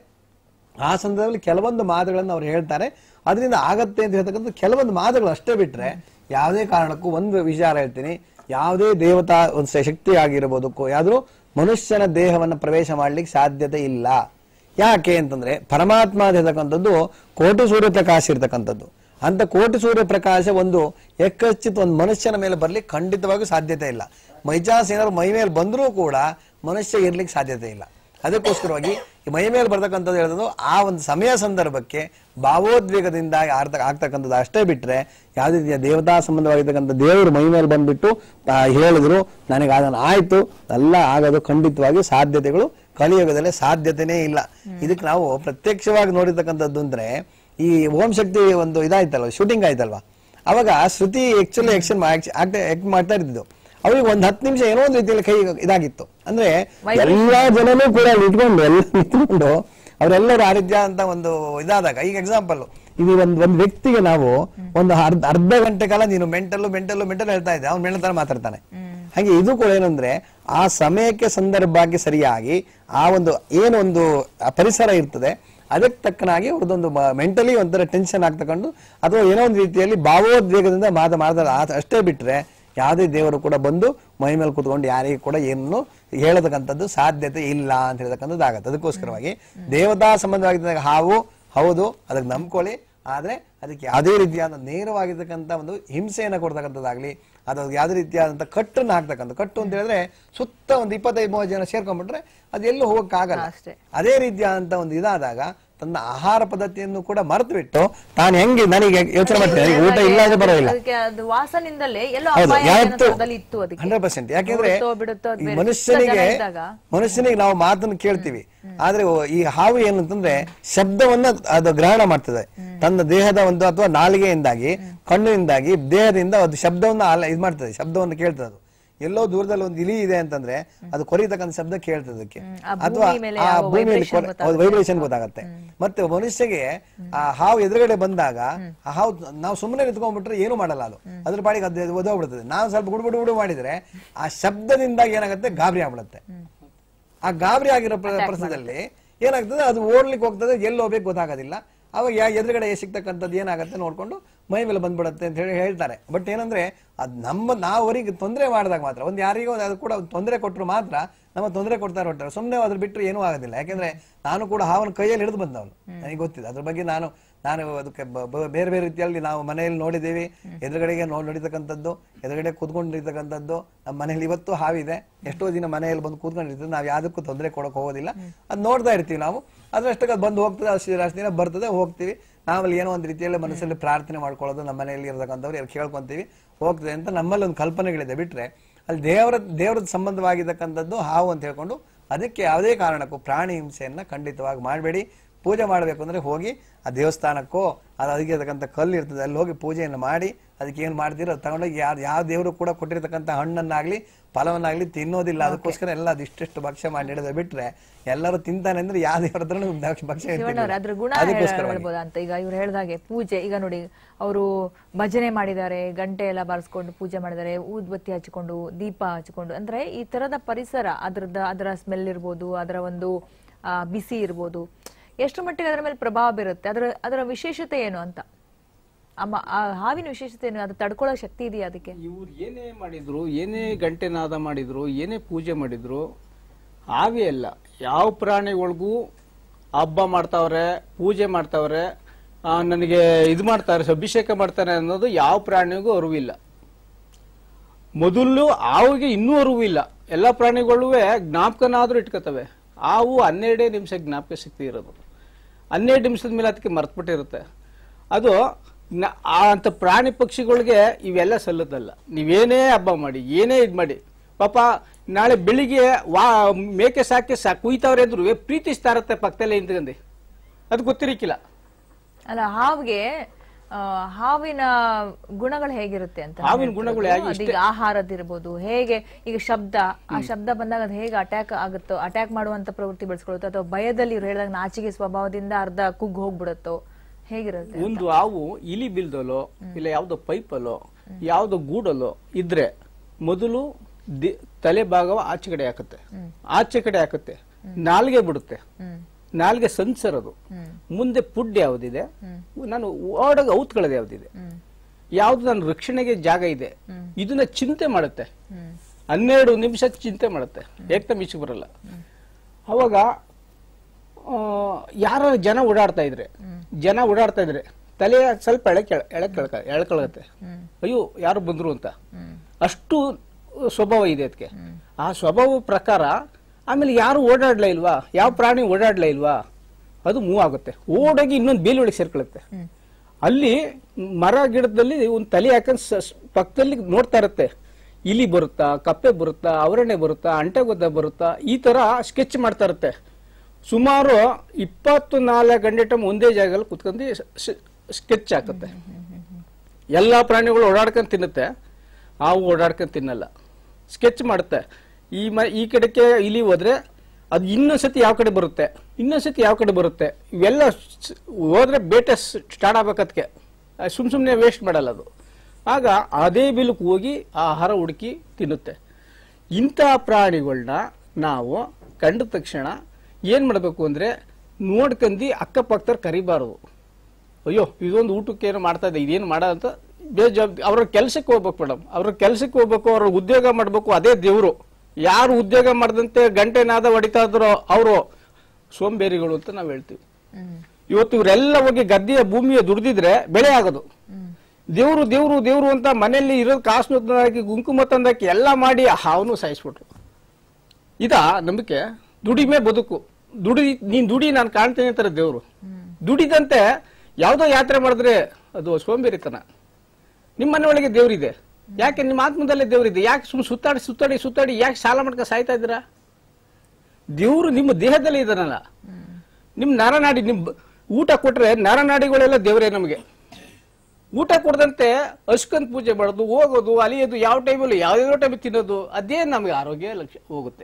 ಆ ಸಂದರ್ಭದಲ್ಲಿ ಕೆಲವೊಂದು ಮಾತುಗಳನ್ನು ಅವ್ರು ಹೇಳ್ತಾರೆ ಅದರಿಂದ ಆಗತ್ತೆ ಅಂತ ಹೇಳ್ತಕ್ಕಂಥ ಕೆಲವೊಂದು ಮಾತುಗಳು ಅಷ್ಟೇ ಬಿಟ್ರೆ ಯಾವುದೇ ಕಾರಣಕ್ಕೂ ಒಂದು ವಿಚಾರ ಹೇಳ್ತೀನಿ ಯಾವುದೇ ದೇವತಾ ಒಂದು ಸ- ಶಕ್ತಿ ಆಗಿರ್ಬೋದು ಕೋ- ಯಾವ್ದು ಮನುಷ್ಯನ ದೇಹವನ್ನು ಪ್ರವೇಶ ಮಾಡ್ಲಿಕ್ಕೆ ಸಾಧ್ಯತೆ ಇಲ್ಲ ಯಾಕೆ ಅಂತಂದ್ರೆ ಪರಮಾತ್ಮ ಅಂತ ಹೇಳ್ತಕ್ಕಂಥದ್ದು ಕೋಟಿ ಸೂರ್ಯ ಪ್ರಕಾಶ ಇರ್ತಕ್ಕಂಥದ್ದು ಅಂತ ಕೋಟಿ ಸೂರ್ಯ ಪ್ರಕಾಶ ಒಂದು ಎಕ್ಕಚ್ಚಿತ್ ಒಂದು ಮನುಷ್ಯನ ಮೇಲೆ ಬರ್ಲಿಕ್ಕೆ ಖಂಡಿತವಾಗಿಯೂ ಸಾಧ್ಯತೆ ಇಲ್ಲ ಮೈಚಾಸ್ ಏನಾದ್ರು ಮೈ ಮೇಲೆ ಬಂದರೂ ಕೂಡ ಮನುಷ್ಯ ಇರ್ಲಿಕ್ಕೆ ಸಾಧ್ಯತೆ ಇಲ್ಲ ಅದಕ್ಕೋಸ್ಕರವಾಗಿ ಈ ಮೈ ಮೇಲೆ ಬರ್ತಕ್ಕಂಥದ್ದು ಹೇಳೋದು ಆ ಒಂದು ಸಮಯ ಸಂದರ್ಭಕ್ಕೆ ಭಾವೋದ್ವೇಗದಿಂದ ಆರ್ತ ಆಗ್ತಕ್ಕಂಥದ್ದು ಅಷ್ಟೇ ಬಿಟ್ರೆ ಯಾವುದೇ ರೀತಿಯ ದೇವತಾ ಸಂಬಂಧವಾಗಿರ್ತಕ್ಕಂಥ ದೇವರು ಮೈ ಮೇಲೆ ಬಂದ್ಬಿಟ್ಟು ಆ, ಹೇಳಿದ್ರು ನನಗೆ ಅದನ್ನ ಆಯ್ತು ಎಲ್ಲ ಆಗೋದು ಖಂಡಿತವಾಗಿ ಸಾಧ್ಯತೆಗಳು ಕಲಿಯುಗದಲ್ಲಿ ಸಾಧ್ಯತೆನೇ ಇಲ್ಲ ಇದಕ್ಕೆ ನಾವು ಪ್ರತ್ಯಕ್ಷವಾಗಿ ನೋಡಿರ್ತಕ್ಕಂಥದ್ದು ಅಂದ್ರೆ ಈ ಓಂ ಶಕ್ತಿ ಒಂದು ಇದಾಯ್ತಲ್ವ ಶೂಟಿಂಗ್ ಆಯ್ತಲ್ವಾ ಅವಾಗ ಶ್ರುತಿ ಆಕ್ಚುಲಿ ಆಕ್ಷನ್ ಆಕ್ಟ್ ಮಾಡ್ತಾ ಇದ್ದಿದ್ದು ಅವ್ರಿಗೆ ಒಂದ್ ಹತ್ತು ನಿಮಿಷ ಏನೋ ಒಂದು ರೀತಿಯಲ್ಲಿ ಕೈ ಇದಾಗಿತ್ತು ಅಂದ್ರೆ ಎಲ್ಲಾ ಜನನೂ ಕೂಡ ಅಲ್ಲಿ ಇಟ್ಕೊಂಡು ಎಲ್ಲ ನಿಂತ್ಕೊಂಡು ಅವರೆಲ್ಲರೂ ಆ ರೀತಿಯ ಅಂತ ಒಂದು ಇದಾದಾಗ ಈಗ ಎಕ್ಸಾಂಪಲ್ ಇದು ಒಂದ್ ಒಂದ್ ವ್ಯಕ್ತಿಗೆ ನಾವು ಒಂದು ಅರ್ಧ ಅರ್ಧ ಗಂಟೆ ಕಾಲ ನೀನು ಮೆಂಟಲ್ ಮೆಂಟಲ್ ಮೆಂಟಲ್ ಹೇಳ್ತಾ ಇದ್ದೆ ಅವ್ನು ಮೆಂಟಲ್ ತರ ಮಾತಾಡ್ತಾನೆ ಹಾಗೆ ಇದು ಕೂಡ ಏನಂದ್ರೆ ಆ ಸಮಯಕ್ಕೆ ಸಂದರ್ಭಕ್ಕೆ ಸರಿಯಾಗಿ ಆ ಒಂದು ಏನು ಒಂದು ಆ ಪರಿಸರ ಇರ್ತದೆ ಅದಕ್ಕೆ ತಕ್ಕನಾಗಿ ಅವ್ರದ್ದೊಂದು ಮೆಂಟಲಿ ಒಂಥರ ಟೆನ್ಷನ್ ಆಗ್ತಕೊಂಡು ಅಥವಾ ಏನೋ ಒಂದು ರೀತಿಯಲ್ಲಿ ಭಾವೋದ್ವೇಗದಿಂದ ಮಾತು ಮಾಡ್ತಾರೆ ಆ- ಅಷ್ಟೇ ಬಿಟ್ರೆ ಯಾವುದೇ ದೇವರು ಕೂಡ ಬಂದು ಮೈ ಮೇಲೆ ಕೂತ್ಕೊಂಡು ಯಾರಿಗೂ ಕೂಡ ಏನು ಹೇಳತಕ್ಕಂಥದ್ದು ಸಾಧ್ಯತೆ ಇಲ್ಲ ಅಂತ ಹೇಳ್ತಕ್ಕಂಥದ್ದು ಆಗತ್ತೆ ಅದಕ್ಕೋಸ್ಕರವಾಗಿ ದೇವತಾ ಸಂಬಂಧವಾಗಿದ್ದಾಗ ಹಾವು ಹೌದು ಅದಕ್ಕೆ ನಂಬ್ಕೊಳ್ಳಿ ಆದ್ರೆ ಅದಕ್ಕೆ ಯಾವುದೇ ರೀತಿಯಾದ ನೇರವಾಗಿರ್ತಕ್ಕಂಥ ಒಂದು ಹಿಂಸೆಯನ್ನು ಕೊಡ್ತಕ್ಕಂಥದ್ದಾಗ್ಲಿ ಅದು ಯಾವುದೇ ರೀತಿಯಾದಂಥ ಕಟ್ಟನ್ನು ಹಾಕ್ತಕ್ಕಂಥ ಕಟ್ಟು ಅಂತ ಹೇಳಿದ್ರೆ ಸುತ್ತ ಒಂದು ಇಪ್ಪತ್ತೈದು ಮೂವತ್ತು ಜನ ಸೇರ್ಕೊಂಡ್ಬಿಟ್ರೆ ಅದು ಎಲ್ಲೂ ಹೋಗಕ್ಕಾಗಲ್ಲ ಅಷ್ಟೇ. ಅದೇ ರೀತಿಯಾದಂತ ಒಂದು ಇದಾದಾಗ ತನ್ನ ಆಹಾರ ಪದ್ಧತಿಯನ್ನು ಕೂಡ ಮರೆತು ಬಿಟ್ಟು ತಾನು ಹೆಂಗೆ ನನಗೆ ಯೋಚನೆ ಮಾಡ್ತೀನಿ ನನಗೆ ಊಟ ಇಲ್ಲ ಅಂದ್ರೆ ಪರವಾಗಿಲ್ಲ ಅದಕ್ಕೆ ಅದು ವಾಸನಿಂದಲೇ ಎಲ್ಲೋ ಹೌದು ಅಪಾಯ ಯಾವತ್ತು ಜನಸಂದರ್ಭದಲ್ಲಿ ಇತ್ತು ಅದಕ್ಕೆ ಹಂಡ್ರೆಡ್ ಪರ್ಸೆಂಟ್ ಯಾಕೆಂದ್ರೆ ಬಿಡುತ್ತೋ ಬಿಡುತ್ತೋ ಅದು ಈ ಬೇರೆ. ಮನುಷ್ಯನಿಗೆ ಸುತ್ತ ಜನ ಇದ್ದಾಗ ಮನುಷ್ಯನಿಗೆ ನಾವು ಮಾತನ್ನು ಕೇಳ್ತೀವಿ ಆದ್ರೆ ಓ- ಈ ಹಾವು ಏನು ಅಂತಂದ್ರೆ ಶಬ್ದವನ್ನ ಅದು ಗ್ರಹಣ ಮಾಡ್ತದೆ ತನ್ನ ದೇಹದ ಒಂದು ಅಥವಾ ನಾಲಿಗೆಯಿಂದಾಗಿ ಕಣ್ಣಿನಿಂದಾಗಿ ದೇಹದಿಂದ ಅದು ಶಬ್ದವನ್ನ ಅಲ್ಲ ಇದು ಮಾಡ್ತದೆ ಶಬ್ದವನ್ನು ಕೇಳ್ತದೆ ಅದು ಎಲ್ಲೋ ದೂರದಲ್ಲಿ ಒಂದು ಇಲಿ ಇದೆ ಅಂತಂದ್ರೆ ಅದು ಕೊರಿತಕ್ಕಂಥ ಶಬ್ದ ಕೇಳ್ತದೆ ಅದಕ್ಕೆ ಆ ಭೂಮಿ ಅಥವಾ ಮೇಲೆ ಆ ಯಾವ ಭೂಮಿಯಲ್ಲಿ vibration ಗೊತ್ತಾಗುತ್ತೆ. ವೈಬ್ರೇಷನ್ ಗೊತ್ತಾಗತ್ತೆ ಮತ್ತೆ ಮನುಷ್ಯಗೆ ಆ ಹಾವು ಎದುರುಗಡೆ ಬಂದಾಗ ಆ ಹಾವು ನಾವು ಸುಮ್ಮನೆ ನಿಂತ್ಕೊಂಡ್ಬಿಟ್ರೆ ಏನು ಮಾಡಲ್ಲ ಅದು ಅದ್ರ ಪಾಡಿಗೆ ಅದು ಒದೋಗ್ಬಿಡ್ತದೆ ನಾವು ಸ್ವಲ್ಪ ಗುಡು ಗುಡು ಗುಡು ಮಾಡಿದ್ರೆ ಆ ಶಬ್ದದಿಂದ ಏನಾಗುತ್ತೆ ಗಾಬರಿ ಆಗ್ಬಿಡುತ್ತೆ ಆ ಗಾಬರಿ ಆಗಿರೋ ಪ್ರ- ಪರಿಸ್ಥಿತಿಯಲ್ಲಿ ಏನಾಗ್ತದೆ ಅದು ಓಡ್ಲಿಕ್ಕೆ ಹೋಗ್ತದೆ ಎಲ್ಲಿ ಹೋಗ್ಬೇಕು ಗೊತ್ತಾಗೋದಿಲ್ಲ ಅವಾಗ ಯಾ ಎದುರುಗಡೆ ಸಿಗ್ತಕ್ಕಂಥದ್ದು ಏನಾಗುತ್ತೆ ನೋಡ್ಕೊಂಡು ಮೈ ಮೇಲೆ ಬಂದ್ಬಿಡುತ್ತೆ ಅಂತ ಹೇಳಿ ಹೇಳ್ತಾರೆ ಬಟ್ ಏನಂದ್ರೆ ಅದ್ ನಮ್ಮ ನಾವು ಅವರಿಗೆ ತೊಂದರೆ ಮಾಡಿದಾಗ ಮಾತ್ರ ಒಂದು ಯಾರಿಗೋ ಅದು ಕೂಡ ತೊಂದರೆ ಕೊಟ್ಟರು ಮಾತ್ರ ನಮ್ಮ ತೊಂದರೆ ಕೊಡ್ತಾರೆ ಹೊರಟಾರೆ ಸುಮ್ಮನೆ ಅದ್ರ ಬಿಟ್ಟರೆ ಏನೂ ಆಗೋದಿಲ್ಲ ಯಾಕೆಂದ್ರೆ ನಾನು ಕೂಡ ಹಾವನ ಕೈಯಲ್ಲಿ ಹಿಡಿದು ಬಂದವನು ನನಗೆ ಗೊತ್ತಿದೆ ಅದ್ರ ಬಗ್ಗೆ ನಾನು ನಾನು ಅದಕ್ಕೆ ಬ- ಬ- ಬೇರೆ ಬೇರೆ ರೀತಿಯಲ್ಲಿ ನಾವು ಮನೆಯಲ್ಲಿ ನೋಡಿದ್ದೀವಿ ಎದುರುಗಡೆಗೆ ನೋಡಿ ನೋಡಿತಕ್ಕಂಥದ್ದು ಎದುರುಗಡೆ ಕೂತ್ಕೊಂಡಿರ್ತಕ್ಕಂಥದ್ದು ನಮ್ಮ ಮನೆಯಲ್ಲಿ ಇವತ್ತು ಹಾವಿದೆ ಎಷ್ಟೋ ದಿನ ಮನೆಯಲ್ಲಿ ಬಂದು ಕೂತ್ಕೊಂಡಿರ್ತದೆ ನಾವು ಯಾವುದಕ್ಕೂ ತೊಂದರೆ ಕೊಡೋಕೆ ಹೋಗೋದಿಲ್ಲ ಅದು ನೋಡ್ತಾ ಇರ್ತೀವಿ ನಾವು ಅದ್ರಷ್ಟಕ್ಕೆ ಅದು ಬಂದು ಹೋಗ್ತದೆ ಅಷ್ಟು ಅಷ್ಟು ದಿನ ಬರ್ತದೆ ಹೋಗ್ತೀವಿ ನಾವಲ್ಲಿ ಏನೋ ಒಂದು ರೀತಿಯಲ್ಲಿ ಮನಸ್ಸಲ್ಲಿ ಪ್ರಾರ್ಥನೆ ಮಾಡ್ಕೊಳ್ಳೋದು ನಮ್ಮ ಮನೆಯಲ್ಲಿ ಇರತಕ್ಕಂಥವ್ರು ಎಲ್ಲ ಕೇಳ್ಕೊಂತೀವಿ ಹೋಗ್ತದೆ ಅಂತ ನಮ್ಮಲ್ಲಿ ಒಂದು ಕಲ್ಪನೆಗಳಿದೆ ಬಿಟ್ರೆ ಅಲ್ಲಿ ದೇವರ ದೇವರದ ಸಂಬಂಧವಾಗಿರ್ತಕ್ಕಂಥದ್ದು ಹಾವು ಅಂತ ಹೇಳ್ಕೊಂಡು ಅದಕ್ಕೆ ಯಾವುದೇ ಕಾರಣಕ್ಕೂ ಪ್ರಾಣಿ ಹಿಂಸೆಯನ್ನ ಖಂಡಿತವಾಗಿ ಮಾಡಬೇಡಿ ಪೂಜೆ ಮಾಡಬೇಕು ಅಂದ್ರೆ ಹೋಗಿ ಆ ದೇವಸ್ಥಾನಕ್ಕೋ ಅದು ಅದಕ್ಕೆ ಇರತಕ್ಕಂಥ ಕಲ್ಲು ಇರ್ತದೆ ಅಲ್ಲಿ ಹೋಗಿ ಪೂಜೆಯನ್ನು ಮಾಡಿ ಅದಕ್ಕೆ ಏನು ಮಾಡ್ತೀರೋ ಅದು ತಗೊಂಡೋಗಿ ಯಾರು ಯಾವ ದೇವರು ಕೂಡ ಕೊಟ್ಟಿರ್ತಕ್ಕಂಥ ಹಣ್ಣನ್ನಾಗ್ಲಿ ಫಲವನ್ನಾಗ್ಲಿ ತಿನ್ನೋದಿಲ್ಲ ಅದಕ್ಕೋಸ್ಕರ ಎಲ್ಲ ಅದಿಷ್ಟೆಷ್ಟು ಭಕ್ಷ್ಯ ಮಾಡಿ ಹಿಡಿದು ಬಿಟ್ರೆ ಎಲ್ಲರೂ ತಿಂತಾನೆ ಅಂದ್ರೆ ಯಾವ ದೇವ್ರ ಹತ್ರನೂ ಭಕ್ಷ್ಯ ಶಿವಣ್ಣವ್ರೆ ಅದ್ರ ಗುಣ ಅದಕ್ಕೋಸ್ಕರವಾಗಿ ಹೇಳ್ಬೋದಾ ಅಂತ ಈಗ ಇವ್ರು ಹೇಳ್ದಾಗೆ ಪೂಜೆ ಈಗ ನೋಡಿ ಅವರು ಭಜನೆ ಮಾಡಿದ್ದಾರೆ ಗಂಟೆ ಎಲ್ಲ ಬಾರಿಸ್ಕೊಂಡು ಪೂಜೆ ಮಾಡಿದ್ದಾರೆ ಊದ್ಬತ್ತಿ ಹಚ್ಕೊಂಡು ದೀಪ ಹಚ್ಕೊಂಡು ಅಂದ್ರೆ ಈ ತರದ ಪರಿಸರ ಅದ್ರದ ಅದರ ಸ್ಮೆಲ್ ಇರ್ಬೋದು ಅದರ ಒಂದು ಆ, ಬಿಸಿ ಇರ್ಬೋದು ಎಷ್ಟು ಮಟ್ಟಿಗೆ ಅದರ ಮೇಲೆ ಪ್ರಭಾವ ಬೀರುತ್ತೆ ಅದರ ಅದರ ವಿಶೇಷತೆ ಏನು ಅಂತ ಅಮ್ಮ ಆ ಹಾವಿನ ವಿಶೇಷತೆ ಏನು ಅದು ತಡ್ಕೊಳ್ಳೋ ಶಕ್ತಿ ಇದೆಯಾ ಅದಕ್ಕೆ ಇವ್ರು ಏನೇ ಮಾಡಿದ್ರು ಏನೇ ಗಂಟೆ ನಾದ ಮಾಡಿದ್ರು ಏನೇ ಪೂಜೆ ಮಾಡಿದ್ರು ಹಾವೇ ಅಲ್ಲ ಯಾವ ಪ್ರಾಣಿಗಳಿಗೂ ಹಬ್ಬ ಮಾಡ್ತಾವ್ರೆ ಪೂಜೆ ಮಾಡ್ತಾವ್ರೆ ಆ, ನನಗೆ ಇದು ಮಾಡ್ತಾರೆ ಅಭಿಷೇಕ ಮಾಡ್ತಾರೆ ಅನ್ನೋದು ಯಾವ ಪ್ರಾಣಿಗೂ ಅರಿವಿಲ್ಲ ಮೊದಲು ಹಾವಿಗೆ ಇನ್ನೂ ಅರಿವಿಲ್ಲ ಎಲ್ಲ ಪ್ರಾಣಿಗಳು ಜ್ಞಾಪಕನಾದ್ರೂ ಇಟ್ಕೋತವೆ ಹಾವು ಹನ್ನೆರಡೇ ನಿಮಿಷ ಜ್ಞಾಪಕ ಶಕ್ತಿ ಇರೋದು ಹನ್ನೆರಡು ನಿಮಿಷದ ಮೇಲೆ ಅದಕ್ಕೆ ಮರ್ತ್ಬಿಟ್ಟಿರುತ್ತೆ ಅದು ನ- ಆ ಅಂತ ಪ್ರಾಣಿ ಪಕ್ಷಿಗಳಿಗೆ ಇವೆಲ್ಲ ಸಲ್ಲದಲ್ಲ ನೀವೇನೇ ಹಬ್ಬ ಮಾಡಿ ಏನೇ ಇದು ಮಾಡಿ ಪಾಪ ನಾಳೆ ಬೆಳಿಗ್ಗೆ ವಾ ಮೇಕೆ ಸಾಕಿ ಸಾ ಕುಯ್ತಾವ್ರೆ ಅಂದ್ರು ಪ್ರೀತಿಸ್ತಾ ಇರತ್ತೆ ಪಕ್ಕದಲ್ಲೇ ನಿಂತ್ಕೊಂಡು ಅದು ಗೊತ್ತಿರಕ್ಕಿಲ್ಲ ಅಲ್ಲ ಹಾವಿಗೆ ಆ, ಹಾವಿನ ಗುಣಗಳು ಹೇಗಿರುತ್ತೆ ಅಂತ ಹಾವಿನ ಹೇಳ್ತಿರೋದು. ಗುಣಗಳು ಹೇಗೆ ಅದೀಗ ಆಹಾರದಿರ್ಬೋದು ಹೇಗೆ ಈಗ ಶಬ್ದ ಆ ಶಬ್ದ ಬಂದಾಗ ಅದು ಹೇಗೆ ಅಟ್ಯಾಕ್ ಆಗುತ್ತೋ ಅಟ್ಯಾಕ್ ಮಾಡುವಂತ ಪ್ರವೃತ್ತಿ ಬೆಳೆಸ್ಕೊಳುತ್ತೋ ಅಥವಾ ಭಯದಲ್ಲಿ ಇವ್ರು ಹೇಳಿದಾಗ ನಾಚಿಕೆ ಸ್ವಭಾವದಿಂದ ಅರ್ಧ ಕುಗ್ಗ್ ಹೋಗ್ಬಿಡುತ್ತೋ ಹೇಗಿರುತ್ತೆ ಒಂದು ಹಾವು ಇಲಿ ಬಿಲ್ದಲ್ಲೋ ಇಲ್ಲ ಯಾವ್ದೋ ಪೈಪಲ್ಲೋ ಯಾವ್ದೋ ಗೂಡಲ್ಲೋ ಇದ್ರೆ ಮೊದಲು ದಿ- ತಲೆ ಭಾಗವ ಆಚೆ ಕಡೆ ಹಾಕುತ್ತೆ ಆಚೆ ಕಡೆ ಹಾಕುತ್ತೆ ನಾಲ್ಗೆ ಬಿಡುತ್ತೆ ನಾಲ್ಗೆ ಸಂಸರದು ಮುಂದೆ ಪುಡ್ ಯಾವ್ದಿದೆ ನಾನು ಓಡಾಗ ಔತ್ಕೊಳ್ಳೋದು ಯಾವ್ದಿದೆ ಯಾವ್ದು ನನ್ನ ರಕ್ಷಣೆಗೆ ಜಾಗ ಇದೆ ಇದನ್ನ ಚಿಂತೆ ಮಾಡುತ್ತೆ ಹನ್ನೆರಡು ನಿಮಿಷ ಚಿಂತೆ ಮಾಡುತ್ತೆ ಏಕ್ದಮ್ ಈಚೆಗೆ ಬರಲ್ಲ ಅವಾಗ ಆ, ಯಾರು ಜನ ಓಡಾಡ್ತಾ ಇದ್ರೆ ಜನ ಓಡಾಡ್ತಾ ಇದ್ರೆ ತಲೆ ಸ್ವಲ್ಪ ಎಳಕೆ ಎಳಕೆಳ್ಕ ಎಳ್ಕೊಳತ್ತೆ ಅಯ್ಯೋ ಯಾರು ಬಂದ್ರು ಅಂತ ಅಷ್ಟು ಸ್ವಭಾವ ಇದೆ ಅದಕ್ಕೆ ಆ ಸ್ವಭಾವ ಪ್ರಕಾರ ಆಮೇಲೆ ಯಾರು ಓಡಾಡ್ಲೇ ಇಲ್ವಾ ಯಾವ ಪ್ರಾಣಿ ಓಡಾಡ್ಲೇ ಇಲ್ವಾ ಅದು ಮೂವ್ ಆಗುತ್ತೆ ಓಡೋಗಿ ಇನ್ನೊಂದು ಬೇಲಿ ಒಳಗೆ ಸೇರ್ಕೊಳ್ಳುತ್ತೆ ಅಲ್ಲಿ ಮರ ಗಿಡದಲ್ಲಿ ಒಂದು ತಲೆ ಹಾಕೊಂಡ್ ಸ- ಸ್- ಪಕ್ಕದಲ್ಲಿ ನೋಡ್ತಾ ಇರುತ್ತೆ ಇಲಿ ಬರುತ್ತಾ ಕಪ್ಪೆ ಬರುತ್ತಾ ಅವರಣೆ ಬರುತ್ತಾ ಅಂಟೆಗೊದ್ದ ಬರುತ್ತಾ ಈ ತರ ಸ್ಕೆಚ್ ಮಾಡ್ತಾ ಇರುತ್ತೆ ಸುಮಾರು ಇಪ್ಪತ್ತು ನಾಲ್ಕು ಗಂಟೆ ಟೈಮ್ ಒಂದೇ ಜಾಗದಲ್ಲಿ ಕುತ್ಕೊಂಡು ಸ್ಕೆಚ್ ಹಾಕುತ್ತೆ ಎಲ್ಲಾ ಪ್ರಾಣಿಗಳು ಓಡಾಡ್ಕೊಂಡು ತಿನ್ನುತ್ತೆ ಹಾವು ಓಡಾಡ್ಕೊಂಡು ತಿನ್ನಲ್ಲ ಸ್ಕೆಚ್ ಮಾಡುತ್ತೆ ಈ ಮ ಈ ಕಡೆಗೆ ಇಲಿ ಹೋದ್ರೆ ಅದು ಇನ್ನೊಂದ್ಸತಿ ಯಾವ ಕಡೆ ಬರುತ್ತೆ ಇನ್ನೊಂದ್ಸತಿ ಯಾವ ಕಡೆ ಬರುತ್ತೆ ಇವೆಲ್ಲ ಸ್- ಹೋದ್ರೆ ಬೇಟೆ ಸ್ಟಾರ್ಟ್ ಆಗ್ಬೇಕದಕ್ಕೆ ಸುಮ್ ಸುಮ್ಮನೆ ವೇಸ್ಟ್ ಮಾಡಲ್ಲ ಅದು ಆಗ ಅದೇ ಬಿಲಕ್ಕೆ ಹೋಗಿ ಆ ಆಹಾರ ಹುಡುಕಿ ತಿನ್ನುತ್ತೆ ಇಂಥ ಪ್ರಾಣಿಗಳನ್ನ ನಾವು ಕಂಡ ತಕ್ಷಣ ಏನ್ ಮಾಡಬೇಕು ಅಂದ್ರೆ ನೋಡ್ಕಂದು ಅಕ್ಕಪಕ್ಕದವ್ರು ಕರಿಬಾರದು ಅಯ್ಯೋ ಇದೊಂದು ಊಟಕ್ಕೆ ಏನು ಮಾಡ್ತಾ ಇದೆ ಇದೇನು ಮಾಡ ಅಂತ ಬೇಜವಾಬ್ದಾರಿ ಅವ್ರ ಕೆಲ್ಸಕ್ಕೆ ಹೋಗ್ಬೇಕು ಮೇಡಮ್ ಅವ್ರ ಕೆಲ್ಸಕ್ಕೆ ಹೋಗ್ಬೇಕು ಅವ್ರ ಉದ್ಯೋಗ ಮಾಡ್ಬೇಕು ಅದೇ ದೇವ್ರು ಯಾರು ಉದ್ಯೋಗ ಮಾಡದಂತೆ ಗಂಟೆ ನಾದ ಹೊಡಿತಾ ಇದ್ರೋ ಅವರು ಸೋಂಬೇರಿಗಳು ಅಂತ ನಾವ್ ಹೇಳ್ತೀವಿ ಇವತ್ತು ಇವರೆಲ್ಲ ಹೋಗಿ ಗದ್ದೆಯ ಭೂಮಿಯ ದುಡ್ದಿದ್ರೆ ಬೆಳೆ ಆಗೋದು ದೇವ್ರು ದೇವ್ರು ದೇವ್ರು ಅಂತ ಮನೆಯಲ್ಲಿ ಇರೋದು ಕಾಸು ತಂದಾಕಿ ಕುಂಕುಮ ತಂದಾಕಿ ಎಲ್ಲ ಮಾಡಿ ಹಾವನು ಸಾಯಿಸ್ಬಿಟ್ರು ಇದ ನಂಬಿಕೆ ದುಡಿಮೆ ಬದುಕು ದುಡಿ ನೀನ್ ದುಡಿ ನಾನು ಕಾಣ್ತೇನೆ ಅಂತಾರೆ ದೇವ್ರು ದುಡಿದಂತೆ ಯಾವ್ದೋ ಯಾತ್ರೆ ಮಾಡಿದ್ರೆ ಅದು ಸೋಂಬೇರಿತನ ನಿಮ್ಮ ಮನೆ ಒಳಗೆ ದೇವ್ರಿದೆ ಯಾಕೆ ನಿಮ್ಮ ಆತ್ಮದಲ್ಲೇ ದೇವ್ರಿದೆ ಯಾಕೆ ಸುಮ್ ಸುತ್ತಾಡಿ ಸುತ್ತಾಡಿ ಸುತ್ತಾಡಿ ಯಾಕೆ ಸಾಲ ಮಾಡ್ಕ ಸಾಯ್ತಾ ಇದ್ದೀರಾ ದೇವ್ರು ನಿಮ್ಮ ದೇಹದಲ್ಲಿ ಇದಾನಲ್ಲ ನಿಮ್ ನರನಾಡಿ ನಿಮ್ ಬ- ಊಟ ಕೊಟ್ರೆ ನರನಾಡಿಗಳೆಲ್ಲ ದೇವರೇ ನಮಗೆ ಊಟ ಕೊಡದಂತೆ ಅಶ್ಕಂತ್ ಪೂಜೆ ಮಾಡೋದು ಹೋಗೋದು ಅಲಿಯೋದು ಯಾವ ಟೈಮಲ್ಲಿ ಯಾವ್ಯಾವ ಟೈಮ್ ತಿನ್ನೋದು ಅದೇ ನಮಗೆ ಆರೋಗ್ಯ ಲಕ್ಷ ಹೋಗುತ್ತೆ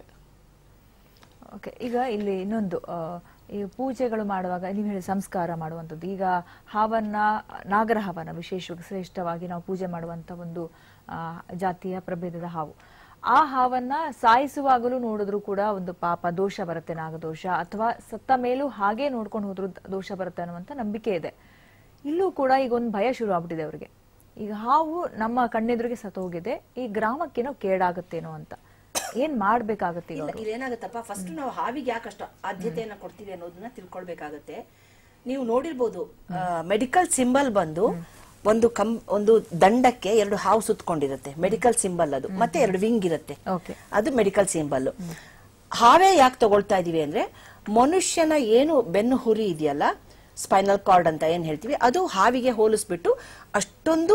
ಓಕೆ ಈಗ ಇಲ್ಲಿ ಇನ್ನೊಂದು ಆ, ಈ ಪೂಜೆಗಳು ಮಾಡುವಾಗ ನೀವು ಹೇಳಿ ಸಂಸ್ಕಾರ ಮಾಡುವಂಥದ್ದು ಈಗ ಹಾವನ್ನ ನಾಗರ ಹಾವನ್ನ ವಿಶೇಷವಾಗಿ ಶ್ರೇಷ್ಠವಾಗಿ ನಾವು ಪೂಜೆ ಮಾಡುವಂತ ಒಂದು ಆ, ಜಾತಿಯ ಪ್ರಭೇದದ ಹಾವು ಆ ಹಾವನ್ನ ಸಾಯಿಸುವಾಗಲೂ ನೋಡಿದ್ರು ಕೂಡ ಒಂದು ಪಾಪ ದೋಷ ಬರುತ್ತೆ ನಾಗದೋಷ ಅಥವಾ ಸತ್ತ ಮೇಲೂ ಹಾಗೆ ನೋಡ್ಕೊಂಡು ಹೋದ್ರು ದೋಷ ಬರುತ್ತೆ ಅನ್ನುವಂತ ನಂಬಿಕೆ ಇದೆ ಇಲ್ಲೂ ಕೂಡ ಈಗ ಒಂದು ಭಯ ಶುರು ಆಗ್ಬಿಟ್ಟಿದೆ ಅವರಿಗೆ ಈಗ ಹಾವು ನಮ್ಮ ಕಣ್ಣೆದುರಿಗೆ ಸತ್ತೋಗಿದೆ ಈ ಗ್ರಾಮಕ್ಕೇನೋ ಕೇಡಾಗುತ್ತೇನೋ ಅಂತ ಏನ್ ಮಾಡ್ಬೇಕಾಗತ್ತೆ ಈಗ ಇಲ್ಲ ಅವ್ರು? ಇಲ್ಲೇನಾಗತ್ತಪ್ಪ ಫಸ್ಟ್ ನಾವು ಹಾವಿಗೆ ಯಾಕಷ್ಟು ಆದ್ಯತೆಯನ್ನ ಕೊಡ್ತೀವಿ ಅನ್ನೋದನ್ನ ತಿಳ್ಕೊಳ್ಬೇಕಾಗತ್ತೆ ನೀವು ನೋಡಿರ್ಬೋದು ಮೆಡಿಕಲ್ ಸಿಂಬಲ್ ಬಂದು ಒಂದು ಕಂ ಒಂದು ದಂಡಕ್ಕೆ ಎರಡು ಹಾವು ಸುತ್ತಕೊಂಡಿರುತ್ತೆ ಮೆಡಿಕಲ್ ಸಿಂಬಲ್ ಅದು ಮತ್ತೆ ಎರಡು ವಿಂಗ್ ಇರುತ್ತೆ Okay. ಅದು ಮೆಡಿಕಲ್ ಸಿಂಬಲ್ ಹಾವೇ ಯಾಕೆ ತಗೊಳ್ತಾ ಇದೀವಿ ಅಂದ್ರೆ ಮನುಷ್ಯನ ಏನು ಬೆನ್ನು ಹುರಿ ಇದೆಯಲ್ಲ ಸ್ಪೈನಲ್ ಕಾರ್ಡ್ ಅಂತ ಏನ್ ಹೇಳ್ತೀವಿ ಅದು ಹಾವಿಗೆ ಹೋಲಿಸ್ಬಿಟ್ಟು ಅಷ್ಟೊಂದು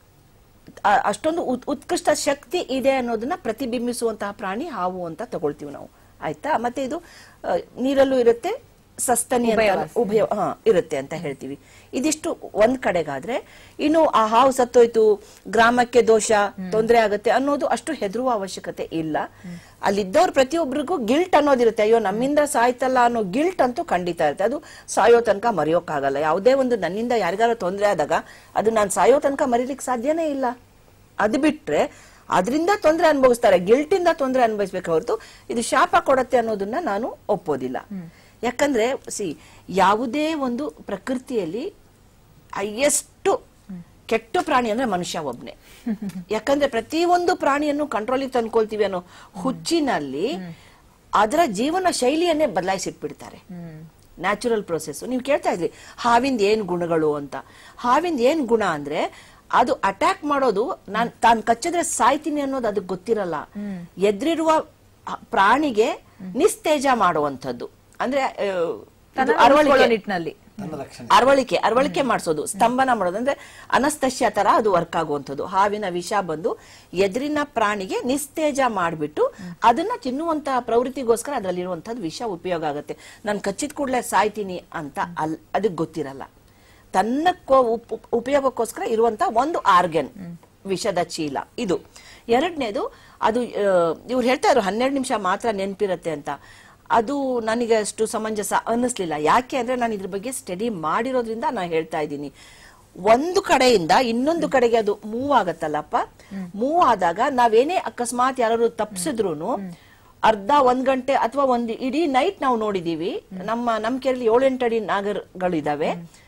ಆ- ಅಷ್ಟೊಂದು ಉತ್- ಉತ್ಕೃಷ್ಟ ಶಕ್ತಿ ಇದೆ ಅನ್ನೋದನ್ನ ಪ್ರತಿಬಿಂಬಿಸುವಂತಹ ಪ್ರಾಣಿ ಹಾವು ಅಂತ ತಗೊಳ್ತೀವಿ ನಾವು ಆಯ್ತಾ ಮತ್ತೆ ಇದು ಆ, ನೀರಲ್ಲೂ ಇರುತ್ತೆ ಸಸ್ತನಿ ಅಂತ ಉಭಯ ಹಾ ಇರುತ್ತೆ ಅಂತ ಹೇಳ್ತೀವಿ ಇದಿಷ್ಟು ಒಂದ್ ಕಡೆಗಾದ್ರೆ ಇನ್ನು ಆ ಹಾವು ಸತ್ತೋಯ್ತು ಗ್ರಾಮಕ್ಕೆ ದೋಷ ತೊಂದರೆ ಆಗತ್ತೆ ಅನ್ನೋದು ಅಷ್ಟು ಹೆದರುವ ಅವಶ್ಯಕತೆ ಇಲ್ಲ ಅಲ್ಲಿದ್ದವ್ರು ಪ್ರತಿಯೊಬ್ಬರಿಗೂ ಗಿಲ್ಟ್ ಅನ್ನೋದಿರುತ್ತೆ ಅಯ್ಯೋ ನಮ್ಮಿಂದ ಸಾಯ್ತಲ್ಲ ಅನ್ನೋ ಗಿಲ್ಟ್ ಅಂತೂ ಖಂಡಿತ ಇರುತ್ತೆ ಅದು ಸಾಯೋ ತನಕ ಮರೆಯೋಕ್ಕಾಗಲ್ಲ ಯಾವುದೇ ಒಂದು ನನ್ನಿಂದ ಯಾರಿಗಾರ ತೊಂದರೆ ಆದಾಗ ಅದು ನಾನು ಸಾಯೋ ತನಕ ಮರೀಲಿಕ್ಕೆ ಸಾಧ್ಯನೇ ಇಲ್ಲ ಅದು ಬಿಟ್ರೆ ಅದರಿಂದ ತೊಂದರೆ ಅನುಭವಿಸ್ತಾರೆ ಗಿಲ್ಟಿಂದ ತೊಂದರೆ ಅನುಭವಿಸ್ಬೇಕು ಹೊರತು ಇದು ಶಾಪ ಕೊಡತ್ತೆ ಅನ್ನೋದನ್ನ ನಾನು ಒಪ್ಪೋದಿಲ್ಲ ಯಾಕಂದ್ರೆ ಸಿ ಯಾವುದೇ ಒಂದು ಪ್ರಕೃತಿಯಲ್ಲಿ ಹೈಯೆಸ್ಟ್ ಕೆಟ್ಟ ಪ್ರಾಣಿ ಅಂದ್ರೆ ಮನುಷ್ಯ ಒಬ್ನೇ ಯಾಕಂದ್ರೆ ಪ್ರತಿಯೊಂದು ಪ್ರಾಣಿಯನ್ನು ಕಂಟ್ರೋಲಿಗೆ ತಂದ್ಕೊಳ್ತೀವಿ ಅನ್ನೋ ಹುಚ್ಚಿನಲ್ಲಿ ಅದರ ಜೀವನ ಶೈಲಿಯನ್ನೇ ಬದಲಾಯಿಸಿಟ್ಬಿಡ್ತಾರೆ ನ್ಯಾಚುರಲ್ ಪ್ರೊಸೆಸ್ ನೀವು ಕೇಳ್ತಾ ಇದ್ರಿ ಹಾವಿಂದ ಏನ್ ಗುಣಗಳು ಅಂತ ಹಾವಿಂದ ಏನ್ ಗುಣ ಅಂದ್ರೆ ಅದು ಅಟ್ಯಾಕ್ ಮಾಡೋದು ನಾನ್ ತಾನ್ ಕಚ್ಚಿದ್ರೆ ಸಾಯ್ತೀನಿ ಅನ್ನೋದು ಅದಕ್ಕೆ ಗೊತ್ತಿರಲ್ಲ ಎದ್ರಿರುವ ಹ- ಪ್ರಾಣಿಗೆ ನಿಸ್ತೇಜ ಮಾಡುವಂಥದ್ದು ಅಂದ್ರೆ ಆ, ಇದು ತನ್ನನ್ನು ಅರವಳಿಕೆ ಉಳಿಸ್ಕೊಳ್ಳೋ ನಿಟ್ಟಿನಲ್ಲಿ. ಅರವಳಿಕೆ ಅರವಳಿಕೆ ಮಾಡಿಸೋದು ಸ್ತಂಭನ ಮಾಡೋದು ಅಂದ್ರೆ ಅನಸ್ತಶ್ಯ ತರ ಅದು ವರ್ಕ್ ಆಗುವಂಥದ್ದು ಹಾವಿನ ವಿಷ ಬಂದು ಎದುರಿನ ಪ್ರಾಣಿಗೆ ನಿಸ್ತೇಜ ಮಾಡಿಬಿಟ್ಟು ಅದನ್ನ ತಿನ್ನುವಂತಹ ಪ್ರವೃತ್ತಿಗೋಸ್ಕರ ಅದರಲ್ಲಿರುವಂತದ್ದು ವಿಷ ಉಪಯೋಗ ಆಗುತ್ತೆ ನಾನು ಕಚ್ಚಿದ ಕೂಡಲೇ ಸಾಯ್ತೀನಿ ಅಂತ ಅಲ್ ಅದಕ್ಕೆ ಗೊತ್ತಿರಲ್ಲ ತನ್ನ ಕೋ- ಉಪ್- ಉಪಯೋಗಕ್ಕೋಸ್ಕರ ಇರುವಂತ ಒಂದು ಆರ್ಗನ್ ವಿಷದ ಚೀಲ ಇದು ಎರಡನೇದು ಅದು ಇವ್ರು ಹೇಳ್ತಾ ಇದ್ರು ಹನ್ನೆರಡು ನಿಮಿಷ ಮಾತ್ರ ನೆನಪಿರತ್ತೆ ಅಂತ ಅದು ನನಗೆ ಅಷ್ಟು ಸಮಂಜಸ ಅನ್ನಿಸ್ಲಿಲ್ಲ ಯಾಕೆ ಅಂದ್ರೆ ನಾನು ಇದ್ರ ಬಗ್ಗೆ ಸ್ಟಡಿ ಮಾಡಿರೋದ್ರಿಂದ ನಾನು ಹೇಳ್ತಾ ಇದ್ದೀನಿ ಒಂದು ಕಡೆಯಿಂದ ಇನ್ನೊಂದು ಕಡೆಗೆ ಅದು ಮೂವ್ ಆಗತ್ತಲ್ಲಪ್ಪ ಮೂವ್ ಆದಾಗ ನಾವೇನೇ ಅಕಸ್ಮಾತ್ ಯಾರು ತಪ್ಸಿದ್ರು ಅರ್ಧ ಒಂದ್ ಗಂಟೆ ಅಥವಾ ಒಂದು ಇಡೀ ನೈಟ್ ನಾವು ನೋಡಿದೀವಿ ನಮ್ಮ ನಮ್ ಕೇರಳ ಏಳೆಂಟು ಅಡಿ ನಾಗರ್ಗಳಿದಾವೆ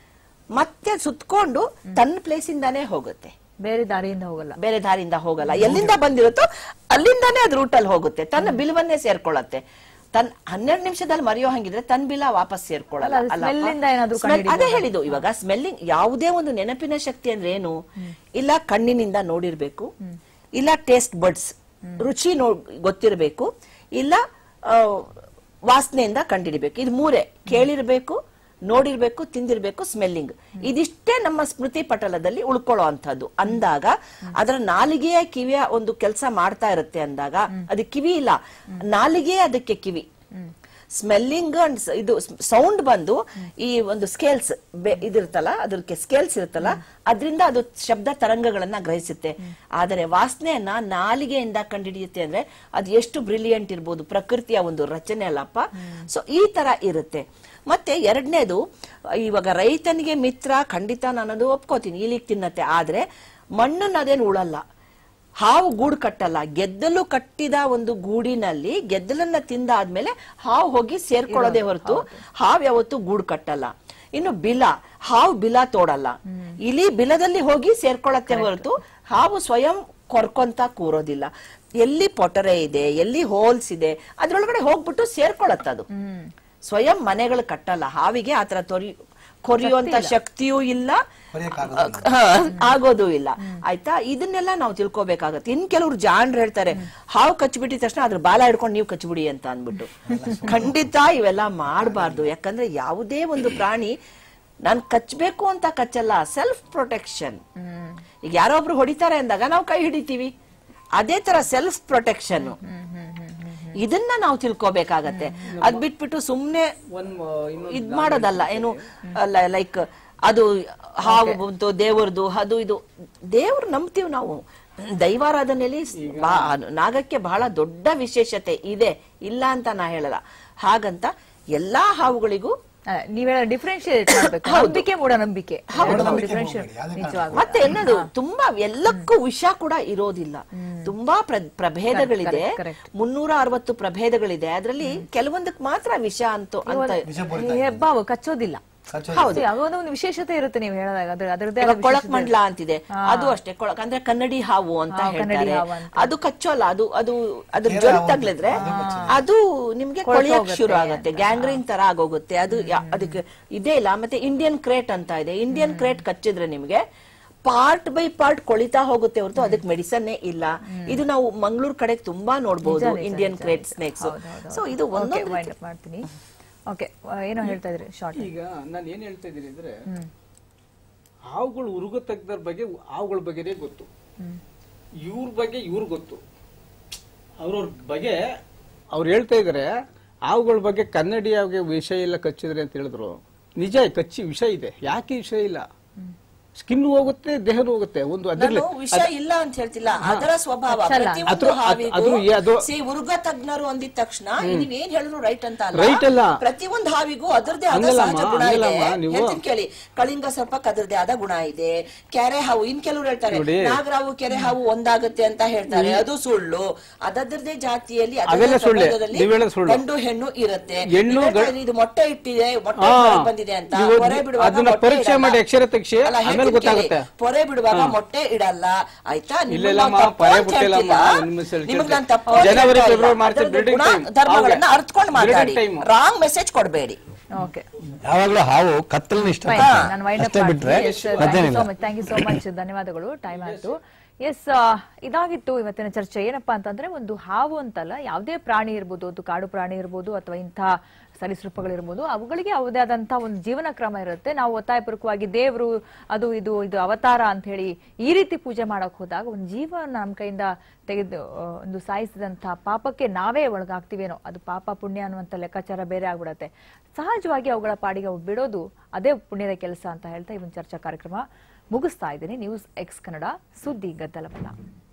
ಮತ್ತೆ ಸುತ್ಕೊಂಡು ತನ್ನ ಪ್ಲೇಸ್ ಇಂದಾನೇ ಹೋಗುತ್ತೆ ಬೇರೆ ದಾರಿಯಿಂದ ಹೋಗಲ್ಲ ಬೇರೆ ದಾರಿಯಿಂದ ಹೋಗಲ್ಲ ಎಲ್ಲಿಂದ ಬಂದಿರುತ್ತೋ ಅಲ್ಲಿಂದಾನೇ ಅದು ರೂಟಲ್ಲಿ ಹೋಗುತ್ತೆ ತನ್ನ ಬಿಲ್ವನ್ನೇ ಸೇರ್ಕೊಳ್ಳತ್ತೆ ತನ್ನ ಹನ್ನೆರಡು ನಿಮಿಷದಲ್ಲಿ ಮರೆಯೋ ಹಂಗಿದ್ರೆ ತನ್ನ ಬಿಲ ವಾಪಸ್ ಸೇರ್ಕೊಳ್ಳಲ್ಲ ಅಲ್ಲ, ಅದು ಅಲ್ಲಪ್ಪ? smell ಇಂದ ಏನಾದ್ರೂ Smell- ಅದೇ ಹೇಳಿದ್ದು ಇವಾಗ ಸ್ಮೆಲ್ಲಿಂಗ್ ಯಾವುದೇ ಒಂದು ನೆನಪಿನ ಶಕ್ತಿ ಅಂದ್ರೆ ಏನು ಇಲ್ಲ ಕಣ್ಣಿನಿಂದ ನೋಡಿರ್ಬೇಕು ಇಲ್ಲ ಟೇಸ್ಟ್ ಬಡ್ಸ್ ರುಚಿ ನೋ ಗೊತ್ತಿರಬೇಕು ಇಲ್ಲ ಆ, ವಾಸನೆಯಿಂದ ಕಂಡಿಡಿಬೇಕು ಇದು ಮೂರೇ ಕೇಳಿರ್ಬೇಕು ನೋಡಿರ್ಬೇಕು ತಿಂದಿರ್ಬೇಕು ಸ್ಮೆಲ್ಲಿಂಗ್ ಇದಿಷ್ಟೇ ನಮ್ಮ ಸ್ಮೃತಿ ಪಟಲದಲ್ಲಿ ಉಳ್ಕೊಳ್ಳೋ ಅಂತದ್ದು ಅಂದಾಗ ಅದರ ನಾಲಿಗೆಯ ಕಿವಿಯ ಒಂದು ಕೆಲಸ ಮಾಡ್ತಾ ಇರುತ್ತೆ ಅಂದಾಗ ಅದು ಕಿವಿ ಇಲ್ಲ ನಾಲಿಗೆ ಅದಕ್ಕೆ ಕಿವಿ ಸ್ಮೆಲ್ಲಿಂಗ್ ಅಂಡ್ ಇದು ಸೌಂಡ್ ಬಂದು ಈ ಒಂದು ಸ್ಕೇಲ್ಸ್ ಇದಿರುತ್ತಲ್ಲ ಅದಕ್ಕೆ ಸ್ಕೇಲ್ಸ್ ಇರುತ್ತಲ್ಲ ಅದರಿಂದ ಅದು ಶಬ್ದ ತರಂಗಗಳನ್ನ ಗ್ರಹಿಸುತ್ತೆ ಆದರೆ ವಾಸನೆಯನ್ನ ನಾಲಿಗೆಯಿಂದ ಕಂಡುಹಿಡಿಯುತ್ತೆ ಅಂದ್ರೆ ಅದು ಎಷ್ಟು ಬ್ರಿಲಿಯಂಟ್ ಇರ್ಬೋದು ಪ್ರಕೃತಿಯ ಒಂದು ರಚನೆ ಅಲ್ಲಪ್ಪ ಸೊ ಈ ತರ ಇರುತ್ತೆ ಮತ್ತೆ ಎರಡನೇದು ಇವಾಗ ರೈತನಿಗೆ ಮಿತ್ರ ಖಂಡಿತ ನಾನದು ಒಪ್ಕೋತೀನಿ ಇಲಿಗ್ ತಿನ್ನತ್ತೆ ಆದ್ರೆ ಮಣ್ಣನ್ನ ಅದೇನು ಉಳಲ್ಲ ಹಾವು ಗೂಡು ಕಟ್ಟಲ್ಲ ಗೆದ್ದಲು ಕಟ್ಟಿದ ಒಂದು ಗೂಡಿನಲ್ಲಿ ಗೆದ್ದಲನ್ನ ತಿಂದಾದ್ಮೇಲೆ ಹಾವು ಹೋಗಿ ಸೇರ್ಕೊಳ್ಳೋದೇ ಹೊರತು ಹಾವು ಯಾವತ್ತು ಗೂಡು ಕಟ್ಟಲ್ಲ ಇನ್ನು ಬಿಲ ಹಾವು ಬಿಲ ತೋಡಲ್ಲ ಇಲಿ ಬಿಲದಲ್ಲಿ ಹೋಗಿ ಸೇರ್ಕೊಳ್ಳತ್ತೆ ಹೊರತು ಹಾವು ಸ್ವಯಂ ಕೊರ್ಕೊಂತ ಕೂರೋದಿಲ್ಲ ಎಲ್ಲಿ ಪೊಟರೆ ಇದೆ ಎಲ್ಲಿ ಹೋಲ್ಸ್ ಇದೆ ಅದ್ರೊಳಗಡೆ ಹೋಗ್ಬಿಟ್ಟು ಸೇರ್ಕೊಳತ್ತದು ಸ್ವಯಂ ಮನೆಗಳು ಕಟ್ಟಲ್ಲ ಹಾವಿಗೆ ಆತರ ತೊರಿ ಕೊರಿಯುವಂತ ಶಕ್ತಿಯೂ ಇಲ್ಲ ಹ, ಆಗೋದು ಇಲ್ಲ ಆಯ್ತಾ ಇದನ್ನೆಲ್ಲ ನಾವು ತಿಳ್ಕೊಬೇಕಾಗತ್ತೆ ಇನ್ ಕೆಲವ್ರು ಜಾಣ್ರು ಹೇಳ್ತಾರೆ ಹಾವು ಕಚ್ಚಿಬಿಟ್ಟಿದ ತಕ್ಷಣ ಅದ್ರ ಬಾಲ ಹಿಡ್ಕೊಂಡು ನೀವು ಕಚ್ಚಿಬಿಡಿ ಅಂತ ಅಂದ್ಬಿಟ್ಟು ಖಂಡಿತ ಇವೆಲ್ಲ ಮಾಡಬಾರ್ದು ಯಾಕಂದ್ರೆ ಯಾವುದೇ ಒಂದು ಪ್ರಾಣಿ ನಾನ್ ಕಚ್ಬೇಕು ಅಂತ ಕಚ್ಚಲ್ಲ ಸೆಲ್ಫ್ ಪ್ರೊಟೆಕ್ಷನ್ ಈಗ ಯಾರೋ ಒಬ್ರು ಹೊಡಿತಾರೆ ಅಂದಾಗ ನಾವು ಕೈ ಹಿಡಿತೀವಿ ಅದೇ ತರ ಸೆಲ್ಫ್ ಪ್ರೊಟೆಕ್ಷನ್ ಇದನ್ನ ನಾವು ತಿಳ್ಕೊಬೇಕಾಗತ್ತೆ ಅದ್ ಬಿಟ್ಬಿಟ್ಟು ಸುಮ್ನೆ ಇದ್ ಮಾಡೋದಲ್ಲ ಏನು ಲೈಕ್ ಅದು ಹಾವು ಬಂತು ದೇವರದು ಅದು ಇದು ದೇವ್ರು ನಂಬ್ತೀವಿ ನಾವು ದೈವಾರಾಧನೆಯಲ್ಲಿ ಬಾ- ನಾಗಕ್ಕೆ ಬಹಳ ದೊಡ್ಡ ವಿಶೇಷತೆ ಇದೆ ಇಲ್ಲ ಅಂತ ನಾ ಹೇಳಲ್ಲ ಹಾಗಂತ ಎಲ್ಲಾ ಹಾವುಗಳಿಗೂ ಆ, ನೀವೆಲ್ಲ ಡಿಫ್ರೆನ್ಶಿಯೇಟ್ ಮಾಡ್ಬೇಕು ನಂಬಿಕೆ ಮೂಢನಂಬಿಕೆ ಡಿಫ್ರೆನ್ಶಿಯೇಟ್ ನಿಜವಾಗ್ಲೂ ಮತ್ತೆ ಎಲ್ಲದು ತುಂಬಾ ಎಲ್ಲಕ್ಕೂ ವಿಷ ಕೂಡ ಇರೋದಿಲ್ಲ ತುಂಬಾ ಪ್ರ- ಪ್ರಭೇದಗಳಿದೆ correct, correct. ಮುನ್ನೂರ ಅರವತ್ತು ಪ್ರಭೇದಗಳಿದೆ ಅದರಲ್ಲಿ ಕೆಲವೊಂದಕ್ಕೆ ಮಾತ್ರ ವಿಷ ಅಂತೂ ಅಂತ ಈ ಹೆಬ್ಬಾವು ಕಚ್ಚೋದಿಲ್ಲ ಹೌದು. See, ಅದೊಂದು ಒಂದು ವಿಶೇಷತೆ ಇರುತ್ತೆ ನೀವು ಹೇಳಿದಾಗ ಅದ್ರ ಅದರದ್ದೇ ಇವಾಗ ಆದ ಕೊಳಕ್ ವಿಶೇಷತೆ ಮಂಡ್ಲ ಅಂತಿದೆ ಅದು ಅಷ್ಟೇ ಕೊಳಕ್ ಅಂದ್ರೆ ಕನ್ನಡಿ ಹಾವು ಅಂತ ಹಾ, ಕನ್ನಡಿ ಹೇಳ್ತಾರೆ ಹಾವು ಅಂತ. ಅದು ಕಚ್ಚೋಲ್ಲ ಅದು ಅದು ಅದ್ರ ಜೊಲ್ ತಗ್ಲಿದ್ರೆ ಅದು ನಿಮ್ಗೆ ಕೊಳೆಯಕ್ ಶುರು ಆಗುತ್ತೆ ಗ್ಯಾಂಗ್ರೀನ್ ತರ ಆಗೋಗುತ್ತೆ ಅದು ಯಾ- ಅದಕ್ಕೆ ಇದೇ ಇಲ್ಲ ಮತ್ತೆ ಇಂಡಿಯನ್ ಕ್ರೇಟ್ ಅಂತ ಇದೆ ಇಂಡಿಯನ್ ಕ್ರೇಟ್ ಕಚ್ಚಿದ್ರೆ ನಿಮ್ಗೆ ಪಾರ್ಟ್ ಬೈ ಪಾರ್ಟ್ ಕೊಳಿತಾ ಹೋಗುತ್ತೆ ಹೊರತು ಅದಕ್ಕೆ ಮೆಡಿಸನ್ನೇ ಇಲ್ಲ ಇದು ನಾವು ಮಂಗಳೂರು ಕಡೆ ತುಂಬಾ ನೋಡಬಹುದು ನಿಜ, ನಿಜ, ಇಂಡಿಯನ್ ನಿಜ, ಕ್ರೇಟ್ ನಿಜ. ಸ್ನೇಕ್ಸ್ ಹೌದು, ಹೌದು, ಸೊ ಹೌದು. ಇದು Okay, ಒಂದೊಂದು wind up ಮಾಡ್ತೀನಿ ಓಕೆ ಏನೋ ಹೇಳ್ತಾ ಇದ್ರಿ ಶಾರ್ಟ್ ಈಗ ನಾನು ಏನ್ ಹೇಳ್ತಾ ಇದ್ದೀನಿ ಅಂದ್ರೆ ಹಾವುಗಳು ಉರುಗ ತೆಗ್ದರ ಬಗ್ಗೆ ಹಾವುಗಳ ಬಗ್ಗೆನೇ ಗೊತ್ತು ಇವ್ರ ಬಗ್ಗೆ ಇವ್ರ ಗೊತ್ತು ಅವ್ರವ್ರ ಬಗ್ಗೆ ಅವ್ರು ಹೇಳ್ತಾ ಇದಾರೆ ಹಾವುಗಳ ಬಗ್ಗೆ ಕನ್ನಡಿಯಾಗೆ ವಿಷ ಇಲ್ಲ ಕಚ್ಚಿದ್ರೆ ಅಂತ ಹೇಳಿದ್ರು ನಿಜ ಕಚ್ಚಿ ವಿಷ ಇದೆ ಯಾಕೆ ವಿಷ ಇಲ್ಲ ಸ್ಕಿನ್ ಹೋಗುತ್ತೆ ದೇಹನೂ ಹೋಗುತ್ತೆ ಒಂದು ಅದ್ರಲ್ಲಿ ನಾನು ವಿಷ ಇಲ್ಲ ಅಂತ ಹೇಳ್ತಿಲ್ಲ ಅದರ ಸ್ವಭಾವ ಕಚ್ಚಲ್ಲ. ಪ್ರತಿಯೊಂದು ಅದ್ರ- ಅದ್- ಹಾವಿಗೂ ಅದು ಏ- ಅದು- see, ಉರುಗ ತಜ್ಞರು ಅಂದಿದ ತಕ್ಷಣ ನೀವ್ ಏನ್ ಹೇಳಿದ್ರು ರೈಟ್ ಅಂತ Right ಅಲ್ಲ. ಪ್ರತಿಯೊಂದು ಹಾವಿಗೂ ಅದರದೇ ಆದ ಹಂಗಲ್ಲಮ್ಮ, ಸಹಜ ಗುಣ ಇದೆ ಹಂಗಲ್ಲಮ್ಮ, ನೀವು- ಹೇಳ್ತೀನಿ ಕೇಳಿ ಕಳಿಂಗ ಸರ್ಪಕ್ಕೆ ಅದರದೇ ಆದ ಗುಣ ಇದೆ ಕೆರೆ ಹಾವು ಇನ್ ಕೆಲವ್ರು ಹೇಳ್ತಾರೆ ನೋಡಿ. ನಾಗರಾವು ಕೆರೆ ಹಾವು ಒಂದಾಗುತ್ತೆ ಅಂತ ಹೇಳ್ತಾರೆ ಅದು ಸುಳ್ಳು ಅದರದೇ ಜಾತಿಯಲ್ಲಿ ಅದರದೇ ಅವೆಲ್ಲ ಸುಳ್ಳೆ. ಪ್ರಭೇದದಲ್ಲಿ ನೀವ್ ಹೇಳೋದು ಸುಳ್ಳು. ಗಂಡು ಹೆಣ್ಣು ಇರುತ್ತೆ ಹೆಣ್ಣು ನೀವ್ ಹೇಳ್ತಾ ಗ- ಇದ್ರಿ, ಇದು ಮೊಟ್ಟೆ ಇಟ್ಟಿದೆ ಮೊಟ್ಟೆ ಹಾ. ಹೊರಗೆ ಬಂದಿದೆ ಅಂತ ನೀವು ಹೊರೆ ಬಿಡುವಾಗ ಅದನ್ನ ಮೊಟ್ಟೆ ಪರೀಕ್ಷೆ ಇಡಲ್ಲ. ಮಾಡಿ ಅಕ್ಷರ ತೆಗ್ಸಿ, ಅಲ್ಲ, ಆಮೇಲೆ ಹೇಳ್ತೀನಿ ಗೊತ್ತಾಗುತ್ತೆ. ಕೇಳಿ. ಪೊರೆ ಬಿಡುವಾಗ ಮೊಟ್ಟೆ ಇಡಲ್ಲ ಆಯ್ತಾ ನಿಮ್ಮನ್ನ ಇಲ್ಲೆಲ್ಲಮ್ಮ, ತಪ್ಪು ಪೊರೆ ಅಂತ ಬಿಟ್ಟಿಲ್ಲಮ್ಮ, ಹೇಳ್ತಿಲ್ಲ. ನಿಮ್ಮ ಹೆಸರು ನಿಮಗೆ ನಾನು ಕೇಳ್ತೆ. ತಪ್ಪು ಅಂತ ಜನವರಿ, ಹೇಳ್ತಾ ಇಲ್ಲ. ಫೆಬ್ರವರಿ, ಮಾರ್ಚ್ ಅದರದ್ದು breeding ಗುಣ, time. ಧರ್ಮಗಳನ್ನ ಹೌದು. ಅರ್ಥಕೊಂಡು breeding ಮಾತಾಡಿ time. ರಾಂಗ್ ಮೆಸೇಜ್ ಕೊಡಬೇಡಿ ಓಕೆ ಯಾವಾಗ್ಲೂ ಹಾವು ಕತ್ತಲನ್ನ ಇಷ್ಟ ನಾನು ವೈಂಡ್ ಅಪ್ ಅಷ್ಟೇ ಬಿಟ್ರೆ ಮತ್ತೇನಿಲ್ಲ ಥ್ಯಾಂಕ್ ಯು ಸೋ ಮಚ್ ಧನ್ಯವಾದಗಳು ಟೈಮ್ ಆಯ್ತು ಎಸ್ ಇದಾಗಿತ್ತು ಇವತ್ತಿನ ಚರ್ಚೆ ಏನಪ್ಪಾ ಅಂತಂದ್ರೆ ಒಂದು ಹಾವು ಅಂತಲ್ಲ ಯಾವುದೇ ಪ್ರಾಣಿ ಇರ್ಬೋದು ಅದು ಕಾಡು ಪ್ರಾಣಿ ಇರ್ಬೋದು ಅಥವಾ ಇಂಥ ಸರೀಸೃಪಗಳಿರ್ಬೋದು ಅವುಗಳಿಗೆ ಅವದೇ ಆದಂತಹ ಒಂದು ಜೀವನ ಕ್ರಮ ಇರುತ್ತೆ ನಾವು ಒತ್ತಾಯಪೂರ್ವಕವಾಗಿ ದೇವರು ಅದು ಇದು ಇದು ಅವತಾರ ಅಂತ ಹೇಳಿ ಈ ರೀತಿ ಪೂಜೆ ಮಾಡಕ್ ಹೋದಾಗ ಒಂದು ಜೀವನ ನಮ್ಮ ಕೈಯಿಂದ ತೆಗೆದು ಆ, ಒಂದು ಸಾಯಿಸಿದಂತಹ ಪಾಪಕ್ಕೆ ನಾವೇ ಒಳಗಾಗ್ತೀವೇನೋ ಅದು ಪಾಪ ಪುಣ್ಯ ಅನ್ನುವಂಥ ಲೆಕ್ಕಾಚಾರ ಬೇರೆ ಆಗ್ಬಿಡತ್ತೆ ಸಹಜವಾಗಿ ಅವುಗಳ ಪಾಡಿಗೆ ಅವು ಬಿಡೋದು ಅದೇ ಪುಣ್ಯದ ಕೆಲಸ ಅಂತ ಹೇಳ್ತಾ ಈ ಒಂದು ಚರ್ಚಾ ಕಾರ್ಯಕ್ರಮ ಮುಗಿಸ್ತಾ ಇದ್ದೀನಿ ನ್ಯೂಸ್ ಎಕ್ಸ್ ಕನ್ನಡ ಸುದ್ದಿ ಗದ್ದಲವಲ್ಲ